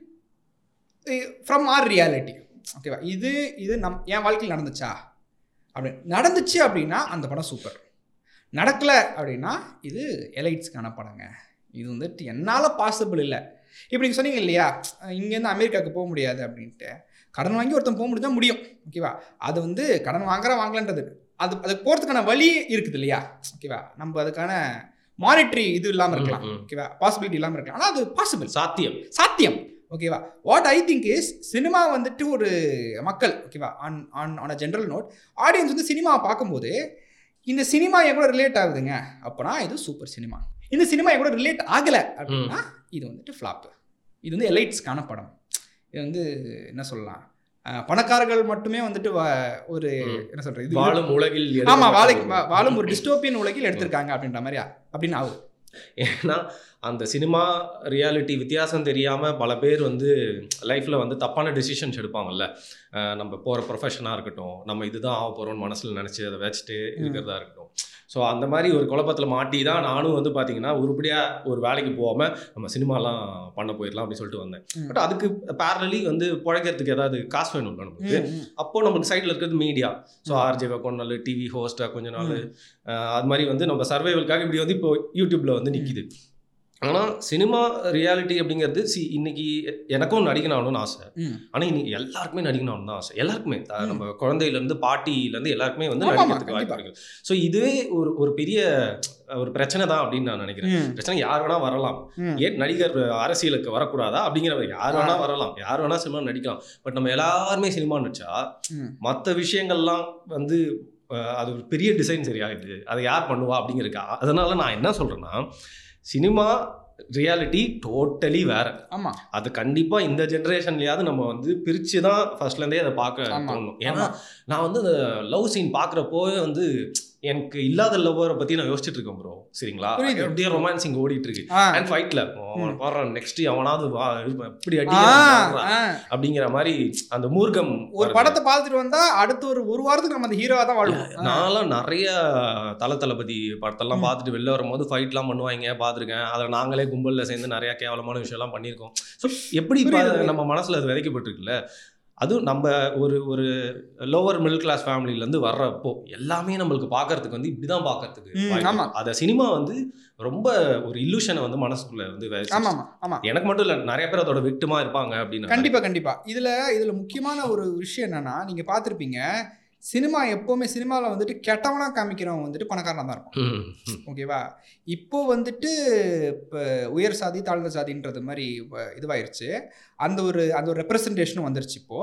from our reality ஓகேவா இது இது நம் என் வாழ்க்கையில் நடந்துச்சா அப்படி நடந்துச்சு அப்படின்னா அந்த படம் சூப்பர் நடக்கலை அப்படின்னா இது எலைட்ஸ்க்கான படங்க இது வந்துட்டு என்னால் பாசிபிள் இல்லை இப்போ நீங்கள் சொன்னீங்க இல்லையா இங்கேருந்து அமெரிக்காவுக்கு போக முடியாது அப்படின்ட்டு கடன் வாங்கி ஒருத்தன் போக முடிஞ்சா முடியும் ஓகேவா அது வந்து கடன் வாங்குற வாங்கலன்றது அது அதுக்கு போகிறதுக்கான வழி இருக்குது இல்லையா ஓகேவா நம்ம அதுக்கான மானிட்டரி இது இல்லாமல் இருக்கலாம் ம், ம். ஓகேவா பாசிபிலிட்டி இல்லாமல் இருக்கலாம் ஆனால் அது பாசிபிள் சாத்தியம் சாத்தியம் ஓகேவா what I think is cinema வந்துட்டு ஒரு மக்கள் ஓகேவா on on on a general note audience வந்து சினிமாவை பார்க்கும்போது இந்த சினிமா என் கூட ரிலேட் ஆகுதுங்க அப்போனா இது சூப்பர் சினிமா இந்த சினிமா என் கூட ரிலேட் ஆகலை அப்படின்னா இது வந்துட்டு ஃப்ளாப்பு இது வந்து எலைட்ஸ்க்கான படம் இது வந்து என்ன சொல்லலாம் அஹ், பணக்காரர்கள் மட்டுமே வந்துட்டு வா- ஒரு ம். என்ன சொல்றது இது வாழும் உலகில் ஆமா வாழை எழுதப்பட்ட வா- வாழும் ஒரு டிஸ்டோப்பியன் உலகில் எடுத்திருக்காங்க அப்படின்ற மாதிரி அப்படின்னு ஆகுது ஏன்னா அந்த சினிமா ரியாலிட்டி வித்தியாசம் தெரியாம பல பேர் வந்து லைஃப்ல வந்து தப்பான டெசிஷன்ஸ் எடுப்பாங்கல்ல அஹ் நம்ம போற ப்ரொஃபஷனாக இருக்கட்டும் நம்ம இதுதான் ஆக போறோம்னு மனசுல நினைச்சு அதை வச்சுட்டு இருக்கிறதா இருக்கட்டும் ஸோ அந்த மாதிரி ஒரு குழப்பத்தில் மாட்டி தான் நானும் வந்து பார்த்தீங்கன்னா உருப்படியாக ஒரு வேலைக்கு போகாமல் நம்ம சினிமாலாம் பண்ண போயிடலாம் அப்படின்னு சொல்லிட்டு வந்தேன் ம். பட் அதுக்கு பேரலி வந்து பிழைக்கிறதுக்கு ஏதாவது காசு வேணும்ல நமக்கு ம், ம். அப்போ நம்ம சைடில் இருக்கிறது மீடியா ஸோ ஆர்ஜே கொஞ்ச நாள் டிவி ஹோஸ்ட்டாக கொஞ்ச நாள் அஹ் அது மாதிரி வந்து நம்ம சர்வைவலுக்காக இப்படி வந்து இப்போ யூடியூப்ல வந்து நிற்கிது ஆனால் சினிமா ரியாலிட்டி அப்படிங்கிறது சி இன்னைக்கு எனக்கும் நடிக்கணும்னு ஆசை ம். ஆனால் இன்னைக்கு எல்லாருக்குமே நடிக்கணும்னு தான் ஆசை எல்லாருக்குமே த- ம். நம்ம குழந்தையிலேருந்து பாட்டியிலேருந்து எல்லாருக்குமே வந்து ஆமா, ஆமா, நடிக்கிறதுக்கு வாய்ப்பு கண்டிப்பா. இருக்கு ஸோ இதுவே ஒரு ஒரு பெரிய ஒரு பிரச்சனை தான் அப்படின்னு நான் நினைக்கிறேன் ம், பிரச்சனை யார் வேணா வரலாம் ம். ஏன் நடிகர் அரசியலுக்கு வரக்கூடாதா அப்படிங்கிற மாதிரி யார் வேணா வரலாம் யார் வேணா சினிமா நடிக்கலாம் பட் நம்ம எல்லாருமே சினிமா நடிச்சா ம். மற்ற விஷயங்கள்லாம் வந்து அஹ், அது ஒரு பெரிய டிசைன் சரியாகுது அதை யார் பண்ணுவா அப்படிங்கிறக்கா அதனால நான் என்ன சொல்றேன்னா சினிமா ரியாலிட்டி டோட்டலி வேற ஆமா அது கண்டிப்பா இந்த ஜென்ரேஷன்லயாவது நம்ம வந்து பிரிச்சு தான் ஃபர்ஸ்ட்ல இருந்தே அதை பார்க்க ஆமா. தோணும் ஏன்னா நான் வந்து அந்த லவ் சீன் பாக்குறப்போ வந்து எனக்கு இல்லாத லவ்வரை பத்தி நான் யோசிச்சுட்டு இருக்கேன் ப்ரோ சரிங்களா புரியுது. அப்படியே ரொமான்சிங் ஓடிட்டு இருக்கு ஆ. அண்ட் ஃபைட்ல அவன் பாடுறான் நெக்ஸ்ட் அவனாவது வா இப்படி ஆ, அடி ஆ. அப்படிங்கிற மாதிரி அந்த மூர்க்கம் ஒரு வருது. படத்தை பார்த்துட்டு வந்தா அடுத்த ஒரு ஒரு வாரத்துக்கு நம்ம அந்த ஹீரோவா தான் வாழ்வோம் ஆ. நான்லாம் நிறைய தல தளபதி படத்தெல்லாம் ம். பார்த்துட்டு வெளில வரும்போது ஃபைட்லாம் பண்ணுவாங்க பார்த்துருக்கேன் அதில் நாங்களே கும்பலில் சேர்ந்து நிறைய கேவலமான விஷயம்லாம் பண்ணியிருக்கோம் ஸோ எப்படி இப்ப புரியுது, அது புரியுது. நம்ம மனசில் அது விதைக்கப்பட்டிருக்குல்ல அதுவும் நம்ம ஒரு ஒரு லோவர் மிடில் கிளாஸ் ஃபேமிலியிலேருந்து வர்றப்போ எல்லாமே நம்மளுக்கு பார்க்கறதுக்கு வந்து இப்படி தான் பார்க்கறதுக்கு ம், வாய்ப்பு ஆமா. இருக்கு. அதை சினிமா வந்து ரொம்ப ஒரு இல்லூஷனை வந்து மனசுக்குள்ள வந்து விதைச்சிருச்சு. ஆமா ஆமா ஆமா எனக்கு மட்டும் இல்லை நிறைய பேர் அதோட விக்டமா இருப்பாங்க அப்படின்னு நான் கண்டிப்பா கண்டிப்பா இதுல இதுல முக்கியமான ஒரு விஷயம் என்னன்னா நீங்க பார்த்திருப்பீங்க சினிமா எப்பவுமே சினிமாவில் வந்துட்டு கெட்டவனா காமிக்கிறவன் வந்துட்டு பணக்காரனா தான் இருக்கும் ம், ம். ஓகேவா இப்போ வந்துட்டு இப்போ உயர் சாதி தாழ்ந்த சாதின்றது மாதிரி வ- இதுவாயிருச்சு அந்த ஒரு அந்த ஒரு ரெப்ரசன்டேஷனும் வந்துருச்சு இப்போ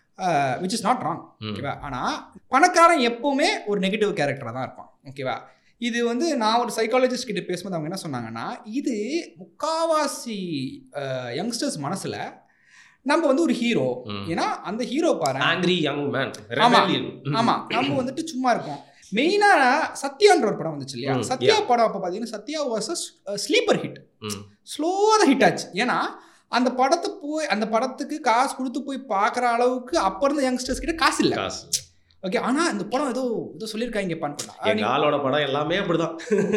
விச் இஸ் நாட் ராங் ம். ஓகேவா ஆனால் பணக்காரன் எப்போவுமே ஒரு நெகட்டிவ் கேரக்டராக தான் இருப்பான் ஓகேவா இது வந்து நான் ஒரு சைக்காலஜிஸ்ட் கிட்ட பேசும்போது அவங்க என்ன சொன்னாங்கன்னா இது முக்காவாசி யங்ஸ்டர்ஸ் மனசில் நம்ம வந்து ஒரு ஹீரோ ம். ஏன்னா அந்த ஹீரோ பாரு ஆங்கிரி யங் மேன் ஆமா. ஆமா நம்ம வந்துட்டு சும்மா இருக்கோம் மெயினா சத்யான்ற ஒரு படம் வந்துச்சு இல்லையா ம், சத்யா படம் அப்போ பார்த்தீங்கன்னா சத்யா வாஸ் ஸ்லீப்பர் ஹிட் ம். ஸ்லோவாக ஹிட் ஆச்சு ஏன்னா அந்த படத்தை போய் அந்த படத்துக்கு காசு கொடுத்து போய் பார்க்குற அளவுக்கு அப்போ இருந்த யங்ஸ்டர்ஸ் கிட்ட காசு இல்லை காசு ஓகே ஆனா இந்த படம் ஏதோ ஏதோ சொல்லியிருக்காங்க பண்ணா எங்க ஆளோட படம் எல்லாமே அப்படிதான்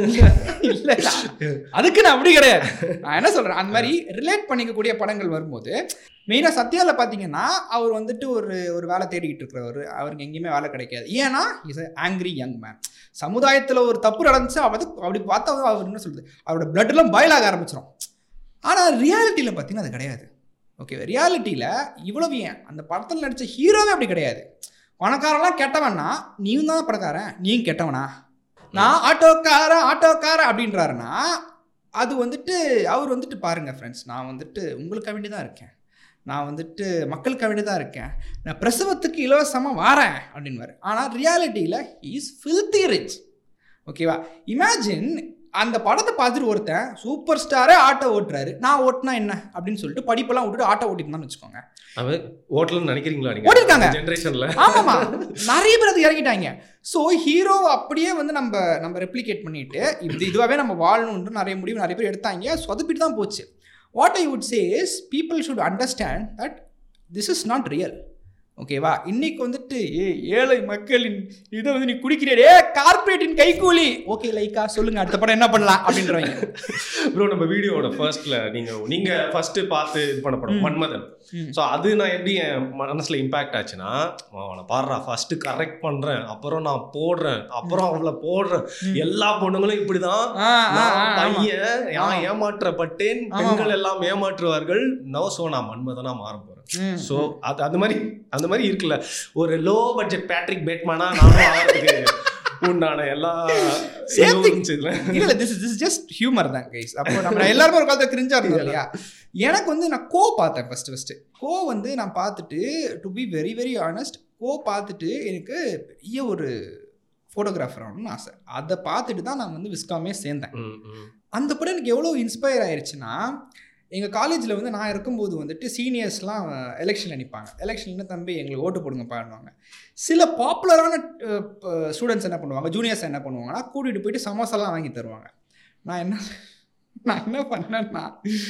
இல்ல அதுக்கு நான் அப்படி கிடையாது நான் என்ன சொல்றேன் அந்த மாதிரி ரிலேட் பண்ணிக்கக்கூடிய படங்கள் வரும்போது மெயினா சத்யால பாத்தீங்கன்னா அவர் வந்துட்டு ஒரு ஒரு வேலை தேடிக்கிட்டு இருக்கிறவர் அவருக்கு எங்கேயுமே வேலை கிடைக்காது ஏன்னா இஸ் ஆங்கிரி யங் மேன் சமுதாயத்துல ஒரு தப்பு நடந்துச்சு அவது அப்படி பார்த்தா அவர் என்ன சொல்றது அவரோட blood எல்லாம் பாயில் ஆக ஆரம்பிச்சிடும் ஆனா ரியாலிட்டியில பார்த்தீங்கன்னா அது கிடையாது ஓகே ரியாலிட்டியில இவ்வளவு ஏன் அந்த படத்தில் நடிச்ச ஹீரோவே அப்படி கிடையாது பணக்காரன்லாம் கெட்டவன்னா நீயும் தான் பணக்காரன் நீயும் கெட்டவனா நான் ஆட்டோக்காரன் ஆட்டோக்காரன் அப்படின்றாருன்னா அது வந்துட்டு அவர் வந்துட்டு பாருங்க ஃப்ரெண்ட்ஸ் நான் வந்துட்டு உங்களுக்காக வேண்டி தான் இருக்கேன் நான் வந்துட்டு மக்களுக்காக வேண்டி தான் இருக்கேன் நான் பிரசவத்துக்கு இலவசமாக வாரேன் அப்படின்வாரு ஆனால் ரியாலிட்டியில் இஸ் ஃபில்தி ரிச் ஓகேவா இமேஜின் அந்த படத்தை பார்த்துட்டு ஒருத்தன் சூப்பர் ஸ்டாரே ஆட்டோ ஓட்டுறாரு நான் ஓட்டினா என்ன அப்படின்னு சொல்லிட்டு படிப்பெல்லாம் விட்டுட்டு ஆட்டோ ஓட்டிட்டு வச்சுக்கோங்க அவன் ஓட்டலன்னு நினைக்கிறீங்களா ஓட்டிருக்காங்க. நீங்க ஜென்ரேஷன்ல ஆமாமா நிறைய பேர் அது இறங்கிட்டாங்க ஸோ ஹீரோ அப்படியே வந்து நம்ம நம்ம ரெப்ளிகேட் பண்ணிட்டு இது இதுவாகவே நம்ம வாழணும்னு நிறைய முடிவு நிறைய பேர் எடுத்தாங்க சொதப்பிட்டு தான் போச்சு what I would say is people should understand that this is not real ஓகேவா இன்னைக்கு வந்துட்டு ஏ ஏழை மக்களின் இதை வந்து நீ குடிக்கிறே ஏ கார்பரேட்டின் கைக்கூலி ஓகே லைக்கா சொல்லுங்க அடுத்த படம் என்ன பண்ணலாம் அப்படின்றவங்க ப்ரோ நம்ம வீடியோட ஃபர்ஸ்ட்ல நீங்க நீங்க ஃபர்ஸ்ட் பார்த்து இது பண்ண படம் ம். மன்மதன் ம். ஸோ அது நான் எப்படி என் மனசுல இம்பாக்ட் ஆச்சுன்னா அவனை பாடுறா ஃபர்ஸ்ட் கரெக்ட் பண்றேன் அப்புறம் நான் போடுறேன் அப்புறம் அவளை போடுறேன் ம். எல்லா பொண்ணுங்களும் இப்படிதான் ஆ, ஆ, நான் ஆ, ஆமா. பையன் நான் ஏமாற்றப்பட்டேன் ஆமா, பெண்கள் எல்லாம் ஏமாற்றுவார்கள் நோ சோ நான் மன்மதனா மாற போறேன் ம், ஸோ அது அந்த மாதிரி அந்த மாதிரி இருக்குல்ல ஒரு லோ பட்ஜெட் பேட்ரிக் பேட்மேனா நானும் ஆகிறதுக்கு உண்டான எல்லா Same thing. இதுல இல்ல இல்ல திஸ் திஸ் ஜஸ்ட் ஹியூமர் தான் கைஸ் அப்போ நம்ம எல்லாருமே ஒரு காலத்துல கிரிஞ்சா இருந்தோம் இல்லையா எனக்கு வந்து நான் கோ பார்த்தேன் ஃபர்ஸ்ட் ஃபர்ஸ்ட் கோ வந்து நான் பார்த்துட்டு to be very very honest Ko பார்த்துட்டு எனக்கு பெரிய ஒரு ஃபோட்டோகிராஃபர் ஆகணும்னு ஆசை அதை பார்த்துட்டு தான் நான் வந்து விஸ்காமே சேர்ந்தேன் ம், ம். அந்த படம் எனக்கு எவ்வளோ இன்ஸ்பயர் ஆயிருச்சுன்னா எங்கள் காலேஜில் வந்து நான் இருக்கும்போது வந்துட்டு சீனியர்ஸ்லாம் எலெக்ஷனில் நிற்பாங்க எலெக்ஷனில் தம்பி எங்களுக்கு ஓட்டு போடுங்க பாடுவாங்க சில பாப்புலரான ஸ்டூடெண்ட்ஸ் என்ன பண்ணுவாங்க ஜூனியர்ஸ் என்ன பண்ணுவாங்கன்னா கூட்டிகிட்டு போயிட்டு சமோசாலாம் வாங்கி தருவாங்க நான் என்ன நான் என்ன பண்ணேன்னா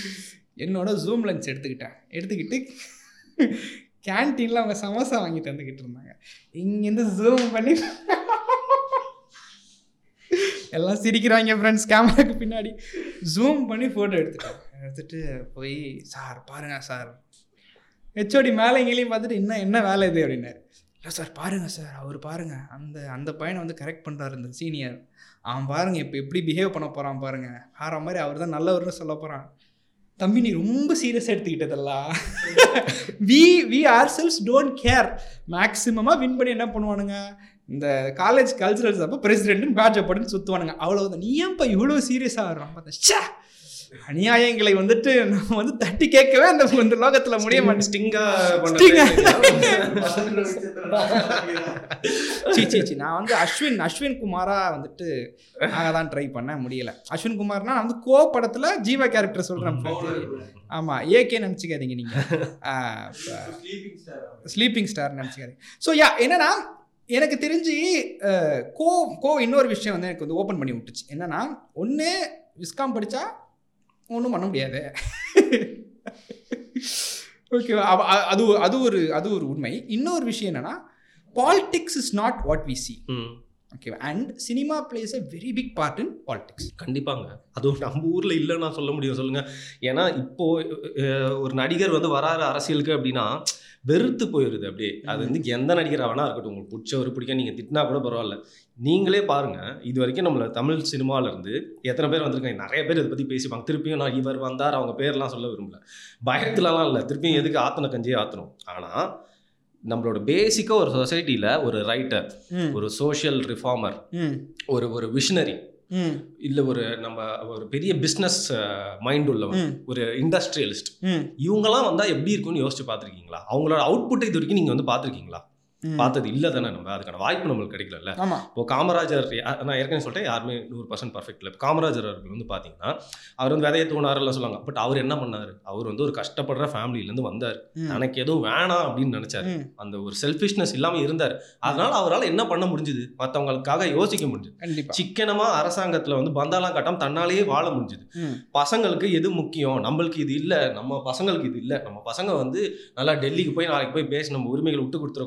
என்னோட ஜூம் லஞ்ச் எடுத்துக்கிட்டேன் எடுத்துக்கிட்டு கேன்டீனில் அவங்க சமோசா வாங்கிட்டு வந்துக்கிட்டு இருந்தாங்க இங்கேருந்து ஜூம் பண்ணி எல்லாம் சிரிக்கிறாங்க ஃப்ரெண்ட்ஸ் கேமராக்கு பின்னாடி ஜூம் பண்ணி ஃபோட்டோ எடுத்துட்டேன் எடுத்துட்டு போய் சார் பாருங்க சார் ஹெச்ஓடி மேலே எங்கேயும் பார்த்துட்டு என்ன என்ன வேலை இது அப்படின்னாரு இல்லை சார் பாருங்க சார் அவர் பாருங்க அந்த அந்த பையனை வந்து கரெக்ட் பண்ணுறாரு இந்த சீனியர் அவன் பாருங்க இப்போ எப்படி பிஹேவ் பண்ண போகிறான் பாருங்க வேற மாதிரி அவர் தான் நல்லவர்னு சொல்ல போகிறான் தம்பி நீ ரொம்ப சீரியஸாக எடுத்துக்கிட்டதெல்லாம் we we are cells don't care மேக்ஸிமமாக வின் பண்ணி என்ன பண்ணுவானுங்க இந்த காலேஜ் கல்ச்சுரல்ஸ் அப்போ பிரசிடென்ட்னு பேட்ச் போட்டுன்னு சுற்றுவானுங்க அவ்வளோதான் நீ ஏன்ப்பா இவ்வளோ சீரியஸாக வர்றான் பார்த்தா ச்சே அநியாயங்களை வந்துட்டு நம்ம வந்து தட்டி கேட்கவே அந்த இந்த லோகத்தில் முடிய மாட்டேன் ஸ்டிங்கா பண்ண Sting-ஆ? training. சி சி சி நான் வந்து அஸ்வின் அஸ்வின் குமாரா வந்துட்டு நாங்க தான் ட்ரை பண்ண முடியல அஸ்வின் குமார்னா நான் வந்து கோ படத்துல ஜீவா கேரக்டர் சொல்றேன் ஆமா ஏகே நினச்சிக்காதீங்க நீங்க ஸ்லீப்பிங் ஸ்டார் நினச்சிக்காதீங்க ஸோ யா என்னன்னா எனக்கு தெரிஞ்சு அஹ், கோ கோ இன்னொரு விஷயம் வந்து எனக்கு வந்து ஓப்பன் பண்ணி விட்டுச்சு என்னன்னா ஒன்று விஸ்காம் படித்தா ஒன்றும் பண்ண முடியாது ஓகே அது அது ஒரு அது ஒரு உண்மை இன்னொரு விஷயம் என்னன்னா politics is not what we see hmm. Okay and cinema plays a very big part in politics கண்டிப்பாங்க அதுவும் நம்ம ஊர்ல இல்லைன்னு நான் சொல்ல முடியும் சொல்லுங்க ஏன்னா இப்போ அஹ், ஒரு நடிகர் வந்து வராரு அரசியலுக்கு அப்படின்னா வெறுத்து போயிருது அப்படியே அது வந்து எந்த நடிகராக வேணா இருக்கட்டும் உங்களுக்கு பிடிச்சவர் பிடிக்க நீங்க திட்டினா கூட பரவாயில்ல நீங்களே பாருங்க இது வரைக்கும் நம்மள தமிழ் சினிமால இருந்து எத்தனை பேர் வந்திருக்காங்க நிறைய பேர் இதை பத்தி பேசிப்பாங்க திருப்பியும் நான் இவர் வந்தார் அவங்க பேர்லாம் சொல்ல விரும்பல பயத்துலலாம் இல்லை திருப்பியும் எதுக்கு ஆத்தன கஞ்சியே ஆத்தணும் ஆனா நம்மளோட பேசிக்காக ஒரு சொசைட்டியில் ஒரு ரைட்டர் ஒரு சோஷியல் ரிஃபார்மர் ம் ஒரு ஒரு விஷனரி ம் இல்லை ஒரு நம்ம ஒரு பெரிய பிஸ்னஸ் மைண்ட் உள்ளவன் ம் ஒரு இண்டஸ்ட்ரியலிஸ்ட் ம் இவங்கெல்லாம் வந்தால் எப்படி இருக்கும்னு யோசிச்சு பார்த்துருக்கீங்களா அவங்களோட அவுட்புட் இது வரைக்கும் நீங்கள் வந்து பார்த்துருக்கீங்களா ம். பார்த்தது இல்லை தானே நம்ம அதுக்கான வாய்ப்பு நம்மளுக்கு கிடைக்கல ஆமா இப்போ காமராஜர் யா- நான் ஏற்கனவே சொல்லிட்டேன் யாருமே நூறு பர்சன்ட் பர்ஃபெக்ட் இல்லை இப்போ காமராஜர் அவர்கள் வந்து பார்த்தீங்கன்னா அவர் வந்து விதைய தோணாருலாம் சொல்லுவாங்க பட் அவர் என்ன பண்ணாரு அவர் வந்து ஒரு கஷ்டப்படுற ஃபேமிலியிலேருந்து வந்தார் ம். தனக்கு எதுவும் வேணாம் அப்படின்னு நினைச்சாரு ம். அந்த ஒரு செல்ஃபிஷ்னஸ் இல்லாமல் இருந்தார் அதனால அவரால் என்ன பண்ண முடிஞ்சுது மற்றவங்களுக்காக யோசிக்க முடிஞ்சுது கண்டிப்பா சிக்கனமா அரசாங்கத்துல வந்து பந்தாலாம் கட்டாம தன்னாலேயே வாழ முடிஞ்சுது ம் பசங்களுக்கு எது முக்கியம் நம்மளுக்கு இது இல்ல நம்ம பசங்களுக்கு இது இல்ல நம்ம பசங்க வந்து நல்லா டெல்லிக்கு போய் நாளைக்கு போய் பேசி நம்ம உரிமைகளை விட்டு கொடுத்துடக்கூடாது அப்படின்னு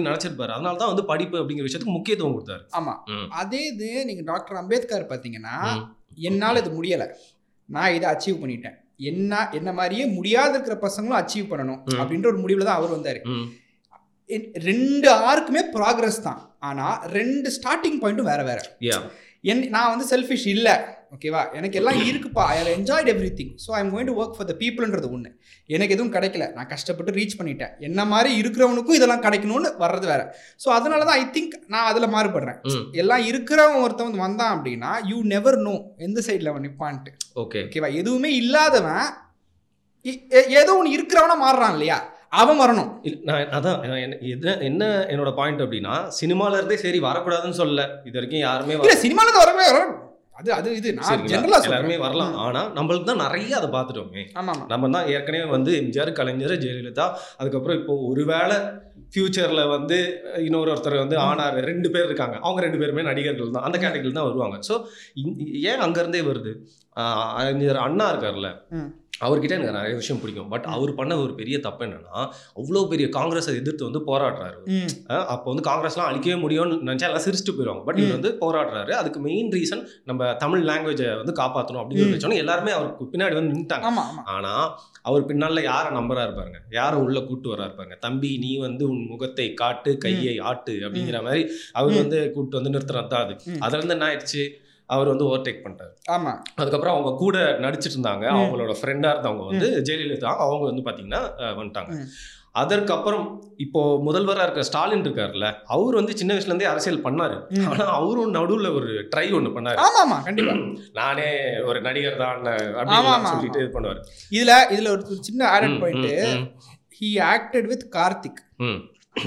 அப்படின்னு நினைச்சிருப்பாரு அதனால தான் வந்து படிப்பு அப்படிங்கிற விஷயத்துக்கு முக்கியத்துவம் கொடுத்தாரு ஆமா ம். அதே இது நீங்க டாக்டர் அம்பேத்கர் பாத்தீங்கன்னா ம். என்னால இது முடியல நான் இதை அச்சீவ் பண்ணிட்டேன் என்ன என்ன மாதிரியே முடியாத இருக்கிற பசங்களும் அச்சீவ் பண்ணணும் ம். அப்படின்ற ஒரு முடிவுல தான் அவர் வந்தாரு ம். என்- ரெண்டு ஆருக்குமே ப்ராக்ரஸ் தான் ஆனா ரெண்டு ஸ்டார்டிங் பாயிண்ட்டும் வேற வேற Yeah. என் நான் வந்து செல்ஃபிஷ் இல்லை ஓகேவா எனக்கு எல்லாம் இருக்குப்பா I enjoyed everything so I'm going to work for the பீப்புள்ன்றது ஒன்று எனக்கு எதுவும் கிடைக்கல நான் கஷ்டப்பட்டு ரீச் பண்ணிட்டேன் என்ன மாதிரி இருக்கிறவனுக்கும் இதெல்லாம் கிடைக்கணும்னு வர்றது வேற ஸோ அதனால தான் ஐ திங்க் நான் அதில் மாறுபடுறேன் ம். எல்லாம் இருக்கிறவன் ஒருத்தன் வந்து வந்தான் அப்படின்னா யூ நெவர் நோ எந்த சைடில் அவன் நிற்பான்ட்டு ஓகே ஓகேவா எதுவுமே இல்லாதவன் இ- எ- ஏதோ ஒன்று இருக்கிறவனா மாறுறான் இல்லையா அவன் வரணும் இல்ல, நான் அதான் நான் என்ன என்ன- என்ன என்னோட பாயிண்ட் அப்படின்னா சினிமால இருந்தே சரி வரக்கூடாதுன்னு சொல்லல இது வரைக்கும் யாருமே வர- இல்லை சினிமாவில் வரவே வர அது அது இது நான் சரிங்களா? ஜென்ரலாக எல்லாருமே சொல்கிறேன் வரலாம் ஆனா நம்மளுக்கு தான் நிறைய அதை பார்த்துட்டோமே ஆமாம் ஆமாம் நம்ம தான் ஏற்கனவே வந்து எம்ஜிஆர் கலைஞர் ஜெயலலிதா அதுக்கப்புறம் இப்போ ஒருவேளை ஃபியூச்சர்ல வந்து இன்னொரு ஒருத்தர் வந்து ஆனார் ரெண்டு பேர் இருக்காங்க அவங்க ரெண்டு பேருமே நடிகர்கள் தான் அந்த கேட்டகரியில் தான் வருவாங்க ஸோ ஏன் அங்கேருந்தே வருது ஆஹ் அறிஞர் அண்ணா இருக்கார்ல ம். அவர்கிட்ட எனக்கு நிறைய விஷயம் பிடிக்கும் பட் அவர் பண்ண ஒரு பெரிய தப்பு என்னன்னா அவ்வளோ பெரிய காங்கிரஸை எதிர்த்து வந்து போராடுறாரு ம் அஹ் அப்போ வந்து காங்கிரஸ்லாம் அழிக்கவே முடியும்னு நினச்சா எல்லாம் சிரிச்சுட்டு போயிடுவாங்க பட் இவர் வந்து போராடுறாரு அதுக்கு மெயின் ரீசன் நம்ம தமிழ் லாங்குவேஜை வந்து காப்பாற்றணும் அப்படின்னு ம். நினச்சோன்னே எல்லாருமே அவருக்கு பின்னாடி வந்து நின்ட்டாங்க ஆமாம் ஆமாம் ஆனா அவர் பின்னால யாரை நம்பரா இருப்பாருங்க யாரை உள்ள கூட்டு வரா இருப்பாங்க தம்பி நீ வந்து உன் முகத்தை காட்டு கையை ஆட்டு அப்படிங்கிற மாதிரி அவர் ம். வந்து கூட்டு வந்து நிறுத்துறது தான் அது ம். அதுல இருந்து என்ன ஆயிடுச்சு அவர் வந்து ஓவர்டேக் பண்ணிட்டாரு ஆமாம் அதுக்கப்புறம் அவங்க கூட நடிச்சிட்டு இருந்தாங்க ம். அவங்களோட ஃப்ரெண்டா இருந்தவங்க வந்து ஜெயலலிதா அவங்க வந்து பாத்தீங்கன்னா அஹ், வந்துட்டாங்க ம். அதற்கப்புறம் இப்போ முதல்வரா இருக்க ஸ்டாலின் இருக்காருல்ல அவர் வந்து சின்ன வயசுல இருந்தே அரசியல் பண்ணாரு ம். ஆனா அவரும் நடுவுல ஒரு ட்ரை ஒண்ணு பண்ணாரு ஆமாம் ஆமாம் கண்டிப்பாக நானே ஒரு நடிகர் தான் ஆமா, அப்படின்னு ஆமா, சொல்லிட்டு இது பண்ணுவாரு இதுல இதுல ஒரு சின்ன ஆடட் ம், பாயிண்ட் ம், ம். ஹி ஆக்டட் வித் கார்த்திக் ம்.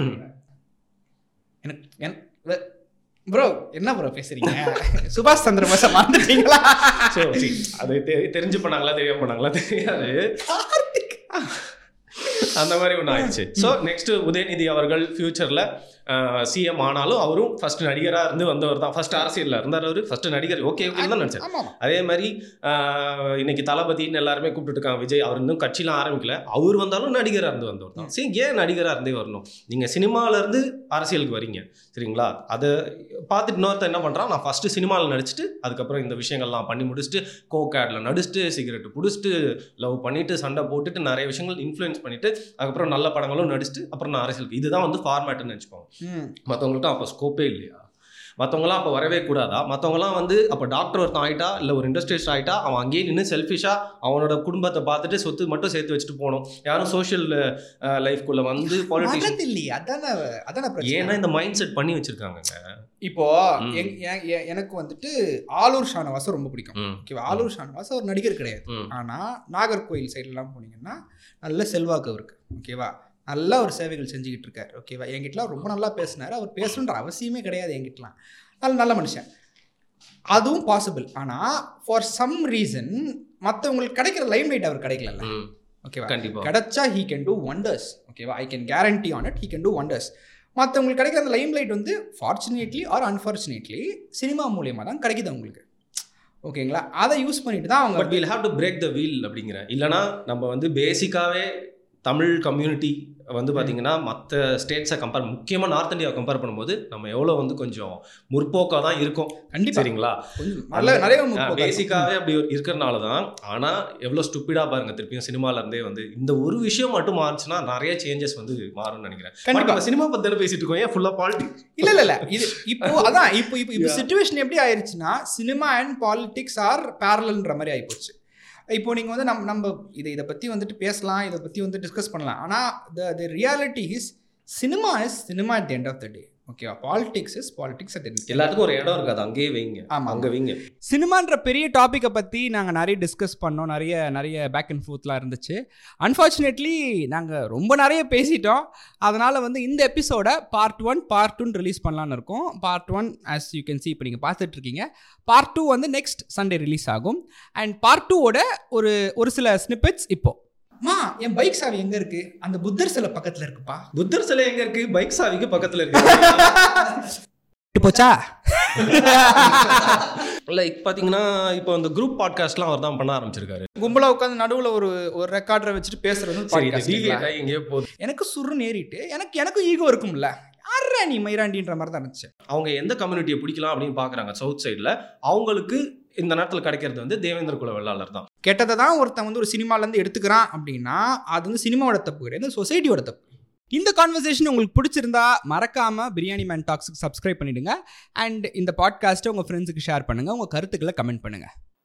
எனக்கு ப்ரோ என்ன ப்ரோ பேசுறீங்க சுபாஷ் சந்திர போஸை மறந்துட்டீங்களா So, see, அது தெ- தெரிஞ்சு பண்ணாங்களா தெரியாம பண்ணாங்களா தெரியாது அந்த மாதிரி ஒன்று ஆயிடுச்சு ஸோ நெக்ஸ்ட் உதயநிதி அவர்கள் ஃபியூச்சர்ல சிஎம் ஆனாலும் அவரும் ஃபர்ஸ்ட் நடிகரா இருந்து வந்தவர் தான் ஃபர்ஸ்ட் அரசியல்ல இருந்தார் அவரு ஃபர்ஸ்ட் நடிகர் ஓகே ஓகே தான் நினைச்சார் ஆமா ஆமா அதே மாதிரி ஆஹ், இன்னைக்கு தளபதின்னு எல்லாருமே கூப்பிட்டு இருக்காங்க விஜய் அவர் இன்னும் கட்சிலாம் ஆரம்பிக்கல அவர் வந்தாலும் நடிகராக இருந்து வந்தவர் தான் சரி ஏன் நடிகராக இருந்தே வரணும் நீங்கள் சினிமால இருந்து அரசியலுக்கு வரீங்க சரிங்களா அதை பார்த்துட்டு இன்னொருத்தர் என்ன பண்ணுறான் நான் ஃபஸ்ட்டு சினிமாவில் நடிச்சுட்டு அதுக்கப்புறம் இந்த விஷயங்கள்லாம் பண்ணி முடிச்சுட்டு கோகேடில் நடிச்சுட்டு சிகரெட்டு பிடிச்சிட்டு லவ் பண்ணிட்டு சண்டை போட்டுட்டு நிறைய விஷயங்கள் இன்ஃப்ளூயன்ஸ் பண்ணிட்டு அதுக்கப்புறம் நல்ல படங்களும் நடிச்சுட்டு அப்புறம் நான் அரசியலுக்கு இதுதான் வந்து ஃபார்மேட்டுன்னு நினச்சிப்பாங்க ம் மற்றவங்கள்ட்ட அப்போ ஸ்கோப்பே இல்லையா மற்றவங்களாம் அப்போ வரவே கூடாதா மற்றவங்களாம் வந்து அப்போ டாக்டர் ஒருத்தன் ஆயிட்டா இல்லை ஒரு இண்டஸ்ட்ரியஸ்ட் ஆயிட்டா அவன் அங்கேயே நின்று செல்ஃபிஷாக அவனோட குடும்பத்தை பார்த்துட்டு சொத்து மட்டும் சேர்த்து வச்சுட்டு போகணும் யாரும் சோஷியல் லைஃப்குள்ளே வந்து பாலிட்டிஷியன் மறந்து இல்லையே அதானே அதானே பிரச்சனை ஏன்னா இந்த மைண்ட் செட் பண்ணி வச்சிருக்காங்கங்க இப்போ ம். எங்- எ- எ- எனக்கு வந்துட்டு ஆலூர் ஷானவாசம் ரொம்ப பிடிக்கும் ம் ஓகேவா ஆலூர் ஷானவாஸ் ஒரு நடிகர் கிடையாது ம் ஆனா நாகர்கோயில் சைட்லலாம் போனீங்கன்னா நல்ல செல்வாக்கு அவருக்கு ஓகேவா நல்லா ஒரு சேவைகள் செஞ்சுக்கிட்டு இருக்காரு ஓகேவா என்கிட்டலாம் ரொம்ப நல்லா பேசினாரு அவர் பேசணுன்ற அவசியமே கிடையாது என்கிட்டலாம் நல்ல நல்ல மனுஷன் அதுவும் பாசிபிள் ஆனால் ஃபார் சம் ரீசன் மற்றவங்களுக்கு கிடைக்கிற லைம் லைட் அவர் கிடைக்கல ம் ஓகேவா கண்டிப்பா கிடைச்சா ஹீ கேன் டூ ஒண்டர்ஸ் ஓகேவா I can guarantee on it he can do wonders மற்றவங்களுக்கு கிடைக்கிற அந்த லைம் லைட் வந்து ஃபார்ச்சுனேட்லி ஆர் அன்ஃபார்ச்சுனேட்லி சினிமா மூலியமாக தான் கிடைக்குது அவங்களுக்கு ஓகேங்களா அதை யூஸ் பண்ணிட்டு தான் அவங்க but we'll have to break the wheel அப்படிங்கிறேன் இல்லைனா நம்ம வந்து பேசிக்காவே தமிழ் கம்யூனிட்டி வந்து பார்த்தீங்கன்னா மற்ற ஸ்டேட்ஸை கம்பேர் முக்கியமாக நார்த் இந்தியாவை கம்பேர் பண்ணும்போது நம்ம எவ்வளோ வந்து கொஞ்சம் முற்போக்காக தான் இருக்கும் கண்டிப்பா சரிங்களா கொஞ்சம் நல்ல நிறைய முற்போக்கு பேசிக்காவே அப்படி ஒரு இருக்கிறனால தான் ஆனா எவ்வளவு ஸ்டூப்பிடா பாருங்க திருப்பியும் சினிமால இருந்தே வந்து இந்த ஒரு விஷயம் மட்டும் மாறுச்சுன்னா நிறைய சேஞ்சஸ் வந்து மாறும்னு நினைக்கிறேன் கண்டிப்பா. நம்ம சினிமா பத்தி தானே பேசிட்டு இருக்கோம் ஏன் ஃபுல்லா பாலிடிக்ஸ் இல்ல இல்ல இல்ல இது இப்போ அதான் இப்போ இப்போ இப்போ சுச்சுவேஷன் எப்படி ஆயிருச்சுன்னா சினிமா அண்ட் பாலிடிக்ஸ் ஆர் பேரலன்ற மாதிரி ஆயிப்போச்சு இப்போ நீங்கள் வந்து நம்ம நம்ம இதை இதை பற்றி வந்துட்டு பேசலாம் இதை பற்றி வந்து டிஸ்கஸ் பண்ணலாம் ஆனால் the the reality is cinema is cinema at the end of the day ஓகேவா பாலிடிக்ஸ் இஸ் பாலிடிக்ஸ் அட் எல்லாத்துக்கும் ஒரு இடம் இருக்காது அங்கேயே வைங்க ஆமா. அங்க வைங்க சினிமான்ற பெரிய டாப்பிக்கை பற்றி நாங்கள் நிறைய டிஸ்கஸ் பண்ணோம் நிறைய நிறைய பேக் அண்ட் ஃபோர்த்லாம் இருந்துச்சு அன்ஃபார்ச்சுனேட்லி நாங்கள் ரொம்ப நிறைய பேசிட்டோம் அதனால் வந்து இந்த எபிசோட பார்ட் ஒன் பார்ட் டூன்னு ரிலீஸ் பண்ணலான்னு இருக்கோம் part one as you can see இப்போ நீங்கள் பார்த்துட்ருக்கீங்க பார்ட் டூ வந்து நெக்ஸ்ட் சண்டே ரிலீஸ் ஆகும் அண்ட் பார்ட் டூவோட ஒரு ஒரு சில ஸ்னிப்பெட்ஸ் இப்போ மா என் பைக் சாவி எங்கே இருக்குது அந்த புத்தர் சிலை பக்கத்தில் இருக்குப்பா புத்தர் சிலை எங்க இருக்கு பைக் சாவிக்கு பக்கத்துல இருக்கு போச்சா லைக் பாத்தீங்கன்னா இப்போ அந்த குரூப் பாட்காஸ்ட்லாம் அவர் தான் பண்ண ஆரம்பிச்சிருக்காரு கும்பலாக உட்காந்து நடுவில் ஒரு ஒரு ரெக்கார்டரை வச்சுட்டு பேசுறது வந்து சரி இது podcast ங்களா? deviate ஆகி எங்கேயோ போகுது எனக்கு சுருன்னு ஏறிட்டு எனக்கு எனக்கும் ஈகோ இருக்கும்ல அற நீ மயிராண்டின்ற மாதிரி தான் இருந்துச்சு அவங்க எந்த கம்யூனிட்டியை பிடிக்கலாம் அப்படின்னு பார்க்குறாங்க சவுத் சைடில் அவங்களுக்கு இந்த நேரத்தில் கிடைக்கிறது வந்து தேவேந்திர குல வெள்ளாளர் தான் கெட்டதை தான் ஒருத்தன் வந்து ஒரு சினிமாலேருந்து எடுத்துக்கிறான் அப்படின்னா அது வந்து சினிமாவோட தப்பு கிடையாது சொசைட்டியோட தப்பு இந்த கான்வர்சேஷன் உங்களுக்கு பிடிச்சிருந்தா மறக்காம பிரியாணி மேன் டாக்ஸுக்கு சப்ஸ்கிரைப் பண்ணிடுங்க அண்ட் இந்த பாட்காஸ்ட்டை உங்கள் ஃப்ரெண்ட்ஸுக்கு ஷேர் பண்ணுங்க உங்கள் கருத்துக்களை கமெண்ட் பண்ணுங்க